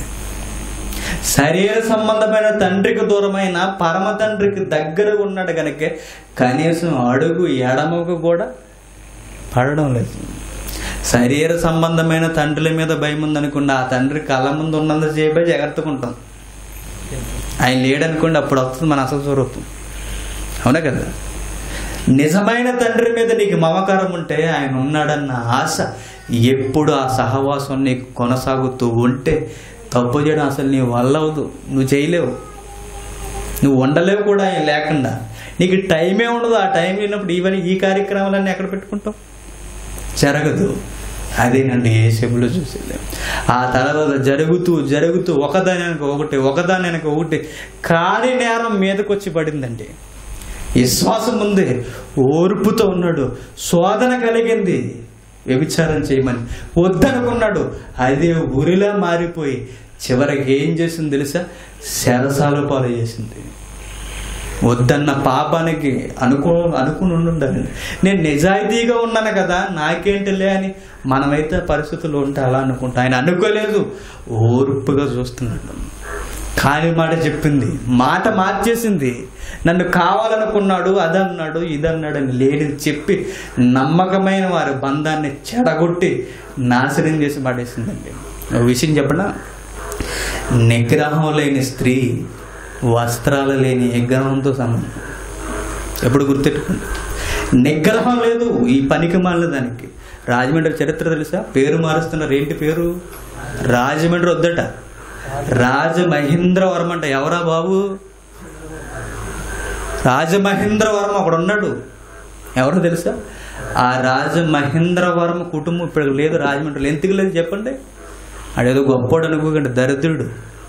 శరీర సంబంధమైన తండ్రికి దూరమైన పరమ తండ్రికి దగ్గర ఉన్నాడు కనుక కనీసం అడుగు ఎడమకు కూడా పడడం లేదు శరీర సంబంధమైన తండ్రుల మీద భయం ఉందనుకోండి ఆ తండ్రి కళ్ళ ముందు ఉన్నంత సేపే జాగ్రత్తగా ఆయన లేడనుకోండి అప్పుడు వస్తుంది మన అసలు స్వరూపం అవునా కదా నిజమైన తండ్రి మీద నీకు మమకారం ఉంటే ఆయన ఉన్నాడన్న ఆశ ఎప్పుడు ఆ సహవాసం నీకు కొనసాగుతూ ఉంటే తప్పు చేయడం అసలు నీ వల్ల అవదు నువ్వు చేయలేవు నువ్వు ఉండలేవు కూడా ఆయన లేకుండా నీకు టైమే ఉండదు ఆ టైం లేనప్పుడు ఇవన్నీ ఈ కార్యక్రమాలన్నీ ఎక్కడ పెట్టుకుంటావు జరగదు అదేనండి ఏసేపులో చూసేది ఆ తర్వాత జరుగుతూ జరుగుతూ ఒకదాని వెనక ఒకటి ఒకదాని వెనక ఒకటి కాని నేరం మీదకి వచ్చి పడిందండి విశ్వాసం ఉంది ఓర్పుతో ఉన్నాడు శోధన కలిగింది వ్యభిచారం చేయమని వద్దనుకున్నాడు అదే ఊరిలా మారిపోయి చివరికి ఏం చేసింది తెలుసా శరసాల పాలు చేసింది వద్దన్న పాపానికి అనుకో అనుకుని ఉండాలి నేను నిజాయితీగా ఉన్నాను కదా నాకేంటిలే అని మనమైతే పరిస్థితులు ఉంటే అలా అనుకుంటా ఆయన అనుకోలేదు ఓర్పుగా చూస్తున్నాడు కాని మాట చెప్పింది మాట మార్చేసింది నన్ను కావాలనుకున్నాడు అదన్నాడు ఇదన్నాడు అని లేనిది చెప్పి నమ్మకమైన వారి బంధాన్ని చెడగొట్టి నాశనం చేసి పడేసిందండి ఒక విషయం చెప్పనా నిగ్రహం లేని స్త్రీ వస్త్రాలు లేని విగ్రహంతో సమానం ఎప్పుడు గుర్తెట్టుకోండి నిగ్రహం లేదు ఈ పనికి మాలిన దానికి రాజమండ్రి చరిత్ర తెలుసా పేరు మారుస్తున్నారు ఏంటి పేరు రాజమండ్రి వద్దట రాజమహేంద్రవరం అంట ఎవరా బాబు రాజమహేంద్రవరం అక్కడ ఉన్నాడు ఎవరో తెలుసా ఆ రాజమహేంద్రవరం కుటుంబం ఇప్పుడు లేదు రాజమండ్రిలో ఎందుకు లేదు చెప్పండి ఆడేదో గొప్పోడు అనుకోకండి దరిద్రుడు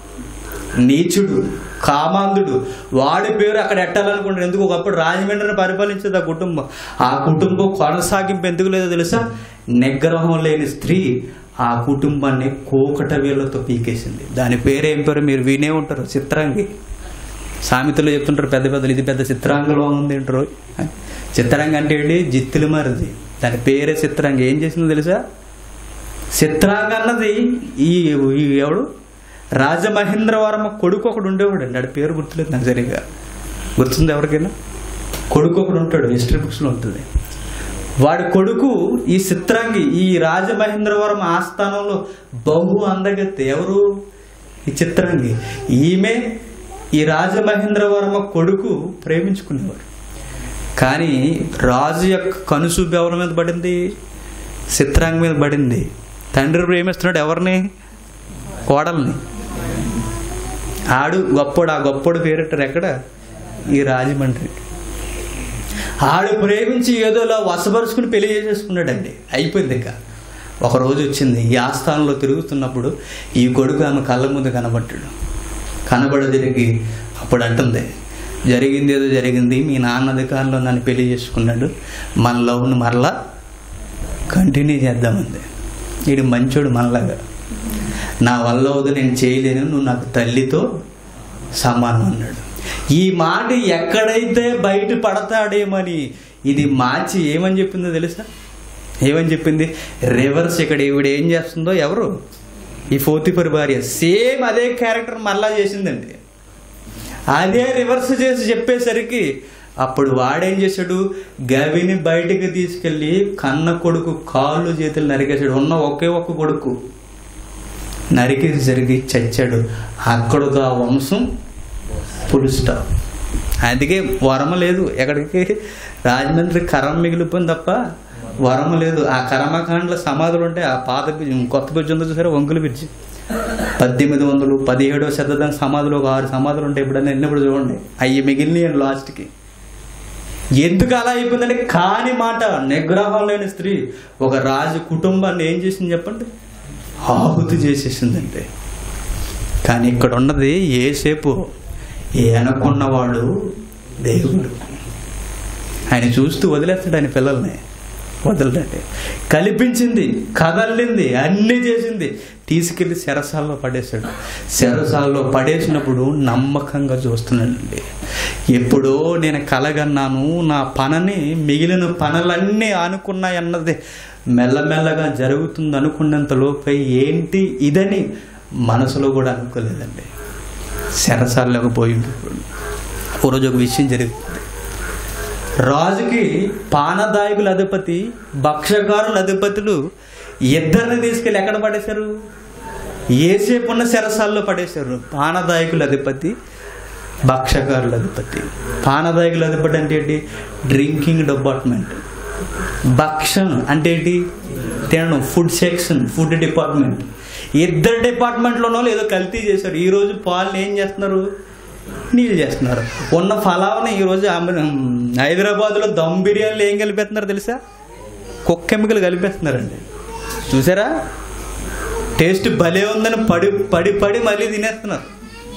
నీచుడు కామాంధుడు వాడి పేరు అక్కడ ఎట్టాలనుకుంటాడు ఎందుకు ఒకప్పుడు రాజమండ్రిని పరిపాలించేది ఆ కుటుంబం ఆ కుటుంబం కొనసాగింపు ఎందుకు లేదో తెలుసా నిగ్రహం లేని స్త్రీ ఆ కుటుంబాన్ని కోకట వేళ్ళతో పీకేసింది దాని పేరు ఏం పేరు మీరు వినే ఉంటారు చిత్రాంగి సామెతలు చెప్తుంటారు పెద్ద పెద్దలు ఇది పెద్ద చిత్రాంగంలో ఉంది అంటారు చిత్రాంగ అంటే ఏంటి జిత్తులు మారిది దాని పేరే చిత్రాంగ ఏం చేసిందో తెలుసా చిత్రాంగ అన్నది ఈ ఈ ఎవడు రాజమహేంద్రవరమ కొడుకు ఒకడు ఉండేవాడు అండి ఆడి పేరు గుర్తులేదు నాకు సరిగా గుర్తుంది ఎవరికైనా కొడుకు ఒకడు ఉంటాడు హిస్టరీ బుక్స్లో ఉంటుంది వాడి కొడుకు ఈ చిత్రాంగి ఈ రాజమహేంద్రవరం ఆస్థానంలో బహు అందగత్తె ఎవరు ఈ చిత్రాంగి ఈమె ఈ రాజమహేంద్రవర్మ కొడుకు ప్రేమించుకునేవారు కానీ రాజు యొక్క కనుసూపు ఎవరి మీద పడింది చిత్రాంగి మీద పడింది తండ్రి ప్రేమిస్తున్నాడు ఎవరిని కోడల్ని ఆడు గొప్పడు ఆ గొప్పడు పేరెట్టారు ఎక్కడ ఈ రాజమండ్రి ఆడు ప్రేమించి ఏదోలా వసపరుచుకుని పెళ్లి చేసేసుకున్నాడండి అయిపోయింది ఇక ఒక రోజు వచ్చింది ఈ ఆస్థానంలో తిరుగుతున్నప్పుడు ఈ కొడుకు ఆమె కళ్ళ ముందు కనబడ్డాడు కనబడ తిరిగి అప్పుడు అంటుంది జరిగింది ఏదో జరిగింది మీ నాన్న అధికారంలో నన్ను పెళ్లి చేసుకున్నాడు మన లవ్ను మరలా కంటిన్యూ చేద్దామంది వీడు మంచోడు మనలాగా నా వల్ల వద్దు నేను చేయలేను నువ్వు నాకు తల్లితో సమానం అన్నాడు ఈ మాట ఎక్కడైతే బయట పడతాడేమని ఇది మార్చి ఏమని చెప్పిందో తెలుసా ఏమని చెప్పింది రివర్స్ ఇక్కడ ఈవిడ ఏం చేస్తుందో ఎవరు ఈ ఫోర్తిపరి భార్య సేమ్ అదే క్యారెక్టర్ మళ్ళా చేసిందండి అదే రివర్స్ చేసి చెప్పేసరికి అప్పుడు వాడేం చేశాడు గవిని బయటికి తీసుకెళ్ళి కన్న కొడుకు కాళ్ళు చేతులు నరికేశాడు ఉన్న ఒకే ఒక్క కొడుకు నరికేసరికి చచ్చాడు అక్కడతో ఆ వంశం పులుస్టా అందుకే వరమ లేదు ఎక్కడికి రాజమండ్రి కరం మిగిలిపోయింది తప్ప వరమ లేదు ఆ కర్మకాండల సమాధులు ఉంటే ఆ పాత బ్రిడ్జి కొత్త బ్రిడ్జ్ ఉందో చూసారా వంకుల బ్రిడ్జి పద్దెనిమిది వందలు పదిహేడవ శతాబ్దం సమాధులు ఒక ఆరు సమాధులు ఉంటాయి ఎప్పుడన్నా ఎన్నప్పుడు చూడండి అవి మిగిలినాయి లాస్ట్కి ఎందుకు అలా అయిపోయిందంటే కాని మాట నిగ్రహం లేని స్త్రీ ఒక రాజు కుటుంబాన్ని ఏం చేసింది చెప్పండి ఆహుతి చేసేసిందంటే కానీ ఇక్కడ ఉన్నది ఏసేపు ఏ అనుకున్నవాడు దేవుడు ఆయన చూస్తూ వదిలేస్తాడు ఆయన పిల్లల్ని వదలడండి కల్పించింది కదలింది అన్నీ చేసింది తీసుకెళ్లి శరసాల్లో పడేశాడు శరసాల్లో పడేసినప్పుడు నమ్మకంగా చూస్తున్నాడండి ఎప్పుడో నేను కలగన్నాను నా పనని మిగిలిన పనులన్నీ ఆనుకున్నాయన్నది మెల్లమెల్లగా జరుగుతుంది అనుకున్నంత లోపై ఏంటి ఇదని మనసులో కూడా అనుకోలేదండి శరసాల్లోకి పోయి ఓ రోజు ఒక విషయం జరుగుతుంది రాజుకి పానదాయకుల అధిపతి భక్షకారుల అధిపతులు ఇద్దరిని తీసుకెళ్ళి ఎక్కడ పడేశారు ఏసేపు ఉన్న శరసాల్లో పడేశారు పానదాయకుల అధిపతి భక్షకారుల అధిపతి పానదాయకుల అధిపతి అంటే ఏంటి డ్రింకింగ్ డిపార్ట్మెంట్ భక్షణ అంటే ఏంటి తినడం ఫుడ్ సెక్షన్ ఫుడ్ డిపార్ట్మెంట్ ఇద్దరు డిపార్ట్మెంట్లోనో ఏదో కల్తీ చేశారు ఈరోజు పాలను ఏం చేస్తున్నారు చట్నీలు చేస్తున్నారు ఉన్న ఫలావని ఈరోజు అమ్మ- హైదరాబాద్లో దమ్ బిర్యానీలు ఏం కలిపేస్తున్నారు తెలుసా కుక్క ఎముకలు కలిపేస్తున్నారండి చూసారా టేస్ట్ భలే ఉందని పడి పడి పడి మళ్ళీ తినేస్తున్నారు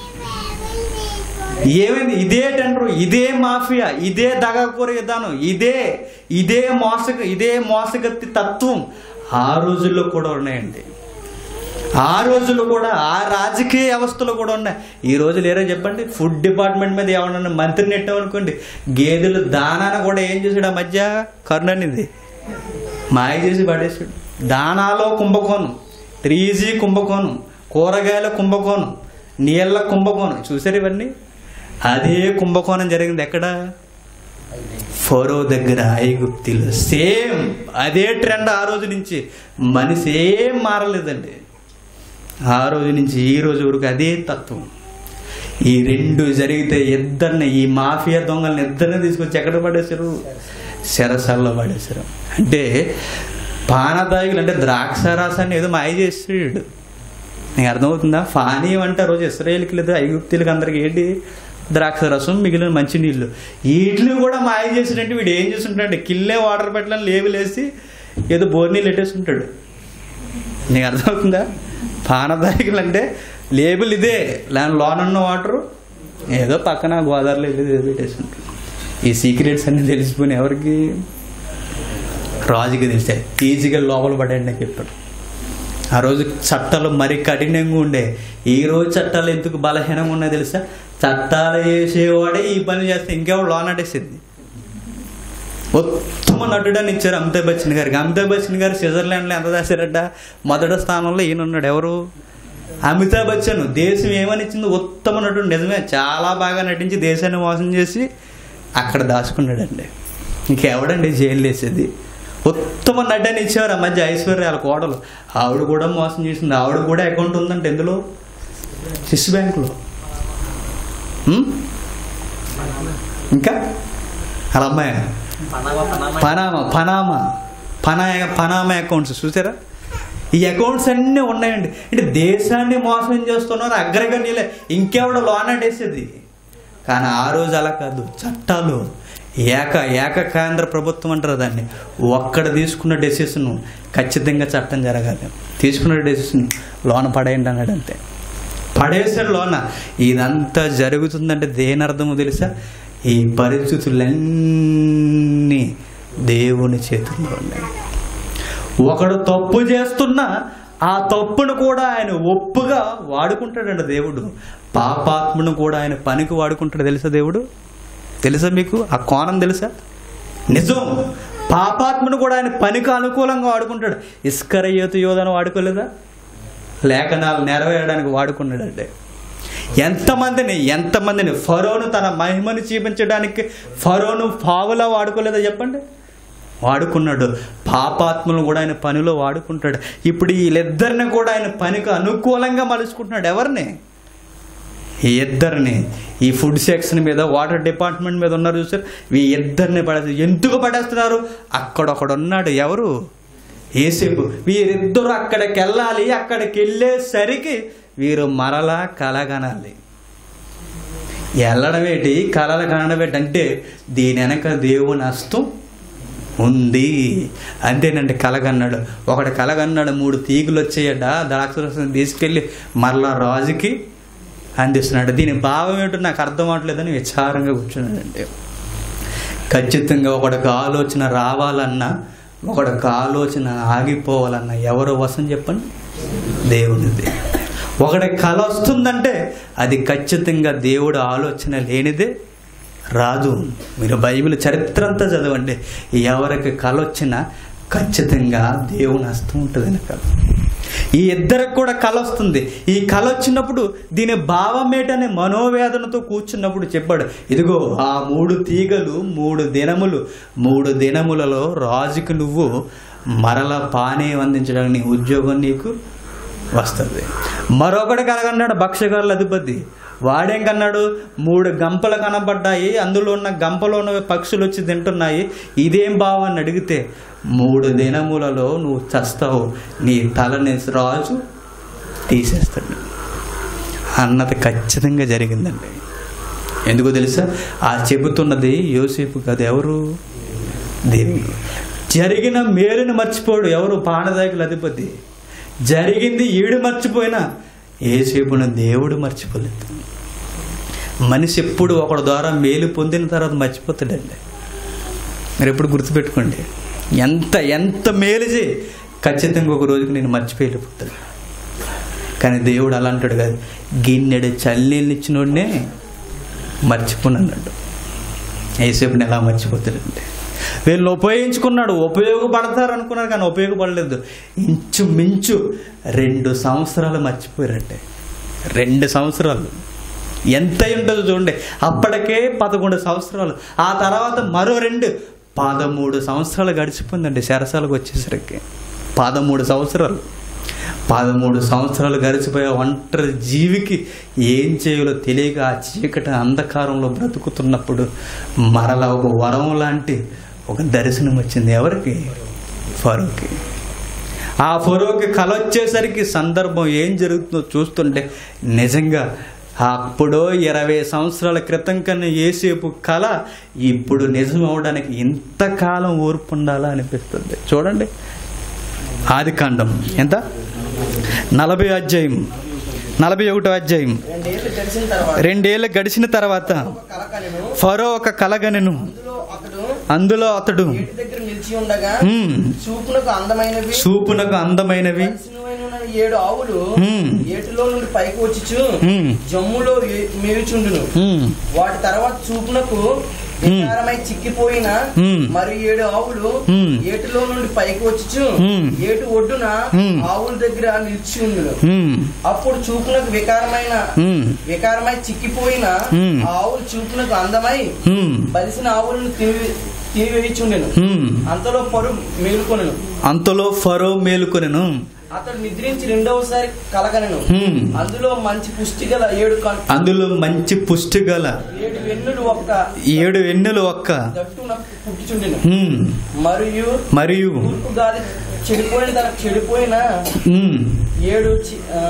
ఏమైంది ఇదే టెండరు ఇదే మాఫియా ఇదే దగాకూర విధానం ఇదే ఇదే మోసగ ఇదే మోసగత్తి తత్వం ఆ రోజుల్లో కూడా ఉన్నాయండి ఆ రోజుల్లో కూడా ఆ రాజకీయ వ్యవస్థలు కూడా ఉన్నాయి ఈ రోజు లేరా చెప్పండి ఫుడ్ డిపార్ట్మెంట్ మీద ఏమన్నా మంత్రిని నెట్టామనుకోండి గేదెలు దానాన కూడా ఏం చేశాడు ఆ మధ్య కరుణనిది మాయ చేసి పడేసాడు దానాలో కుంభకోణం త్రీ జీ కుంభకోణం కూరగాయల కుంభకోణం నీళ్ళ కుంభకోణం చూసారు ఇవన్నీ అదే కుంభకోణం జరిగింది ఎక్కడ ఫోరో దగ్గర ఐగుప్తిలో సేమ్ అదే ట్రెండ్ ఆ రోజు నుంచి మనిషి ఏం మారలేదండి ఆ రోజు నుంచి ఈ రోజు వరకు అదే తత్వం ఈ రెండు జరిగితే ఇద్దరిని ఈ మాఫియా దొంగల్ని ఇద్దరిని తీసుకొచ్చి ఎక్కడ పడేశారు సెరసల్లో పడేశారు అంటే పానదాయకులు అంటే ద్రాక్ష రసాన్ని ఏదో మాయ చేసాడు నీకు అర్థమవుతుందా ఫానీయం అంటే ఆ రోజు ఇస్రాయేల్కి లేదా ఐగుప్తులకి అందరికి ఏంటి ద్రాక్ష రసం మిగిలిన మంచినీళ్ళు వీటిని కూడా మాయ చేసినట్టు వీడు ఏం చేస్తుంటాడు కిల్లే వాటర్ పెట్టలని లేవులేసి ఏదో బోర్ నీళ్ళు పెట్టేస్తుంటాడు నీకు అర్థమవుతుందా పానదాయకులు అంటే లేబుల్ ఇదే లేని లోన్ ఉన్న వాటరు ఏదో పక్కన గోదావరిలో వెళ్ళి ఏదో పెట్టేస్తుంటాడు ఈ సీక్రెట్స్ అన్ని తెలిసిపోయిన ఎవరికి రాజుకి తెలిసాయి ఈజీగా లోపల పడండి అని చెప్పాడు ఆ రోజు చట్టాలు మరి కఠినంగా ఉండే ఈ రోజు చట్టాలు ఎందుకు బలహీనంగా ఉన్నాయి తెలుసా చట్టాలు చేసేవాడే ఈ పని చేస్తే ఇంకెవడు లోన్ అడేసింది ఉత్తమ నటుడని ఇచ్చారు అమితాబ్ బచ్చన్ గారికి అమితాబ్ బచ్చన్ గారు స్విట్జర్లాండ్లో ఎంత చేశారట మొదటి స్థానంలో ఈయన ఉన్నాడు ఎవరు అమితాబ్ బచ్చన్ దేశం ఏమని ఇచ్చింది ఉత్తమ నటుడు నిజమే చాలా బాగా నటించి దేశాన్ని మోసం చేసి అక్కడ దాచుకున్నాడండి ఇంకెవడండి జైలు వేసేది ఉత్తమ నటని ఇచ్చేవారు ఆ మధ్య ఐశ్వర్య వాళ్ళ కోడలు ఆవిడ కూడా మోసం చేసింది ఆవిడ కూడా అకౌంట్ ఉందంటే ఎందులో స్విస్ బ్యాంకులో ఉం? ఇంకా వాళ్ళ అమ్మాయి పనామా పనామా పనా పనామా అకౌంట్స్ చూసారా ఈ అకౌంట్స్ అన్నీ ఉన్నాయండి అంటే దేశాన్ని మోసం చేస్తున్నారు అగ్రగణ్యులే ఇంకెవడ లోన్ అడేసేది కానీ ఆ రోజు అలా కాదు చట్టాలు ఏక ఏక కేంద్ర ప్రభుత్వం అంటారు దాన్ని ఒక్కడ తీసుకున్న డెసిషన్ ఖచ్చితంగా చట్టం జరగాలి తీసుకున్న డెసిషన్ లోన పడేయండి అన్నాడు అంతే పడేసాడు లోన ఇదంతా జరుగుతుందంటే దేని అర్థమో తెలుసా ఈ పరిస్థితులన్నీ దేవుని చేతుల్లో ఉన్నాయి ఒకడు తప్పు చేస్తున్నా ఆ తప్పును కూడా ఆయన ఒప్పుగా వాడుకుంటాడండి దేవుడు పాపాత్మను కూడా ఆయన పనికి వాడుకుంటాడు తెలుసా దేవుడు తెలుసా మీకు ఆ కోణం తెలుసా నిజం పాపాత్మను కూడా ఆయన పనికి అనుకూలంగా వాడుకుంటాడు ఇస్కరయ్యత యోధను వాడుకోలేదా లేఖనాలు నెరవేరడానికి వాడుకున్నాడంటే ఎంతమందిని ఎంతమందిని ఫరోను తన మహిమను చూపించడానికి ఫరోను పావులా వాడుకోలేదా చెప్పండి వాడుకున్నాడు పాపాత్మను కూడా ఆయన పనిలో వాడుకుంటాడు ఇప్పుడు వీళ్ళిద్దరిని కూడా ఆయన పనికి అనుకూలంగా మలుచుకుంటున్నాడు ఎవరిని ఈ ఇద్దరిని ఈ ఫుడ్ సెక్షన్ మీద వాటర్ డిపార్ట్మెంట్ మీద ఉన్నారు చూసారు ఈ ఇద్దరిని పడేస్తారు ఎందుకు పడేస్తున్నారు అక్కడొకడు ఉన్నాడు ఎవరు ఏసేపు వీరిద్దరు అక్కడికి వెళ్ళాలి అక్కడికి వెళ్ళేసరికి వీరు మరలా కలగనాలి వెళ్ళడం ఏంటి కలలు కనడం ఏంటి అంటే దీని వెనక దేవుని హస్తం ఉంది అంతేనండి కలగన్నాడు ఒకటి కలగన్నాడు మూడు తీగులు వచ్చాయట ద్రాక్షరసం తీసుకెళ్ళి మరలా రాజుకి అందిస్తున్నాడు దీని భావం ఏంటో నాకు అర్థం అవట్లేదని విచారంగా కూర్చున్నాడంటే ఖచ్చితంగా ఒకడికి ఆలోచన రావాలన్నా ఒకడికి ఆలోచన ఆగిపోవాలన్నా ఎవరు వసం చెప్పండి దేవునిది ఒకడి కళ వస్తుందంటే అది ఖచ్చితంగా దేవుడు ఆలోచన లేనిదే రాదు మీరు బైబిల్ చరిత్ర అంతా చదవండి ఎవరికి కళ వచ్చినా ఖచ్చితంగా దేవుని హస్తం ఉంటుంది వెనక ఈ ఇద్దరికి కూడా కళ వస్తుంది ఈ కళ వచ్చినప్పుడు దీని భావం ఏంటనే మనోవేదనతో కూర్చున్నప్పుడు చెప్పాడు ఇదిగో ఆ మూడు తీగలు మూడు దినములు మూడు దినములలో రాజుకు నువ్వు మరల పానే అందించడానికి నీ ఉద్యోగం నీకు వస్తుంది మరొకటి కలగన్నాడు భక్ష్యగారుల అధిపతి వాడేం కన్నాడు మూడు గంపలు కనబడ్డాయి అందులో ఉన్న గంపలో ఉన్న పక్షులు వచ్చి తింటున్నాయి ఇదేం భావాన్ని అడిగితే మూడు దినములలో నువ్వు చస్తావు నీ తలని రాజు తీసేస్తాడు అన్నది ఖచ్చితంగా జరిగిందండి ఎందుకో తెలుసా ఆ చెబుతున్నది యోసేపు కాదు ఎవరు దేవుడు జరిగిన మేలుని మర్చిపోడు ఎవరు పానదాయకుల అధిపతి జరిగింది ఈడు మర్చిపోయినా ఏసేపున దేవుడు మర్చిపోలేదు మనిషి ఎప్పుడు ఒకడి ద్వారా మేలు పొందిన తర్వాత మర్చిపోతాడండి మీరు ఎప్పుడు గుర్తుపెట్టుకోండి ఎంత ఎంత మేలు చేయి ఖచ్చితంగా ఒక రోజుకి నేను మర్చిపోయి వెళ్ళిపోతాడు కానీ దేవుడు అలా అంటాడు కాదు గిన్నెడు చల్లీళ్ళు ఇచ్చినోడనే మర్చిపోనన్నాడు ఏసేపుని ఎలా మర్చిపోతాడండి వీళ్ళు ఉపయోగించుకున్నాడు ఉపయోగపడతారు అనుకున్నారు కానీ ఉపయోగపడలేదు ఇంచుమించు రెండు సంవత్సరాలు మర్చిపోయారంటే రెండు సంవత్సరాలు ఎంత అయి ఉంటుందో చూడండి అప్పటికే పదకొండు సంవత్సరాలు ఆ తర్వాత మరో రెండు పదమూడు సంవత్సరాలు గడిచిపోయిందండి శరసాలకు వచ్చేసరికి పదమూడు సంవత్సరాలు పదమూడు సంవత్సరాలు గడిచిపోయే ఒంటరి జీవికి ఏం చేయాలో తెలియక ఆ చీకటి అంధకారంలో బ్రతుకుతున్నప్పుడు మరలా ఒక వరం లాంటి ఒక దర్శనం వచ్చింది ఎవరికి ఫరూకి ఆ ఫరోకి కళ వచ్చేసరికి సందర్భం ఏం జరుగుతుందో చూస్తుంటే నిజంగా అప్పుడో ఇరవై సంవత్సరాల క్రితం కన్నా ఏసేపు కళ ఇప్పుడు నిజం అవడానికి ఇంతకాలం ఓర్పు ఉండాలా అనిపిస్తుంది చూడండి ఆది కాండం ఎంత నలభై అధ్యాయం నలభై ఒకటో అధ్యాయం రెండేళ్లు గడిచిన తర్వాత రెండేళ్ళు గడిచిన తర్వాత ఒక కలకలను ఫరో ఒక కలగనెను అందులో అతడు అందులో అతడు గేటు దగ్గర నిలిచి ఉండగా ఉమ్, చూపునకు అందమైనవి చూపునకు అందమైనవి కలిసినవైన ఏడు ఆవులు ఉమ్, ఏటిలో నుండి పైకి వచ్చి ఉమ్, జమ్ములో ఏ- మేయుచుండును ఉమ్, వాటి తర్వాత చూపునకు వికారమై చిక్కిపోయిన Hmm. మరి ఏడు ఆవులు Hmm. ఏటిలో నుండి పైకి వచ్చి Hmm. ఏటు ఒడ్డున Hmm. ఆవుల దగ్గర నిలిచి ఉండును ఉమ్, అప్పుడు చూపునకు వికారమైన ఉమ్, వికారమై చిక్కిపోయిన Hmm. ఆ ఆవులు చూపునకు అందమై ఉమ్, బలిసిన ఆవులను తిని తినివేయుచుండెను ఉమ్. అంతలో పరు మేలుకొనెను అంతలో ఫరో మేలుకొనెను అతడు నిద్రించి రెండవసారి కలగనెను ఉమ్, అందులో మంచి పుష్టి గల ఏడు కం- అందులో మంచి పుష్టి గల ఏడు వెన్నులు ఒక్క ఏడు వెన్నెలు ఒక్క దట్టున పుట్టిచుండెను ఉమ్, మరియు మరియు తూర్పు గాలి చెడిపోయిన తన చెడిపోయిన ఉమ్, ఏడు చి- ఆ,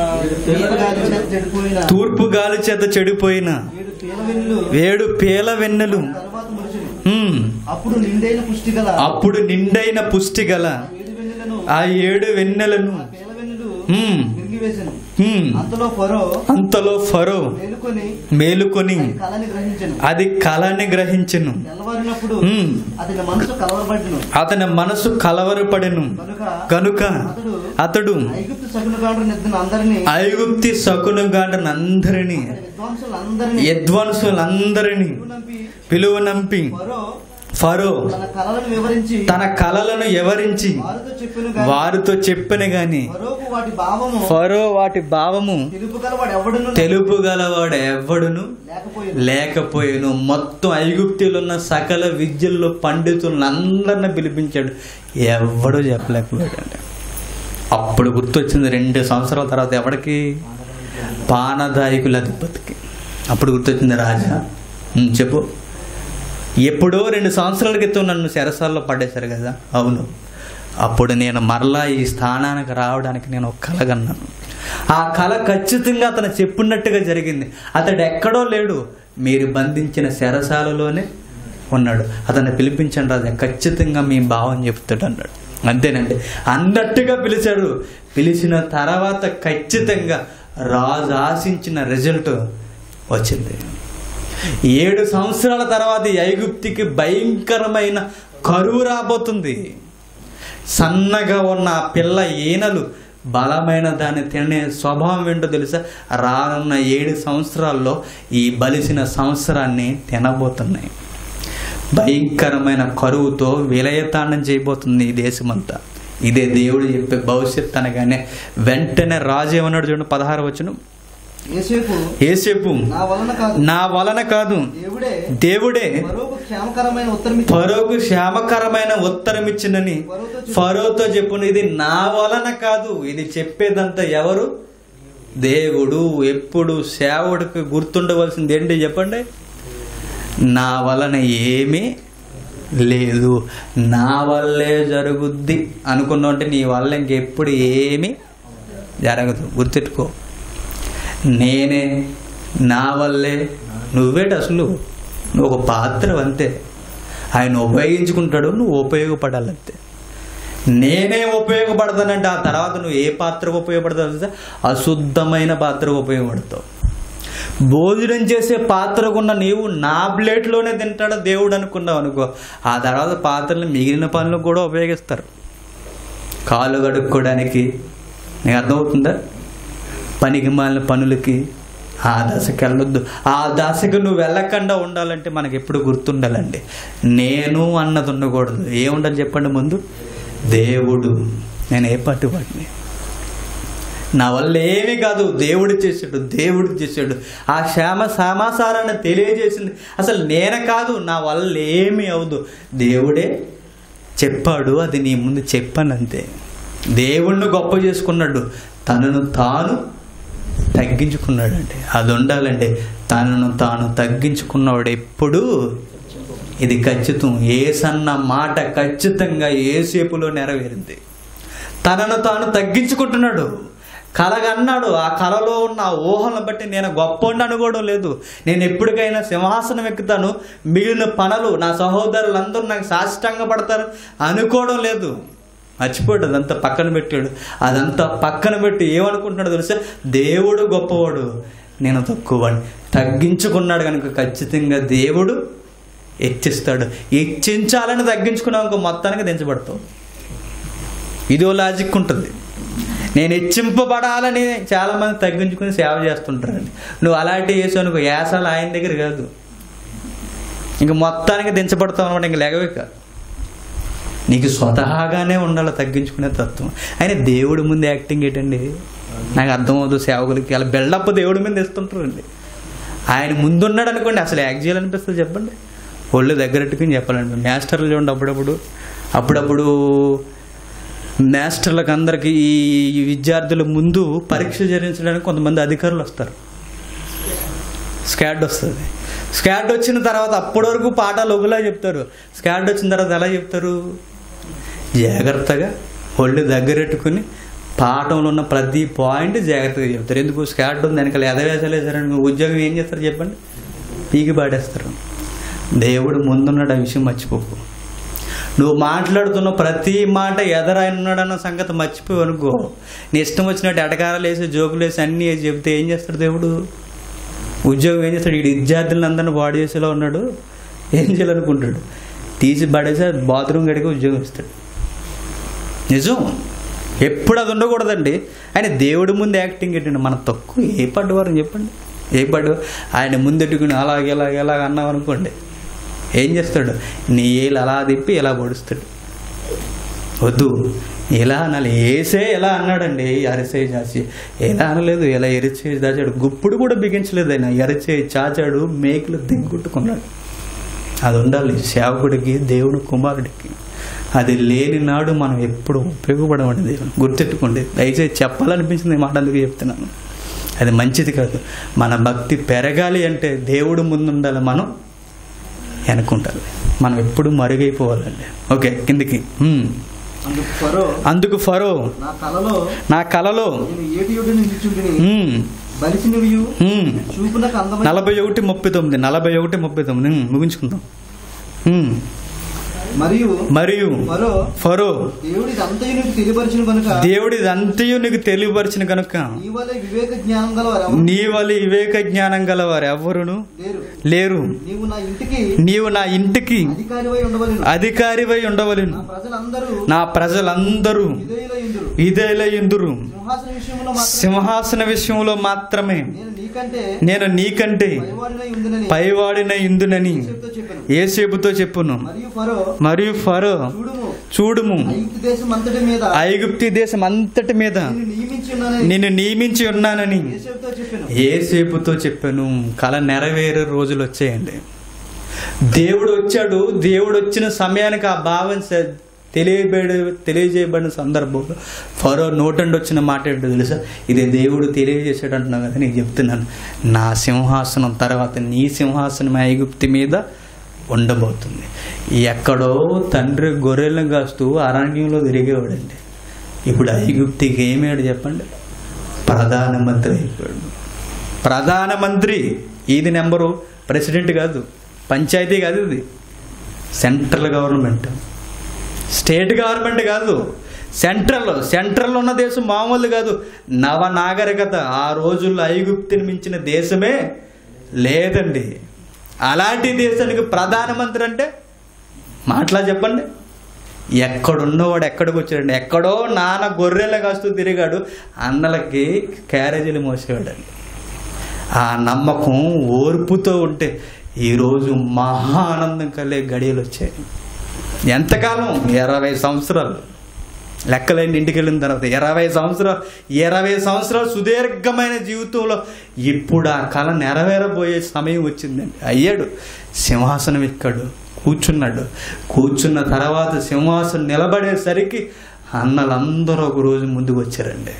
చెడిపోయిన తూర్పు గాలి చేత చెడిపోయిన ఏడు పేలవెల్లు ఏడు పేల వెన్నెలు తర్వాత ముడుచును ఉమ్, అప్పుడు నిండైన పుష్టి గల అప్పుడు నిండైన పుష్టి గల ఏడు వెన్నెలను ఆ ఏడు వెన్నెలను పేలవెన్నులు ఉమ్, విరిగివేశను ఉమ్, అంతలో ఫరో అంతలో ఫరో మేలుకొని మేలుకొని కళని గ్రహించను అది కళని గ్రహించెను తెల్లవారినప్పుడు ఉమ్, అతని మనసు కలవరపడ్డను అతని మనసు కలవరపడెను కనుక కనుక అతడు అతడు ఐగుప్తు సగునుగాడు నిద్రను అందరినీ ఐగుప్తి సకునుగాండనందరినీ విద్వాంసులందరినీ యద్వాంసులందరినీ నంపి పిలువనంపి ఫరో ఫరో తన కళలను వివరించి తన కలలను ఎవరించి వారితో చెప్పిన గాని వారితో చెప్పిన గాని ఫరోకు వాటి భావము ఫరో వాటి భావము తెలుపు గలవాడు ఎవడును తెలుపు గలవాడు ఎవ్వడును లేకపోయింది లేకపోయాను మొత్తం ఐగుప్తిలో సకల విద్యల్లో పండితులందరిని పిలిపించాడు ఎవడూ చెప్పలేకపోయాడు అప్పుడు గుర్తొచ్చింది రెండు సంవత్సరాల తర్వాత ఎవడికి పానదాయకుల అధిపతికి అప్పుడు గుర్తొచ్చింది రాజా "ఉమ్, చెప్పు ఎప్పుడో రెండు సంవత్సరాల క్రితం నన్ను చెరసాల్లో పడేశారు కదా అవును అప్పుడు నేను మరలా ఈ స్థానానికి రావడానికి నేను ఒక కలగన్నాను ఆ కళ ఖచ్చితంగా అతను చెప్పినట్టుగా జరిగింది అతడు ఎక్కడో లేడు మీరు బంధించిన చెరసాలలోనే ఉన్నాడు అతన్ని పిలిపించండి రాజా ఖచ్చితంగా మీ భావం చెప్తాడు అన్నాడు అంతేనండి అన్నట్టుగా పిలిచాడు పిలిచిన తర్వాత ఖచ్చితంగా రాజు ఆశించిన రిజల్ట్ వచ్చింది ఏడు సంవత్సరాల తర్వాత ఈ ఐగుప్తికి భయంకరమైన కరువు రాబోతుంది సన్నగా ఉన్న ఆ పిల్ల ఈనలు బలమైన దాన్ని తినే స్వభావం ఏంటో తెలుసా రానున్న ఏడు సంవత్సరాల్లో ఈ బలిసిన సంవత్సరాన్ని తినబోతున్నాయి భయంకరమైన కరువుతో విలయతాండం చేయబోతుంది ఈ దేశమంతా ఇదే దేవుడు చెప్పే భవిష్యత్ అనగానే వెంటనే రాజు ఏమన్నాడు చూడండి పదహారు వచ్చును ఏసేపు ఏసేపు నా వలన కాదు నా వలన కాదు దేవుడే దేవుడే మరొక క్షేమకరమైన ఉత్తరం ఇచ్చి ఫరోకు క్షేమకరమైన ఉత్తరం ఇచ్చినని ఫరోతో చెప్పును ఇది నా వలన కాదు ఇది చెప్పేదంతా ఎవరు దేవుడు ఎప్పుడు సేవడికి గుర్తుండవలసింది ఏంటి చెప్పండి నా వలన ఏమీ లేదు నా వల్లే జరుగుద్ది అనుకున్నట్టే నీ వల్ల ఇంకెప్పుడు ఏమీ జరగదు గుర్తెట్టుకో నేనే నా వల్లే నువ్వేటి అసలు నువ్వు ఒక పాత్ర అంతే ఆయన ఉపయోగించుకుంటాడు నువ్వు ఉపయోగపడాలంతే నేనే ఉపయోగపడతానంటే ఆ తర్వాత నువ్వు ఏ పాత్రకు ఉపయోగపడతావు తెలుసా అశుద్ధమైన పాత్రకు ఉపయోగపడతావు భోజనం చేసే పాత్రకున్న నీవు నా ప్లేట్లోనే తింటాడు దేవుడు అనుకున్నావు అనుకో ఆ తర్వాత పాత్రలు మిగిలిన పనులు కూడా ఉపయోగిస్తారు కాళ్ళు కడుక్కోవడానికి నీకు అర్థమవుతుందా పనికి మాలిన పనులకి ఆ దశకి వెళ్ళొద్దు ఆ దశకు నువ్వు వెళ్ళకుండా ఉండాలంటే మనకి ఎప్పుడు గుర్తుండాలండి నేను అన్నది ఉండకూడదు ఏముండాలి చెప్పండి ముందు దేవుడు నేను ఏ పాటి వాడిని నా వల్ల ఏమీ కాదు దేవుడు చేశాడు దేవుడు చేశాడు ఆ శ్యామ సమాసారాన్ని తెలియజేసింది అసలు నేనే కాదు నా వల్ల ఏమీ అవదు దేవుడే చెప్పాడు అది నీ ముందు చెప్పాను అంతే దేవుణ్ణి గొప్ప చేసుకున్నాడు తనను తాను తగ్గించుకున్నాడండి అది ఉండాలండి తనను తాను తగ్గించుకున్నవాడు ఎప్పుడు ఇది ఖచ్చితం ఏసన్న మాట ఖచ్చితంగా ఏసేపులో నెరవేరింది తనను తాను తగ్గించుకుంటున్నాడు కలగన్నాడు ఆ కలలో ఉన్న ఆ ఊహలను బట్టి నేను గొప్పని అనుకోవడం లేదు నేను ఎప్పటికైనా సింహాసనం ఎక్కుతాను మిగిలిన పనులు నా సహోదరులందరూ నాకు సాష్టాంగ పడతారు అనుకోవడం లేదు మర్చిపోయాడు అదంతా పక్కన పెట్టాడు అదంతా పక్కన పెట్టి ఏమనుకుంటున్నాడు తెలుసా దేవుడు గొప్పవాడు నేను తక్కువవాడిని తగ్గించుకున్నాడు కనుక ఖచ్చితంగా దేవుడు హెచ్చిస్తాడు హెచ్చించాలని తగ్గించుకున్నావు ఇంకో మొత్తానికి దించబడతావు ఇదో లాజిక్ ఉంటుంది నేను హెచ్చింపబడాలని చాలామంది తగ్గించుకుని సేవ చేస్తుంటారండి నువ్వు అలాంటి వేసావు అనుకో యాసాలు ఆయన దగ్గర కాదు ఇంక మొత్తానికి దించబడతావు అనమాట ఇంక లేగవేక నీకు స్వతహాగానే ఉండాలి తగ్గించుకునే తత్వం ఆయన దేవుడి ముందు యాక్టింగ్ ఏంటండి నాకు అర్థమవుతుంది సేవకులకి అలా బిల్డప్ దేవుడి మీద ఇస్తుంటారండి ఆయన ముందున్నాడు అనుకోండి అసలు యాక్ట్ చేయాలనిపిస్తుంది చెప్పండి ఒళ్ళు దగ్గరెట్టుకుని చెప్పాలండి మాస్టర్లు చూడండి అప్పుడప్పుడు అప్పుడప్పుడు మాస్టర్లకు అందరికీ ఈ విద్యార్థుల ముందు పరీక్ష జరిపించడానికి కొంతమంది అధికారులు వస్తారు స్కాడ్ వస్తుంది స్కాడ్ వచ్చిన తర్వాత అప్పటి వరకు పాఠాలు ఒకలా చెప్తారు స్కాడ్ వచ్చిన తర్వాత ఎలా చెప్తారు జాగ్రత్తగా ఒళ్ళు దగ్గరెట్టుకుని పాఠంలో ఉన్న ప్రతి పాయింట్ జాగ్రత్తగా చెప్తారు ఎందుకు స్కాడ్ ఉంది వెనకాల ఎదవేసలేసారని ఉద్యోగం ఏం చేస్తారు చెప్పండి పీకి పాడేస్తారు దేవుడు ముందున్నాడు ఆ విషయం మర్చిపోకు నువ్వు మాట్లాడుతున్న ప్రతి మాట ఎదరాయన ఉన్నాడన్న సంగతి మర్చిపోయి అనుకో నీ ఇష్టం వచ్చినట్టు ఎటకారాలు వేసి జోకులు వేసి అన్నీ వేసి చెబితే ఏం చేస్తాడు దేవుడు ఉద్యోగం ఏం చేస్తాడు ఈ విద్యార్థులను అందరిని బాడీ చేసేలా ఉన్నాడు ఏం చేయాలనుకుంటాడు తీసి పడేసి బాత్రూమ్ గడికి ఉద్యోగం ఇస్తాడు నిజం ఎప్పుడు అది ఉండకూడదండి ఆయన దేవుడి ముందు యాక్టింగ్ ఏంటండి మన తక్కువ ఏ పడ్డవారని చెప్పండి ఏ పడ్డ ఆయన ముందెట్టుకుని అలాగే ఇలాగ ఇలాగ అన్నాం అనుకోండి ఏం చేస్తాడు నీ ఏలు అలా తిప్పి ఇలా పొడుస్తాడు వద్దు ఎలా అనాలి ఏసే ఎలా అన్నాడండి అరిసే చాచి ఎలా అనలేదు ఎలా ఎరిచే దాచాడు గుప్పుడు కూడా బిగించలేదు ఆయన ఎరిచే చాచాడు మేకులు దిగ్గుట్టుకున్నాడు అది ఉండాలి సేవకుడికి దేవుడు కుమారుడికి అది లేని నాడు మనం ఎప్పుడు ఉపయోగపడమండి దేవుని గుర్తెట్టుకోండి దయచేసి చెప్పాలనిపించింది ఈ మాట అందుకు చెప్తున్నాను అది మంచిది కాదు మన భక్తి పెరగాలి అంటే దేవుడు ముందు ఉండాలి మనం వెనుకుంటారు మనం ఎప్పుడు మరుగైపోవాలండి ఓకే కిందికి హ్మ్. అందుకు ఫరో అందుకు ఫరో నా కలలో నా కలలో నేను ఏటియుడు నిల్చుంటిని హ్మ్, బలిసినవియు హ్మ్. చూపునకు అందమైన నలభై ఒకటి ముప్పై తొమ్మిది నలభై ఒకటి ముప్పై తొమ్మిది హ్మ్, ముగించుకుందాం హ్మ్. మరియు మరియు ఫరో ఫరో దేవుడి అంతయు నీకు తెలియపరిచిన కనుక దేవుడి అంతయు నీకు తెలియపరిచిన కనుక నీ వల్ల వివేక జ్ఞానం గల వారు నీ వల్ల వివేక జ్ఞానం గల వారు ఎవరును లేరు లేరు నీవు నా ఇంటికి నీవు నా ఇంటికి అధికారివై ఉండవలను అధికారివై ఉండవలను నా ప్రజలందరూ నా ప్రజలందరూ విధేయులయుందురు ఇదేలయుందురు సింహాసన విషయంలో మాత్రం సింహాసన విషయంలో మాత్రమే నేను నీకంటే నేను నీకంటే పైవాడినై ఉందినని పైవాడిన ఇందునని చెప్తూ చెప్పాను ఏసేపుతో చెప్పును మరియు ఫరో మరియు ఫరో చూడుము చూడుము ఐగుప్తు దేశం అంతటి మీద ఐగుప్తి దేశం అంతటి మీద నిన్ను నియమించి ఉన్నానని నిన్ను నియమించి ఉన్నానని యేసేపుతో చెప్పాను ఏసేపుతో చెప్పాను కళ నెరవేరే రోజులు వచ్చాయండి దేవుడు వచ్చాడు దేవుడు వచ్చిన సమయానికి ఆ భావం స- తెలియబడి తెలియజేయబడిన సందర్భంలో ఫరో నోటండి వచ్చిన మాట ఏంటో తెలుసా ఇది దేవుడు తెలియజేసాడు అంటున్నావు కదా నేను చెప్తున్నాను నా సింహాసనం తర్వాత నీ సింహాసనం ఐగుప్తి మీద ఉండబోతుంది ఎక్కడో తండ్రి గొర్రెలను కాస్తూ అరణ్యంలో తిరిగేవాడండి ఇప్పుడు ఐగుప్తికి ఏమేడు చెప్పండి ప్రధానమంత్రి అయిపోయాడు ప్రధానమంత్రి ఇది నెంబరు ప్రెసిడెంట్ కాదు పంచాయతీ కాదు ఇది సెంట్రల్ గవర్నమెంట్ స్టేట్ గవర్నమెంట్ కాదు సెంట్రల్ సెంట్రల్ ఉన్న దేశం మామూలు కాదు నవ నాగరికత ఆ రోజుల్లో ఐగుప్తిని మించిన దేశమే లేదండి అలాంటి దేశానికి ప్రధానమంత్రి అంటే మాటలా చెప్పండి ఎక్కడున్నవాడు ఎక్కడికి వచ్చాడండి ఎక్కడో నాన్న గొర్రెల కాస్తూ తిరిగాడు అన్నలకి క్యారేజీలు మోసేవాడండి ఆ నమ్మకం ఓర్పుతో ఉంటే ఈరోజు మహా ఆనందం కలిగే గడియలు వచ్చాయి ఎంతకాలం ఇరవై సంవత్సరాలు లెక్కలేని ఇంటికి వెళ్ళిన తర్వాత ఇరవై సంవత్సరాలు ఇరవై సంవత్సరాలు సుదీర్ఘమైన జీవితంలో ఇప్పుడు ఆ కళ నెరవేరబోయే సమయం వచ్చిందండి అయ్యాడు సింహాసనం ఎక్కాడు కూర్చున్నాడు కూర్చున్న తర్వాత సింహాసనం నిలబడేసరికి అన్నలందరూ ఒక రోజు ముందుకు వచ్చారండి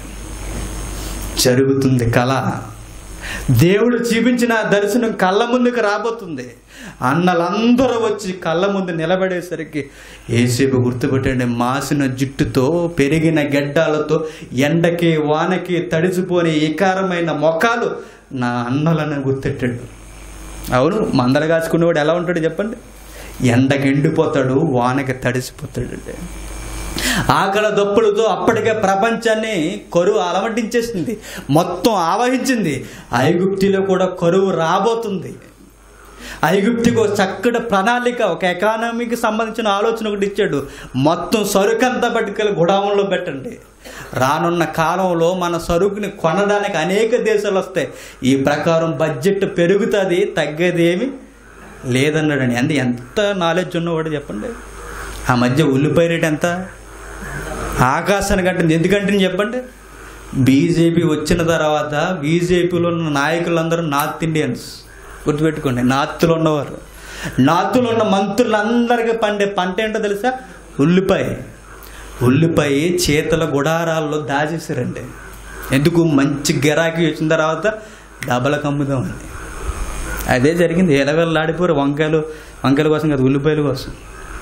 జరుగుతుంది కళ దేవుడు చూపించిన ఆ దర్శనం కళ్ళ ముందుకు రాబోతుంది అన్నలందరూ వచ్చి కళ్ళ ముందు నిలబడేసరికి ఏసేపు గుర్తుపెట్టండి మాసిన జుట్టుతో పెరిగిన గెడ్డాలతో ఎండకి వానకి తడిసిపోని ఏకారమైన మొఖాలు నా అన్నలను గుర్తెట్టాడు అవును మందలు కాచుకునేవాడు ఎలా ఉంటాడు చెప్పండి ఎండకి ఎండిపోతాడు వానకి తడిసిపోతాడండి ఆకలి దప్పులతో అప్పటికే ప్రపంచాన్ని కరువు అలమటించేసింది మొత్తం ఆవహించింది ఐగుప్తిలో కూడా కరువు రాబోతుంది ఐగుప్తికి ఒక చక్కటి ప్రణాళిక ఒక ఎకానమీకి సంబంధించిన ఆలోచన ఒకటి ఇచ్చాడు మొత్తం సరుకంతా పట్టుకెళ్ళి గుడామంలో పెట్టండి రానున్న కాలంలో మన సరుకుని కొనడానికి అనేక దేశాలు వస్తాయి ఈ ప్రకారం బడ్జెట్ పెరుగుతుంది తగ్గేది ఏమి లేదన్నాడండి ఎంత ఎంత నాలెడ్జ్ ఉన్నవాడు చెప్పండి ఆ మధ్య ఉల్లిపాయ రేట్ ఎంత ఆకాశానికి అంటే ఎందుకంటే చెప్పండి బీజేపీ వచ్చిన తర్వాత బీజేపీలో ఉన్న నాయకులందరూ నార్త్ ఇండియన్స్ గుర్తుపెట్టుకోండి నార్త్లో ఉన్నవారు నార్త్లో ఉన్న మంత్రులందరికీ పండే పంట ఏంటో తెలుసా ఉల్లిపాయ ఉల్లిపాయ చేతుల గుడారాల్లో దాచేసారండి ఎందుకు మంచి గిరాకీ వచ్చిన తర్వాత డబ్బలకు అమ్ముదామని అదే జరిగింది ఎలవెల్లాడిపోరు వంకాయలు వంకాయల కోసం కాదు ఉల్లిపాయల కోసం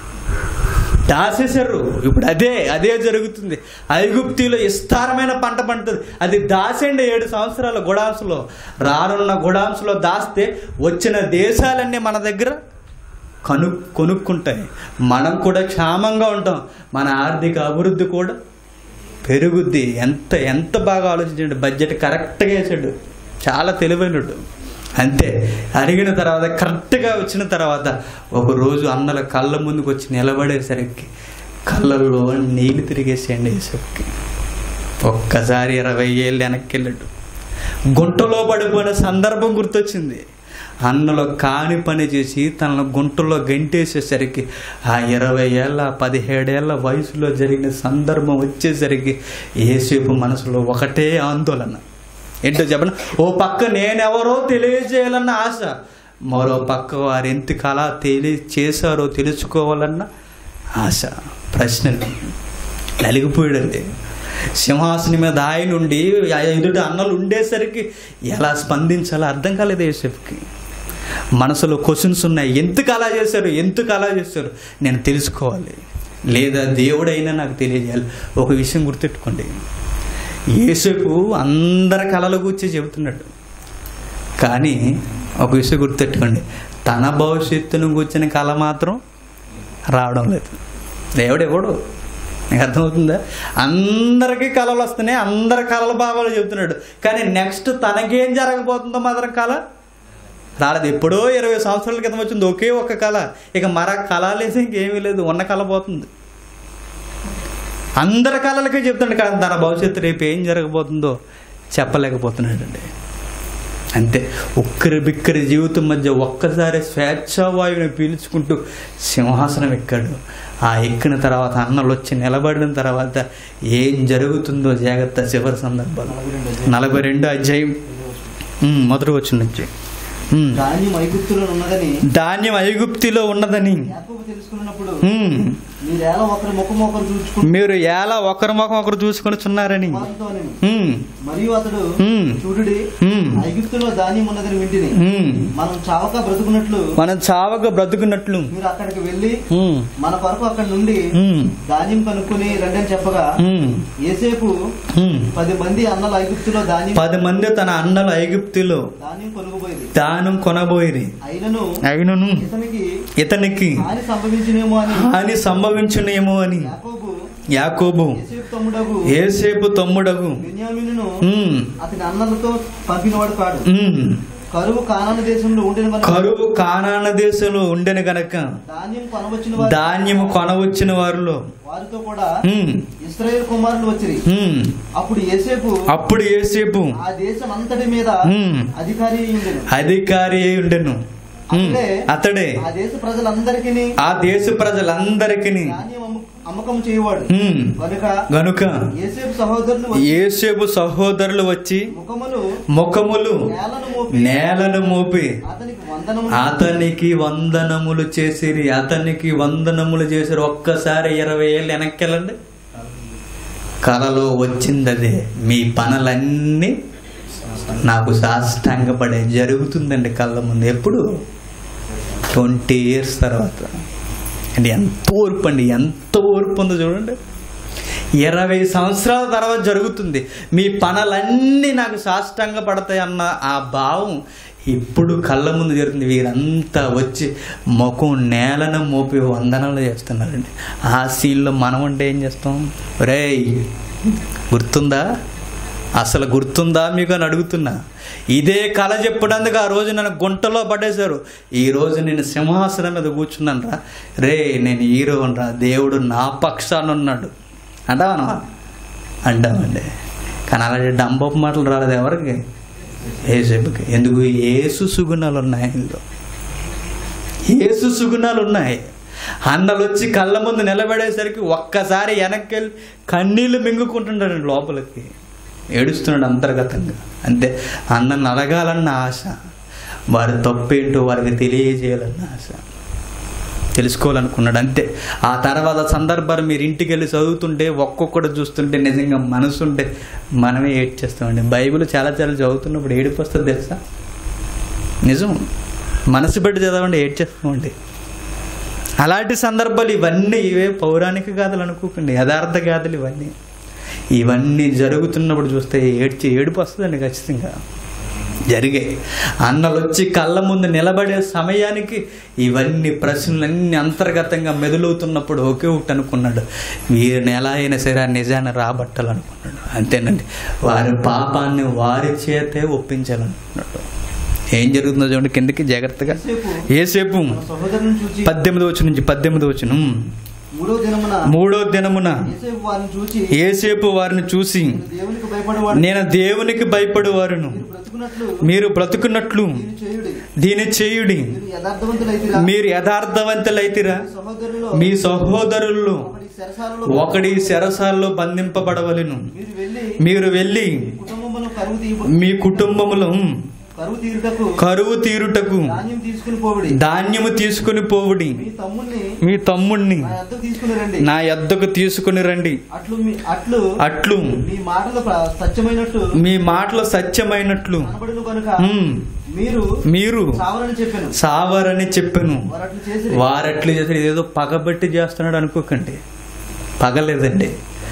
దాసేశారు ఇప్పుడు అదే అదే జరుగుతుంది ఐగుప్తిలో విస్తారమైన పంట పండుతుంది అది దాసేండి ఏడు సంవత్సరాల గుడాంసులో రానున్న గుడాంసులో దాస్తే వచ్చిన దేశాలన్నీ మన దగ్గర కను కొనుక్కుంటాయి మనం కూడా క్షేమంగా ఉంటాం మన ఆర్థిక అభివృద్ధి కూడా పెరుగుద్ది ఎంత ఎంత బాగా ఆలోచించండి బడ్జెట్ కరెక్ట్గా వేసాడు చాలా తెలివైనడు అంతే అడిగిన తర్వాత కరెక్ట్గా వచ్చిన తర్వాత ఒక రోజు అన్నల కళ్ళ ముందుకు వచ్చి నిలబడేసరికి కళ్ళల్లో నీళ్ళు తిరిగేసేయండి వేసరికి ఒక్కసారి ఇరవై ఏళ్ళు వెనక్కి వెళ్ళాడు గుంటలో పడిపోయిన సందర్భం గుర్తొచ్చింది అన్నలో కాని పని చేసి తనను గుంటలో గంటేసేసరికి ఆ ఇరవై ఏళ్ళ పదిహేడేళ్ల వయసులో జరిగిన సందర్భం వచ్చేసరికి ఏసేపు మనసులో ఒకటే ఆందోళన ఏంటో చెప్పను ఓ పక్క నేనెవరో తెలియజేయాలన్న ఆశ మరో పక్క వారు ఎందుకు అలా తెలియచేశారో తెలుసుకోవాలన్న ఆశ ప్రశ్నలు నలిగిపోయాడండి సింహాసనం మీద ఆయన ఉండి ఆ ఎదుట అన్నలు ఉండేసరికి ఎలా స్పందించాలో అర్థం కాలేదు యేసెఫ్కి మనసులో క్వశ్చన్స్ ఉన్నాయి ఎందుకు అలా చేశారు ఎందుకు అలా చేశారు నేను తెలుసుకోవాలి లేదా దేవుడైనా నాకు తెలియజేయాలి ఒక విషయం గుర్తెట్టుకోండి యేసుకు అందరి కళల గురించి చెబుతున్నాడు కానీ ఒక విషయం గుర్తెట్టుకోండి తన భవిష్యత్తును కూర్చిన కళ మాత్రం రావడం లేదు దేవుడు ఎవడు నీకు అర్థమవుతుందా అందరికీ కళలు వస్తున్నాయి అందరి కళల భావాలు చెబుతున్నాడు కానీ నెక్స్ట్ తనకేం జరగబోతుందో మాత్రం కళ రాలేదు ఎప్పుడో ఇరవై సంవత్సరాల క్రితం వచ్చింది ఒకే ఒక్క కళ ఇక మర కళ లేసి ఇంకేమీ లేదు ఉన్న కళ పోతుంది అందరి కళలకే చెప్తున్నాడు కానీ తన భవిష్యత్తు రేపు ఏం జరగబోతుందో చెప్పలేకపోతున్నాడండి అంతే ఉక్కిరి బిక్కిరి జీవితం మధ్య ఒక్కసారి స్వేచ్ఛావాయువుని పీల్చుకుంటూ సింహాసనం ఎక్కాడు ఆ ఎక్కిన తర్వాత అన్నలు వచ్చి నిలబడిన తర్వాత ఏం జరుగుతుందో జాగ్రత్త చివరి సందర్భాలు నలభై రెండు అధ్యాయం ఉమ్, మొదటి వచ్చిన నుంచి ఉమ్. ధాన్యం ఐగుప్తులో ఉన్నదని ధాన్యం ఐగుప్తిలో ఉన్నదని యాకోబు తెలుసుకున్నప్పుడు ఉమ్, మీరేలా ఒకరి ముఖం ఒకరు చూచుకుంటూ మీరు ఎలా ఒకరి ముఖం ఒకరు చూసుకొని చున్నారని వారితోనెను. ఉమ్, మరియు అతడు ఉమ్, చూడుడి ఉమ్, ఐగుప్తులో ధాన్యం ఉన్నదని వింటిని ఉమ్. మనం చావక బ్రతుకున్నట్లు మనం చావక బ్రతుకున్నట్లు మీరు అక్కడికి వెళ్ళి ఉమ్, మన కొరకు అక్కడి నుండి ఉమ్, ధాన్యం కనుక్కొని రండి అని చెప్పగా ఉమ్, ఏసేపు ఉమ్. పది మంది అన్నలు ఐగుప్తులో ధాన్యం పది మంది తన అన్నలు ఐగుప్తిలో ధాన్యం కొనుక్కుపోయింది ధాన్యం ప్రాణం కొనబోయిరి అయినను అయినను ఇతనికి ఇతనికి హాని సంభవించినేమో అని హాని సంభవించునేమో అని యాకోబు యాకోబు యేసేపు తమ్ముడగు ఏసేపు తమ్ముడగు బెన్యామీనును ఉమ్, అతని అన్నలతో పంపినవాడు కాడు ఉమ్. కరువు కానాన దేశంలో ఉండిన వలన కరువు కానాన దేశంలో ఉండెను గనక ధాన్యం కొనవచ్చిన వారు ధాన్యము కొనవచ్చిన వారిలో వారితో కూడా ఉమ్, ఇస్రాయేల్ కుమారులు వచ్చిరి ఉమ్. అప్పుడు యేసేపు అప్పుడు ఏసేపు ఆ దేశం అంతటి మీద ఉమ్. అధికారి అయి ఉండెను అధికారి అయి ఉండెను ఉమ్, అతడే ఆ దేశ ప్రజలందరికీ ఆ దేశ ప్రజలందరికీ ధాన్యం అమ్ము- అమ్మకం చేయవాడు ఉమ్, కనుక గనుక యేసేపు సహోదరులు వచ్చి ఏసేపు సహోదరులు వచ్చి ముఖములు ముఖములు నేలను మోపి నేలను మోపి అతనికి వందనము అతనికి వందనములు చేసిరి అతనికి వందనములు చేసిరి ఒక్కసారి ఇరవై ఏళ్ళు వెనక్కి వెళ్ళండి కలలో వచ్చింది అదే మీ పనులన్నీ నాకు సాష్టాంగపడే జరుగుతుందండి కళ్ళ ముందు ఎప్పుడు ట్వంటీ ఇయర్స్ తర్వాత అండి ఎంత ఓర్పు అండి ఎంత ఓర్పు ఉందో చూడండి ఇరవై సంవత్సరాల తర్వాత జరుగుతుంది మీ పనులన్నీ నాకు సాష్టాంగ పడతాయి అన్న ఆ భావం ఇప్పుడు కళ్ళ ముందు జరుగుతుంది వీరంతా వచ్చి ముఖం నేలను మోపి వందనాలు చేస్తున్నారండి ఆ సీన్లో మనం అంటే ఏం చేస్తాం రేయ్ గుర్తుందా అసలు గుర్తుందా మీకు అని అడుగుతున్నా ఇదే కళ చెప్పడానికి ఆ రోజు నన్ను గుంటలో పడేశారు ఈ రోజు నేను సింహాసనం మీద కూర్చున్నాను రా రే నేను హీరో రా దేవుడు నా పక్షాన ఉన్నాడు అంటావా అంటామండి కానీ అలాంటి డంబపు మాటలు రాలేదు ఎవరికి ఏసేపుకి ఎందుకు ఏసు సుగుణాలు ఉన్నాయి ఆయనలో ఏసు సుగుణాలు ఉన్నాయి అన్నలు వచ్చి కళ్ళ ముందు నిలబడేసరికి ఒక్కసారి వెనక్కి వెళ్ళి కన్నీళ్లు మింగుకుంటున్నాడు లోపలికి ఏడుస్తున్నాడు అంతర్గతంగా అంతే అన్నను అడగాలన్న ఆశ వారి తప్పేంటో వారికి తెలియజేయాలన్న ఆశ తెలుసుకోవాలనుకున్నాడు అంతే ఆ తర్వాత సందర్భాలు మీరు ఇంటికి వెళ్ళి చదువుతుంటే ఒక్కొక్కడు చూస్తుంటే నిజంగా మనసు ఉంటే మనమే ఏడ్చేస్తామండి బైబిల్ చాలా చాలా చదువుతున్నప్పుడు ఏడుపు వస్తుంది తెలుసా నిజం మనసు పెట్టి చదవండి ఏడ్చేస్తామండి అలాంటి సందర్భాలు ఇవన్నీ ఇవే పౌరాణిక గాథలు అనుకోకండి యథార్థ గాథలు ఇవన్నీ ఇవన్నీ జరుగుతున్నప్పుడు చూస్తే ఏడ్చి ఏడుపు వస్తుందండి ఖచ్చితంగా జరిగాయి అన్నలు వచ్చి కళ్ళ ముందు నిలబడే సమయానికి ఇవన్నీ ప్రశ్నలన్నీ అంతర్గతంగా మెదులుతున్నప్పుడు ఒకే ఒకటి అనుకున్నాడు వీరిని ఎలా అయినా సరే ఆ నిజాన్ని రాబట్టాలనుకున్నాడు అంతేనండి వారి పాపాన్ని వారి చేతే ఒప్పించాలనుకున్నాడు ఏం జరుగుతుందో చూడండి కిందకి జాగ్రత్తగా ఏసేపు తన సహోదరుని చూచి పద్దెనిమిది వచ్చి నుంచి పద్దెనిమిది వచ్చిన మూడో దినమున మూడో దినమున యేసేపు వారిని చూచి ఏసేపు వారిని చూసి "నేను దేవునికి భయపడేవాడు నేను దేవునికి భయపడేవారును మీరు బ్రతుకున్నట్లు మీరు బ్రతుకున్నట్లు దీన్ని చేయుడి దీని చేయుడి మీరు యథార్థవంతులైతిరా మీరు యథార్థవంతులైతిరా మీ సహోదరులో మీ సహోదరుల్లో ఒకడి చెరసాలలో ఒకడి శరసాల్లో బంధింపబడవలెను మీరు వెళ్ళి మీరు వెళ్ళి కుటుంబమును కరువు తీయ మీ కుటుంబములో కరువు తీరుటకు కరువు తీరుటకు ధాన్యం తీసుకుని పోవుడి ధాన్యము తీసుకుని పోవుడి మీ తమ్ముణ్ణి మీ తమ్ముణ్ణి నా యొద్దకు తీసుకుని రండి నా యొద్దకు తీసుకుని రండి అట్లు మీ అట్లు అట్లు మీ మాటలు ప్ర- సత్యమైనట్టు మీ మాటలు సత్యమైనట్లు కనబడును కనుక ఉమ్, మీరు మీరు సావరని చెప్పాను సావరని చెప్పాను వారు అట్లు చేసి వారట్లు చేసి ఏదో పగబట్టి చేస్తున్నాడు అనుకోకండి పగలేదండి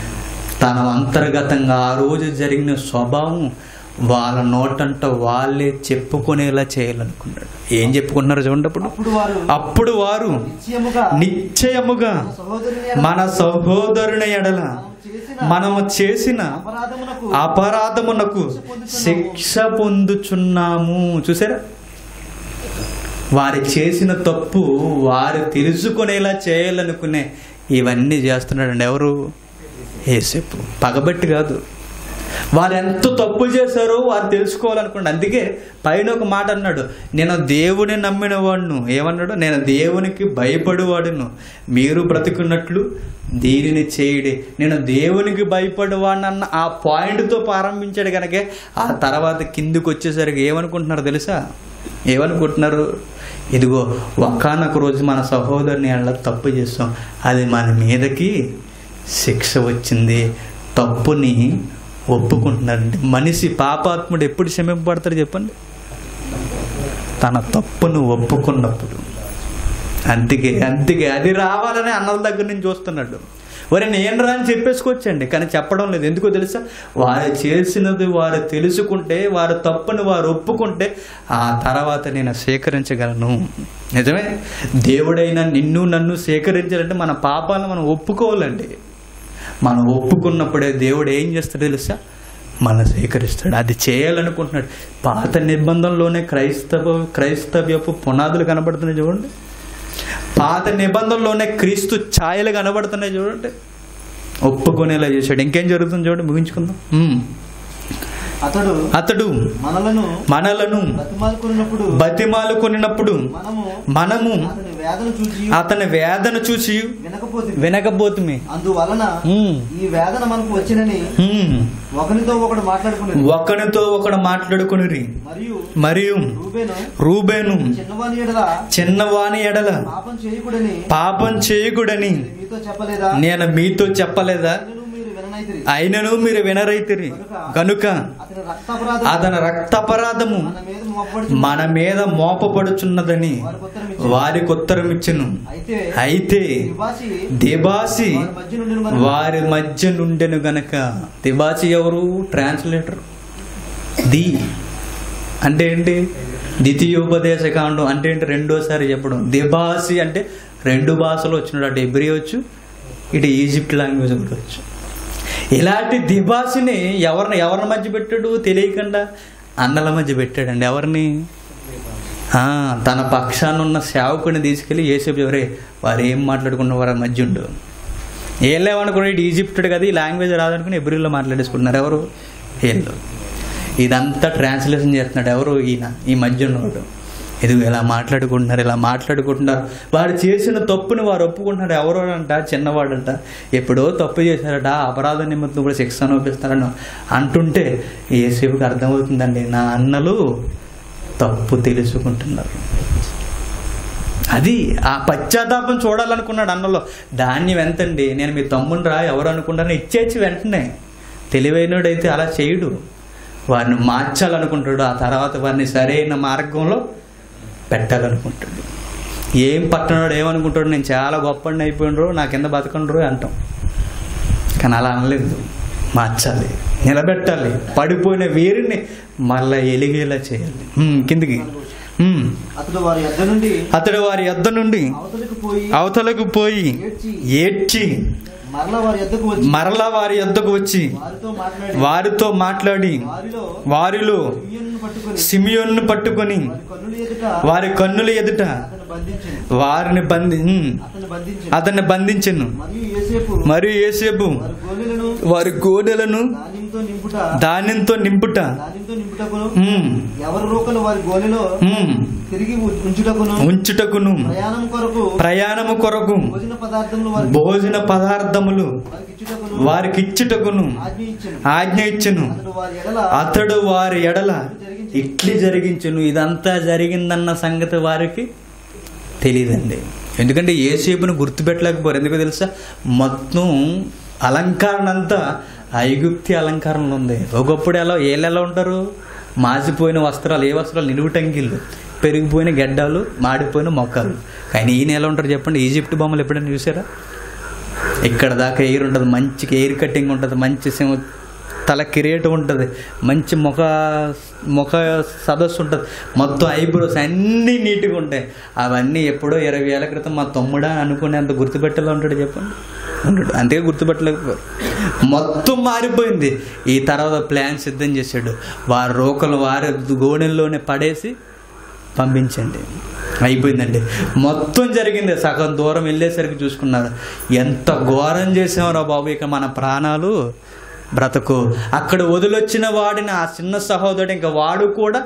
తన అంతర్గతంగా ఆ రోజు జరిగిన స్వభావం వాళ్ళ నోటంట వాళ్ళే చెప్పుకునేలా చేయాలనుకున్నాడు ఏం చెప్పుకుంటున్నారు చూడండి అప్పుడు అప్పుడు వారు అప్పుడు వారు నిశ్చయముగా నిశ్చయముగా మన సహోదరుని మన సహోదరుని ఎడల చేసిన మనము చేసిన అపరాధమునకు అపరాధమునకు శిక్ష పొందుచున్నాము చూసారా వారి చేసిన తప్పు వారు తెలుసుకునేలా చేయాలనుకునే ఇవన్నీ చేస్తున్నాడండి ఎవరు ఏసేపు పగబట్టి కాదు వారు ఎంత తప్పు చేశారో వారు తెలుసుకోవాలనుకోండి అందుకే పైన ఒక మాట అన్నాడు నేను దేవుని నమ్మిన వాడును ఏమన్నాడు నేను దేవునికి భయపడేవాడును మీరు బ్రతుకున్నట్లు దీనిని చేయడి నేను దేవునికి భయపడేవాడిని అన్న ఆ పాయింట్తో ప్రారంభించాడు కనుక ఆ తర్వాత కిందికి వచ్చేసరికి ఏమనుకుంటున్నారు తెలుసా ఏమనుకుంటున్నారు ఇదిగో ఒక్కనొక రోజు మన సహోదరుని అలా తప్పు చేస్తాం అది మన మీదకి శిక్ష వచ్చింది తప్పుని ఒప్పుకుంటున్నారండి మనిషి పాపాత్ముడు ఎప్పుడు క్షమింపబడతాడు చెప్పండి తన తప్పును ఒప్పుకున్నప్పుడు అందుకే అందుకే అది రావాలని అన్నల దగ్గర నుంచి చూస్తున్నాడు వరే నేను రా అని చెప్పేసుకోవచ్చండి కానీ చెప్పడం లేదు ఎందుకో తెలుసా వారు చేసినది వారు తెలుసుకుంటే వారు తప్పుని వారు ఒప్పుకుంటే ఆ తర్వాత నేను స్వీకరించగలను నిజమే దేవుడైనా నిన్ను నన్ను స్వీకరించాలంటే మన పాపాలను మనం ఒప్పుకోవాలండి మనం ఒప్పుకున్నప్పుడే దేవుడు ఏం చేస్తాడో తెలుసా మన స్వీకరిస్తాడు అది చేయాలనుకుంటున్నాడు పాత నిబంధనలోనే క్రైస్తవ క్రైస్తవ్యపు పునాదులు కనబడుతున్నాయి చూడండి పాత నిబంధనలోనే క్రీస్తు ఛాయలు కనబడుతున్నాయి చూడండి ఒప్పుకునేలా చేశాడు ఇంకేం జరుగుతుంది చూడండి ముగించుకుందాం ఉమ్. అతడు అతడు మనలను మనలను బతిమాలుకున్నప్పుడు బతిమాలు కొనినప్పుడు మనము మనము అతని వేదన చూచి అతని వేదన చూసి వినకపోతే వినకపోతుమే అందువలన ఉమ్. ఈ వేదన మనకు వచ్చినని ఉమ్. ఒకరితో ఒకడు మాట్లాడుకునేది ఒకనితో ఒకడు మాట్లాడుకుని మరియు మరియు రూబేను రూబేను చిన్నవాని ఎడల చిన్నవాని ఎడల పాపం చేయకూడని పాపం చేయకూడని మీతో చెప్పలేదా నేను మీతో చెప్పలేదా అయినను మీరు విననైతిరి అయినను మీరు వినరైతిరి కనుక అతని రక్తాపరాధం అతని రక్తపరాధము మన మీద మోపబడుచు మన మీద మోపబడుచున్నదని వారికి ఉత్తరం ఇచ్చెను అయితే అయితే నివాసి దిబాసి వారి మధ్య నుండి మనకు వారి మధ్య నుండెను గనక దిబాసి ఎవరు ట్రాన్స్లేటర్ ది అంటే ఏంటి ద్వితీయోపదేశ కాండం అంటే ఏంటి రెండోసారి చెప్పడం దిబాసి అంటే రెండు భాషలు వచ్చినాడు అటు ఎబ్రి వచ్చు ఇటు ఈజిప్ట్ లాంగ్వేజ్ కూడా వచ్చు ఇలాంటి దిబాసిని ఎవరిని ఎవరిని మధ్య పెట్టాడు తెలియకుండా అన్నల మధ్య పెట్టాడండి ఎవరిని ఆ, తన పక్షాన ఉన్న సేవకుని తీసుకెళ్ళి ఏసేపు ఎవరే వారు ఏం మాట్లాడుకున్న వారి మధ్య ఉండు ఏళ్ళేమనుకుని ఇటు ఈజిప్టుడు కదా ఈ లాంగ్వేజ్ రాదనుకుని ఎబ్రిల్లో మాట్లాడేసుకుంటున్నారు ఎవరు వీళ్ళు ఇదంతా ట్రాన్స్లేషన్ చేస్తున్నాడు ఎవరు ఈయన ఈ మధ్య ఉన్నవాడు ఇది ఇలా మాట్లాడుకుంటున్నారు ఇలా మాట్లాడుకుంటున్నారు వాడు చేసిన తప్పుని వారు ఒప్పుకుంటున్నారు ఎవరో అంట చిన్నవాడంట ఎప్పుడో తప్పు చేశారట ఆ అపరాధ నిమిత్తం కూడా శిక్ష అనుభవిస్తారని అంటుంటే ఏసేపుకి అర్థమవుతుందండి నా అన్నలు తప్పు తెలుసుకుంటున్నారు అది ఆ పశ్చాత్తాపం చూడాలనుకున్నాడు అన్నలో ధాన్యం ఎంతండి నేను మీ తమ్ముని రా ఎవరు అనుకుంటానో ఇచ్చేసి వెంటనే తెలివైనడైతే అలా చేయడు వారిని మార్చాలనుకుంటాడు ఆ తర్వాత వారిని సరైన మార్గంలో పెట్టాలనుకుంటాడు ఏం పట్టణాడు ఏమనుకుంటాడు నేను చాలా గొప్పని అయిపోయినరు నా కింద బతకండ్రు అంటాం కానీ అలా అనలేదు మార్చాలి నిలబెట్టాలి పడిపోయిన వీరిని మళ్ళా ఎలిగేలా చేయాలి ఉమ్, కిందికి ఉమ్. అతడు వారి యొద్ద నుండి అతడు వారి యొద్ద నుండి అవతలకు పోయి అవతలకు పోయి ఏడ్చి ఏడ్చి మరల వారి యొద్దకు వచ్చి మరలా వారి యొద్దకు వచ్చి వారితో మాట్లాడి వారితో మాట్లాడి వారిలో వారిలో సిమియోనును పట్టుకొని సిమియోన్ను పట్టుకొని వారి కన్నుల ఎదుట వారి కన్నుల ఎదుట అతను బంధించను వారిని బంధి ఉమ్, అతను బంధించను అతన్ని బంధించెను మరియు యేసేపు మరియు ఏసేపు వారి గోనెలను వారి గోడెలను ధాన్యంతో నింపుట ధాన్యంతో నింపుట ధాన్యంతో నింపుటకును ఉమ్, ఎవరి రూకలు వారి గోనెలో ఉమ్, తిరిగి ఉ- ఉంచుటకును ఉంచుటకును ప్రయాణం కొరకు ప్రయాణము కొరకు భోజన పదార్థములు వారికి భోజన పదార్థములు వారికి ఇచ్చుటకును వారికి ఇచ్చుటకును ఆజ్ఞ ఇచ్చెను ఆజ్ఞ ఇచ్చెను అతడు వారి ఎడల అతడు వారి ఎడల ఇట్లి జరిగించును ఇదంతా జరిగిందన్న సంగతి వారికి తెలియదండి ఎందుకంటే ఏసేపును గుర్తుపెట్టలేకపోరు ఎందుకో తెలుసా మొత్తం అలంకరణ అంతా ఐగుప్తి అలంకరణలో ఉంది ఒకప్పుడు ఎలా ఏళ్ళు ఎలా ఉంటారు మాసిపోయిన వస్త్రాలు ఏ వస్త్రాలు నిలువుటంగిళ్ళు పెరిగిపోయిన గెడ్డాలు మాడిపోయిన మొక్కలు కానీ ఈయన ఎలా ఉంటారు చెప్పండి ఈజిప్ట్ బొమ్మలు ఎప్పుడైనా చూసారా ఇక్కడ దాకా ఎయిర్ ఉంటుంది మంచి ఎయిర్ కటింగ్ ఉంటుంది మంచి సింహ తల కిరీటం ఉంటుంది మంచి ముఖ ముఖ సదస్సు ఉంటుంది మొత్తం ఐబ్రోస్ అన్నీ నీట్గా ఉంటాయి అవన్నీ ఎప్పుడో ఇరవై ఏళ్ళ క్రితం మా తమ్ముడా అనుకునేంత గుర్తుపెట్టేలా ఉంటాడు చెప్పండి ఉంటాడు అంతే గుర్తుపెట్టలేకపోయారు మొత్తం మారిపోయింది ఈ తర్వాత ప్లాన్ సిద్ధం చేశాడు వారి రోకలు వారి గోడెల్లోనే పడేసి పంపించండి అయిపోయిందండి మొత్తం జరిగింది సగం దూరం వెళ్ళేసరికి చూసుకున్నారు ఎంత ఘోరం చేసామరా బాబు ఇక మన ప్రాణాలు బ్రతకు అక్కడ వదిలొచ్చిన వాడిని ఆ చిన్న సహోదరుడు ఇంకా వాడు కూడా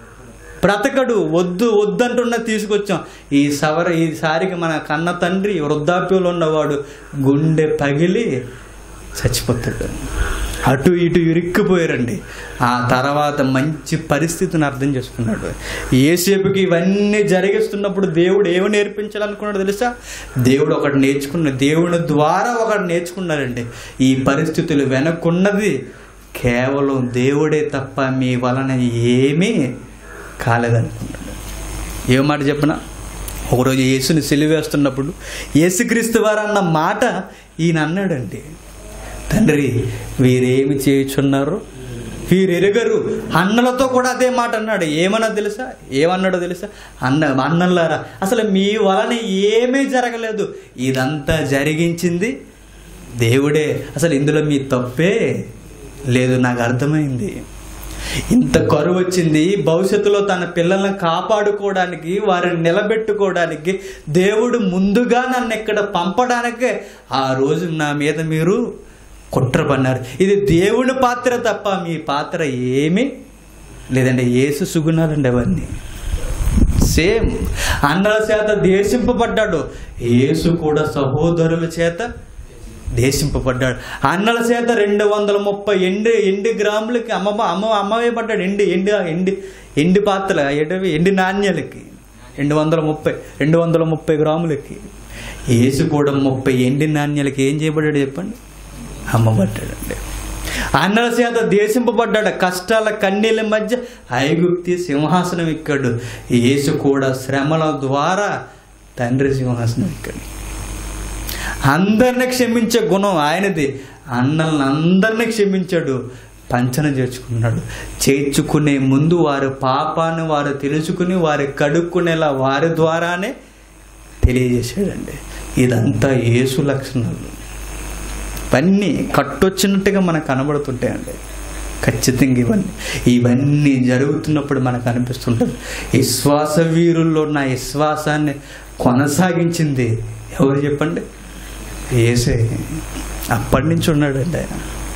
బ్రతకడు వద్దు వద్దంటున్న తీసుకొచ్చాం ఈ సవర ఈసారికి మన కన్న తండ్రి వృద్ధాప్యంలో ఉన్నవాడు గుండె పగిలి చచ్చిపోతాడు అటు ఇటు ఇరుక్కుపోయారండి ఆ తర్వాత మంచి పరిస్థితిని అర్థం చేసుకున్నాడు ఏసేపుకి ఇవన్నీ జరిగిస్తున్నప్పుడు దేవుడు ఏమి నేర్పించాలనుకున్నాడు తెలుసా దేవుడు ఒకటి నేర్చుకున్నాడు దేవుని ద్వారా ఒకటి నేర్చుకున్నాడండి ఈ పరిస్థితులు వెనక్కున్నది కేవలం దేవుడే తప్ప మీ వలన ఏమీ కాలేదనుకుంటున్నాడు ఏం మాట చెప్పిన ఒకరోజు యేసుని సిలివేస్తున్నప్పుడు యేసుక్రీస్తు వారు అన్న మాట ఈయన అన్నాడండి తండ్రి వీరేమి చేయుచున్నారు వీరు ఎరగరు అన్నలతో కూడా అదే మాట అన్నాడు ఏమన్నా తెలుసా ఏమన్నాడో తెలుసా అన్న అన్నలారా అసలు మీ వలన ఏమీ జరగలేదు ఇదంతా జరిగించింది దేవుడే అసలు ఇందులో మీ తప్పే లేదు నాకు అర్థమైంది ఇంత కరువు వచ్చింది భవిష్యత్తులో తన పిల్లల్ని కాపాడుకోవడానికి వారిని నిలబెట్టుకోవడానికి దేవుడు ముందుగా నన్ను ఇక్కడ పంపడానికే ఆ రోజు నా మీద మీరు కుట్ర పన్నారు ఇది దేవుని పాత్ర తప్ప మీ పాత్ర ఏమీ లేదండి ఏసు సుగుణాలండి అవన్నీ సేమ్ అన్నల చేత దేశింపబడ్డాడు యేసు కూడా సహోదరుల చేత దేశింపబడ్డాడు అన్నల చేత రెండు వందల ముప్పై ఎండి ఎండి గ్రాములకి అమ్మ అమ్మ అమ్మవే పడ్డాడు ఎండి ఎండి ఎండి ఎండి పాత్రలు ఏంటవి ఎండి నాణ్యాలకి రెండు వందల ముప్పై రెండు వందల ముప్పై గ్రాములకి యేసు కూడా ముప్పై ఎండి నాణ్యాలకి ఏం చేయబడ్డాడు చెప్పండి అమ్మబడ్డాడండి అన్నల చేత దేశింపబడ్డాడు కష్టాల కన్నీళ్ళ మధ్య ఐగుప్తి సింహాసనం ఎక్కాడు యేసు కూడా శ్రమల ద్వారా తండ్రి సింహాసనం ఎక్కాడు అందరిని క్షమించే గుణం ఆయనది అన్నల్ని అందరిని క్షమించాడు పంచన చేర్చుకున్నాడు చేర్చుకునే ముందు వారి పాపాన్ని వారు తెలుసుకుని వారి కడుక్కునేలా వారి ద్వారానే తెలియజేశాడండి ఇదంతా యేసు లక్షణాలు ఇవన్నీ కట్టొచ్చినట్టుగా మనకు కనబడుతుంటాయండి ఖచ్చితంగా ఇవన్నీ ఇవన్నీ జరుగుతున్నప్పుడు మనకు అనిపిస్తుంటుంది విశ్వాస వీరుల్లో నా విశ్వాసాన్ని కొనసాగించింది ఎవరు చెప్పండి ఏసే అప్పటి నుంచి ఉన్నాడండి ఆయన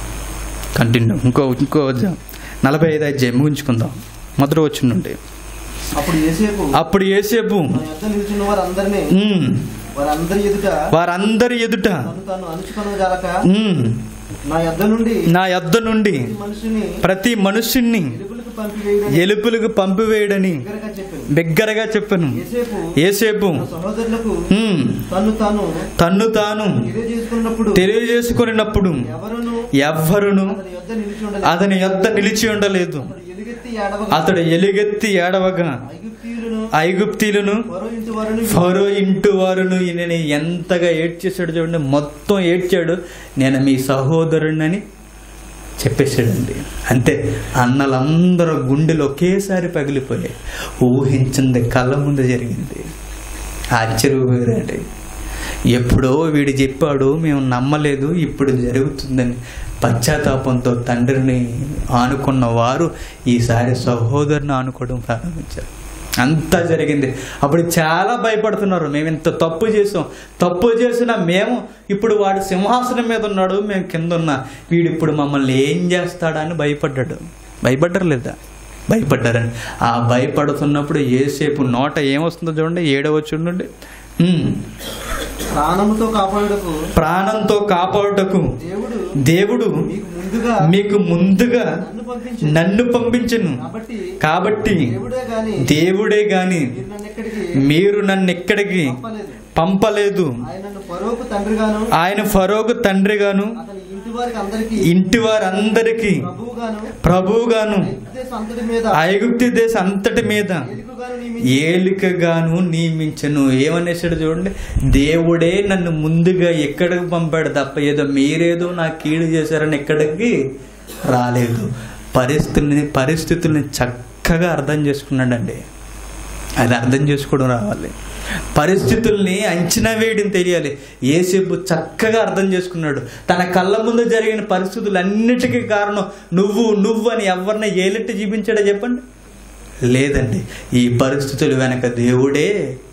కంటిన్యూ ఇంకో ఇంకో అధ్యాయం. నలభై ఐదు అధ్యాయం ముగించుకుందాం మొదటి వచ్చి నుండి అప్పుడు ఏసేపు అప్పుడు ఏసేపు నా యొద్ద నిలుచున్న వారందరినీ ఉమ్, వారందరి ఎదుట వారందరి ఎదుట తను తాను అణుచుకొనగలక ఉమ్, నా యొద్ద నుండి నా యొద్ద నుండి ఈ మనిషిని ప్రతి మనుష్యుణ్ణి ఎలుపులకు పంపివేయడని ఎలుపులకు పంపివేయడని దగ్గరగా చెప్పాను బిగ్గరగా చెప్పాను ఏసేపు ఏసేపు తన సహోదరులకు ఉమ్, తను తాను తన్ను తాను తెలియజేసుకున్నప్పుడు తెలియజేసుకున్నప్పుడు ఎవరును ఎవ్వరును అతని యొద్ద నిలిచి ఉండలేదు అతని యొద్ద నిలిచి ఉండలేదు అతడు ఎలుగెత్తి ఏడవగా అతడు ఎలుగెత్తి ఏడవగా ఐగుప్తీయులను ఐగుప్తీలను ఫరో ఇంటి వారిని ఫరో ఇంటి వారును ఈయనని ఎంతగా ఏడ్చేసాడు చూడండి మొత్తం ఏడ్చాడు నేను మీ సహోదరుడినని చెప్పేశాడండి అంతే అన్నలందరూ గుండెలు ఒకేసారి పగిలిపోయాయి ఊహించింది కళ్ళ ముందు జరిగింది ఆశ్చర్యపోయారండి ఎప్పుడో వీడు చెప్పాడు మేము నమ్మలేదు ఇప్పుడు జరుగుతుందని పశ్చాత్తాపంతో తండ్రిని ఆనుకున్న వారు ఈసారి సహోదరుని ఆనుకోవడం ప్రారంభించారు అంతా జరిగింది అప్పుడు చాలా భయపడుతున్నారు మేము ఇంత తప్పు చేసాం తప్పు చేసిన మేము ఇప్పుడు వాడు సింహాసనం మీద ఉన్నాడు మేము కింద ఉన్నా వీడు ఇప్పుడు మమ్మల్ని ఏం చేస్తాడని భయపడ్డాడు భయపడ్డారు లేదా భయపడ్డారని ఆ భయపడుతున్నప్పుడు ఏసేపు నోట ఏమొస్తుందో చూడండి ఏడవచ్చు నుండి ఉమ్. ప్రాణముతో కాపాడుటకు ప్రాణంతో కాపాడుటకు దేవుడు దేవుడు మీకు ముందుగా మీకు ముందుగా నన్ను పంపించి నన్ను పంపించను కాబట్టి కాబట్టి దేవుడే గాని దేవుడే గాని మీరు నన్ను ఎక్కడికి మీరు నన్ను ఎక్కడికి పంపలేదు పంపలేదు ఆయన నన్ను ఫరోకు తండ్రిగాను ఆయన ఫరోకు తండ్రిగాను అతని ఇంటి వారికి అందరికి ఇంటి వారందరికీ ప్రభువుగాను ప్రభువుగాను దేశ అంతటి మీద ఐగుప్తి దేశం అంతటి మీద ఏలుకగాను నియమించి ఏలికగాను నియమించను ఏమనేసాడు చూడండి దేవుడే నన్ను ముందుగా ఎక్కడికి పంపాడు తప్ప ఏదో మీరేదో నా కీడు చేశారని ఎక్కడికి రాలేదు పరిస్థితుల్ని పరిస్థితుల్ని చక్కగా అర్థం చేసుకున్నాడండి అది అర్థం చేసుకోవడం రావాలి పరిస్థితుల్ని అంచనా వేయడం తెలియాలి ఏసేపు చక్కగా అర్థం చేసుకున్నాడు తన కళ్ళ ముందు జరిగిన పరిస్థితులు అన్నిటికీ కారణం నువ్వు నువ్వు అని ఎవరిని ఏలెట్టి చూపించాడో చెప్పండి లేదండి ఈ పరిస్థితులు వెనక దేవుడే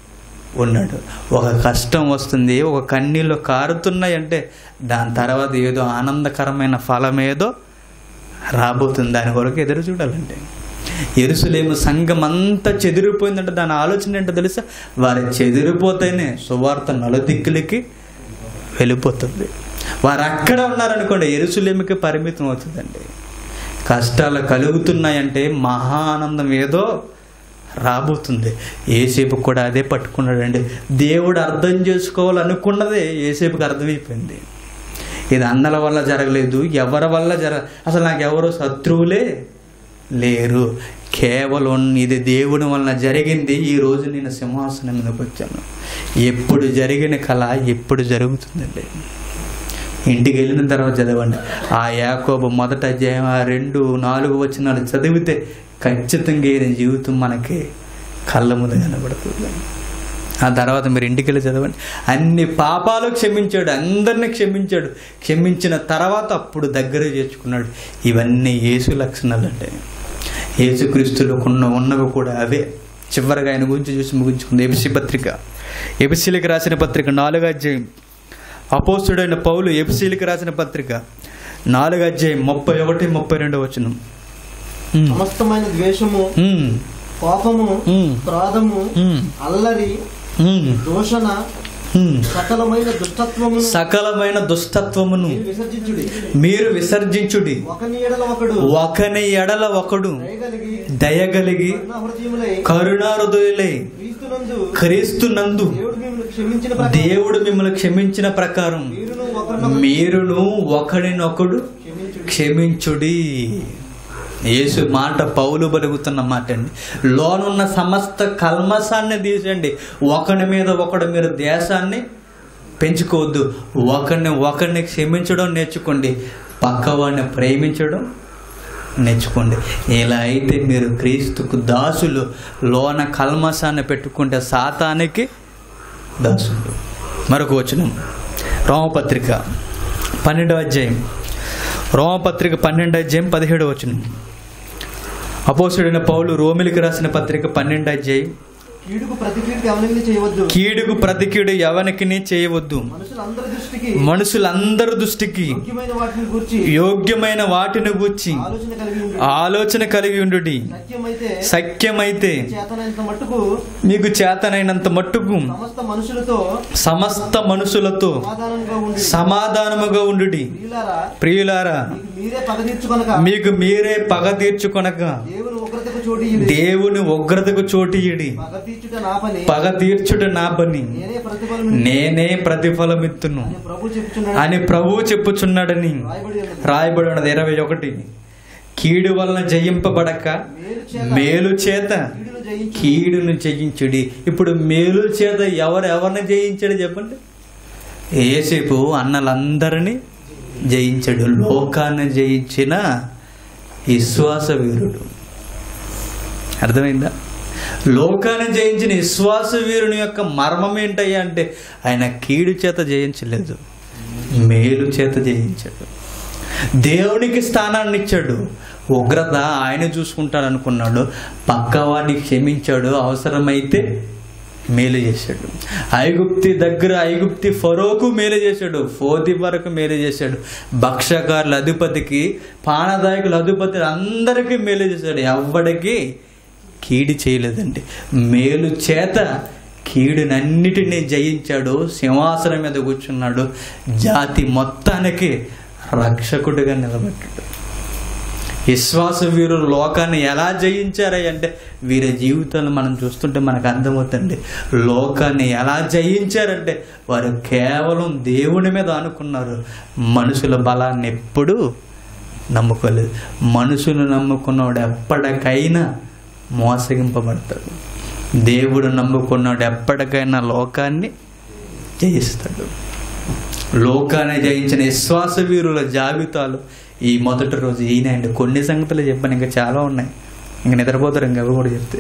ఉన్నాడు ఒక కష్టం వస్తుంది ఒక కన్నీళ్ళు కారుతున్నాయంటే దాని తర్వాత ఏదో ఆనందకరమైన ఫలం ఏదో రాబోతుంది దాని కొరకు ఎదురు చూడాలండి ఎరుసలేము సంఘం అంతా చెదిరిపోయిందంటే దాని ఆలోచన ఏంటో తెలుసా వారు చెదిరిపోతేనే సువార్త నలుదిక్కులకి వెళ్ళిపోతుంది వారు అక్కడ ఉన్నారనుకోండి ఎరుసలేమికి పరిమితం అవుతుందండి కష్టాలు కలుగుతున్నాయంటే మహా ఆనందం ఏదో రాబోతుంది ఏసేపు కూడా అదే పట్టుకున్నాడండి దేవుడు అర్థం చేసుకోవాలనుకున్నదే ఏసేపుకి అర్థమైపోయింది ఇది అన్నల వల్ల జరగలేదు ఎవరి వల్ల జరగ అసలు నాకు ఎవరు శత్రువులే లేరు కేవలం ఇది దేవుని వలన జరిగింది ఈ రోజు నేను సింహాసనం మీదకి వచ్చాను ఎప్పుడు జరిగిన కళ ఎప్పుడు జరుగుతుందండి ఇంటికి వెళ్ళిన తర్వాత చదవండి ఆ యాకోబు మొదట అధ్యాయం ఆ రెండు నాలుగు వచనాలు చదివితే ఖచ్చితంగా ఈయన జీవితం మనకి కళ్ళ ముందు కనబడుతుంది ఆ తర్వాత మీరు ఇంటికి వెళ్ళి చదవండి అన్ని పాపాలు క్షమించాడు అందరిని క్షమించాడు క్షమించిన తర్వాత అప్పుడు దగ్గర చేర్చుకున్నాడు ఇవన్నీ యేసు లక్షణాలు అంటే యేసుక్రీస్తులో ఉన్న ఉన్నవి కూడా అవే చివరిగా ఆయన గురించి చూసి ముగించుకుంది ఎబిసి పత్రిక ఎబిసిలికి రాసిన పత్రిక నాలుగు అధ్యాయం అపోస్తుడైన పౌలు ఎబిసిలికి రాసిన పత్రిక నాలుగు అధ్యాయం ముప్పై ఒకటి ముప్పై రెండు వచనం ఉమ్. సమస్తమైన ద్వేషము ఉమ్. కోపము ఉమ్. క్రోధము ఉమ్. అల్లరి ఉమ్. దూషణ ఉమ్. సకలమైన దుష్టత్వమును సకలమైన దుష్టత్వమును మీరు విసర్జించుడి మీరు విసర్జించుడి ఒకని ఎడల ఒకడు ఒకని ఎడల ఒకడు దయగలిగి దయగలిగి కరుణా హృదయములై కరుణాహృదయులై క్రీస్తునందు క్రీస్తునందు దేవుడు మిమ్మల్ని క్షమించిన ప్రకారం దేవుడు మిమ్మల్ని క్షమించిన ప్రకారం మీరును ఒకరినొకరు మీరును ఒకడినొకడు క్షమించుడి క్షమించుడి యేసు మాట పౌలు బలుగుతున్న మాట అండి లోనున్న సమస్త కల్మసాన్ని తీసండి ఒకడి మీద ఒకడు మీరు దేశాన్ని పెంచుకోవద్దు ఒకరిని ఒకరిని క్షమించడం నేర్చుకోండి పక్కవాడిని ప్రేమించడం నేర్చుకోండి ఇలా అయితే మీరు క్రీస్తుకు దాసులు లోన కల్మసాన్ని పెట్టుకుంటే సాతానికి దాసులు మరొక వచనం రోమపత్రిక పన్నెండవ అధ్యాయం రోమపత్రిక పన్నెండు అధ్యాయం పదిహేడు వచనం అపోసుడైన పౌలు రోమిలికి రాసిన పత్రిక పన్నెండు అధ్యాయం కీడుకు ప్రతి కీడుకు ఎవరిని చేయవద్దు కీడుకు ప్రతికీడు ఎవనికిని చేయవద్దు మనుషులందరి దృష్టికి మనుషులందరి దృష్టికి ముఖ్యమైన వాటిని గురించి యోగ్యమైన వాటిని గూర్చి ఆలోచన కలిగి ఉండు ఆలోచన కలిగి ఉండు సత్యమైతే సఖ్యమైతే చేతనంత మట్టుకు మీకు చేతనైనంత మట్టుకు సమస్త మనుషులతో సమస్త మనుషులతో సమాధానంగా ఉండి సమాధానముగా ఉండు ప్రియులారా ప్రియులారా మీకు మీరే పగ తీర్చుకొనక మీకు మీరే పగ తీర్చుకొనక దేవుని ఉగ్రతకు చోటు దేవుని ఉగ్రతకు చోటియుడి పగ తీర్చుట నా పని పగ తీర్చుట నా పని నేనే ప్రతిఫలం నేనే ప్రతిఫలమిత్తును అని ప్రభు చెప్పుచున్నాడు అని ప్రభువు చెప్పుచున్నాడని రాయబడి ఉన్నది రాయబడి ఉన్నది ఇరవై ఒకటి కీడు వలన జయింపబడక మేలు చేత మేలు చేత కీడును జయించు కీడును జయించుడి ఇప్పుడు మేలు చేత ఎవరు ఎవరిని జయించాడు చెప్పండి ఏసేపు అన్నలందరినీ జయించాడు లోకాన్ని జయించిన విశ్వాస వీరుడు అర్థమైందా లోకాన్ని జయించిన విశ్వాస వీరుని యొక్క మర్మం ఏంటయ్యా అంటే ఆయన కీడు చేత జయించలేదు మేలు చేత జయించాడు దేవునికి స్థానాన్ని ఇచ్చాడు ఉగ్రత ఆయన చూసుకుంటాడు అనుకున్నాడు పక్కవాడిని క్షమించాడు అవసరమైతే మేలు చేశాడు ఐగుప్తి దగ్గర ఐగుప్తి ఫరోకు మేలు చేశాడు ఫోతి వరకు మేలు చేశాడు భక్షకారుల అధిపతికి పానదాయకుల అధిపతి అందరికీ మేలు చేశాడు ఎవ్వడికి కీడి చేయలేదండి మేలు చేత కీడునన్నిటినీ జయించాడు సింహాసనం మీద కూర్చున్నాడు జాతి మొత్తానికి రక్షకుడిగా నిలబెట్టాడు విశ్వాస వీరులు లోకాన్ని ఎలా జయించారయ్య అంటే వీరి జీవితాలు మనం చూస్తుంటే మనకు అర్థమవుతుంది లోకాన్ని ఎలా జయించారంటే వారు కేవలం దేవుని మీద అనుకున్నారు మనుషుల బలాన్ని ఎప్పుడూ నమ్ముకోలేదు మనుషులు నమ్ముకున్నవాడు ఎప్పటికైనా మోసగింపబడతాడు దేవుడు నమ్ముకున్నాడు ఎప్పటికైనా లోకాన్ని జయిస్తాడు లోకాన్ని జయించిన విశ్వాస వీరుల జాబితాలు ఈ మొదటి రోజు ఈయన అండి కొన్ని సంగతులు చెప్పాను ఇంకా చాలా ఉన్నాయి ఇంక నిద్రపోతారు ఇంకా అవి కూడా చెప్తే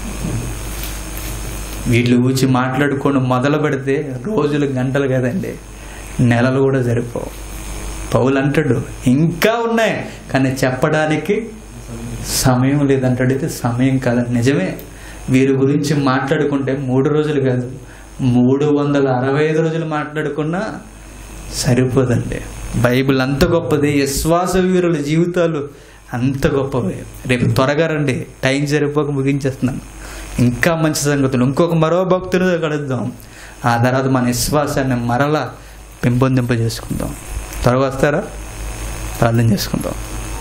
వీళ్ళు ఊచి మాట్లాడుకొని మొదలు పెడితే రోజులు గంటలు కదండి నెలలు కూడా సరిపోవు పౌలు అంటాడు ఇంకా ఉన్నాయి కానీ చెప్పడానికి సమయం లేదంటాడు అయితే సమయం కాదు నిజమే వీరి గురించి మాట్లాడుకుంటే మూడు రోజులు కాదు మూడు వందల అరవై ఐదు రోజులు మాట్లాడుకున్నా సరిపోదండి బైబిల్ అంత గొప్పది విశ్వాస వీరుల జీవితాలు అంత గొప్పవి రేపు త్వరగా రండి టైం సరిపోక ముగించేస్తున్నాను ఇంకా మంచి సంగతులు ఇంకొక మరో భక్తులు కలుద్దాం ఆ తర్వాత మన విశ్వాసాన్ని మరలా పెంపొందింప చేసుకుందాం త్వరగా వస్తారా ప్రార్థన చేసుకుందాం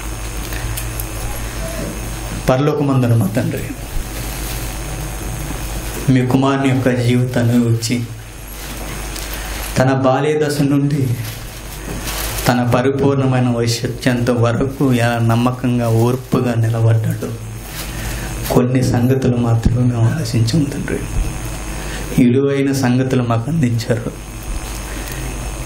పరలోకమందున మా తండ్రి మీ కుమారుని యొక్క జీవితాన్ని వచ్చి తన బాల్య దశ నుండి తన పరిపూర్ణమైన వైశత్యంత వరకు ఎలా నమ్మకంగా ఓర్పుగా నిలబడ్డాడు కొన్ని సంగతులు మాత్రమే మేము ఆలోచించాం తండ్రి విలువైన సంగతులు మాకు అందించారు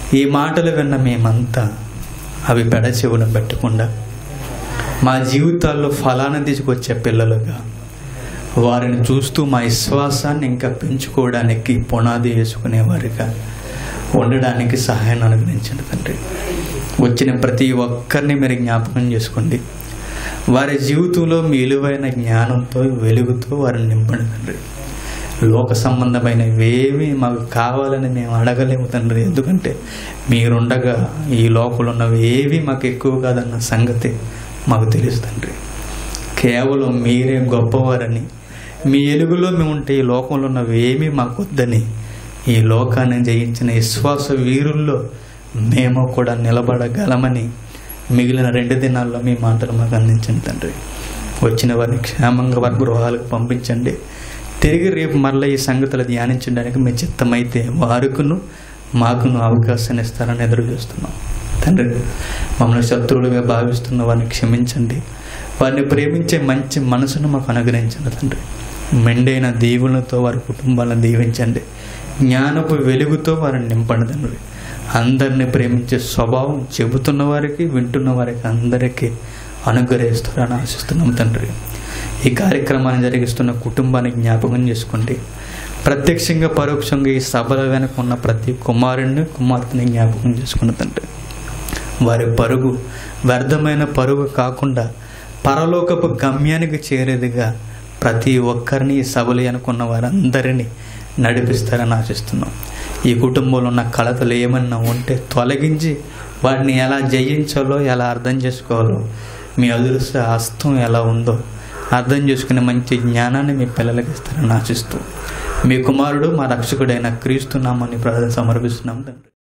ఈ మాటలు విన్న మేమంతా అవి పెడచెవున పెట్టకుండా మా జీవితాల్లో ఫలాన్ని తీసుకొచ్చే పిల్లలుగా వారిని చూస్తూ మా విశ్వాసాన్ని ఇంకా పెంచుకోవడానికి పునాది వేసుకునేవారిగా ఉండడానికి సహాయాన్ని అనుగ్రహించండి తండ్రి వచ్చిన ప్రతి ఒక్కరిని మీరు జ్ఞాపకం చేసుకోండి వారి జీవితంలో మీ విలువైన జ్ఞానంతో వెలుగుతో వారిని నింపండి తండ్రి లోక సంబంధమైనవేవి మాకు కావాలని మేము అడగలేము తండ్రి ఎందుకంటే మీరుండగా ఈ లోకంలో ఉన్నవి ఏవి మాకు ఎక్కువ కాదన్న సంగతి మాకు తెలుసు తండ్రి కేవలం మీరే గొప్పవారని మీ ఎలుగులో మేము ఉంటే ఈ లోకంలో ఉన్నవి ఏమీ మాకు వద్దని ఈ లోకాన్ని జయించిన విశ్వాస వీరుల్లో మేము కూడా నిలబడగలమని మిగిలిన రెండు దినాల్లో మీ మాటలు మాకు అందించండి తండ్రి వచ్చిన వారిని క్షేమంగా వారి గృహాలకు పంపించండి తిరిగి రేపు మరలా ఈ సంగతులు ధ్యానించడానికి మీ చిత్తమైతే వారికును మాకును అవకాశాన్ని ఇస్తారని ఎదురు చూస్తున్నాం తండ్రి మమ్మల్ని శత్రువులుగా భావిస్తున్న వారిని క్షమించండి వారిని ప్రేమించే మంచి మనసును మాకు అనుగ్రహించండి తండ్రి మెండైన దీవులతో వారి కుటుంబాలను దీవించండి జ్ఞానపు వెలుగుతో వారిని నింపండి తండ్రి అందరిని ప్రేమించే స్వభావం చెబుతున్న వారికి వింటున్న వారికి అందరికీ అనుగ్రహిస్తారని ఆశిస్తున్నాం తండ్రి ఈ కార్యక్రమాన్ని జరిగిస్తున్న కుటుంబాన్ని జ్ఞాపకం చేసుకోండి ప్రత్యక్షంగా పరోక్షంగా ఈ సభల వెనక ఉన్న ప్రతి కుమారుణ్ణి కుమార్తెని జ్ఞాపకం చేసుకున్న తండ్రి వారి పరుగు వ్యర్థమైన పరుగు కాకుండా పరలోకపు గమ్యానికి చేరేదిగా ప్రతి ఒక్కరిని ఈ సభలు అనుకున్న వారందరినీ నడిపిస్తారని ఆశిస్తున్నాం ఈ కుటుంబంలో ఉన్న కలతలు ఏమన్నా ఉంటే తొలగించి వాటిని ఎలా జయించాలో ఎలా అర్థం చేసుకోవాలో మీ అదృష్ట హస్తం ఎలా ఉందో అర్థం చేసుకునే మంచి జ్ఞానాన్ని మీ పిల్లలకి ఇస్తారని ఆశిస్తూ మీ కుమారుడు మా రక్షకుడైన క్రీస్తు నామాన్ని ప్రార్థన సమర్పిస్తున్నాం తండ్రి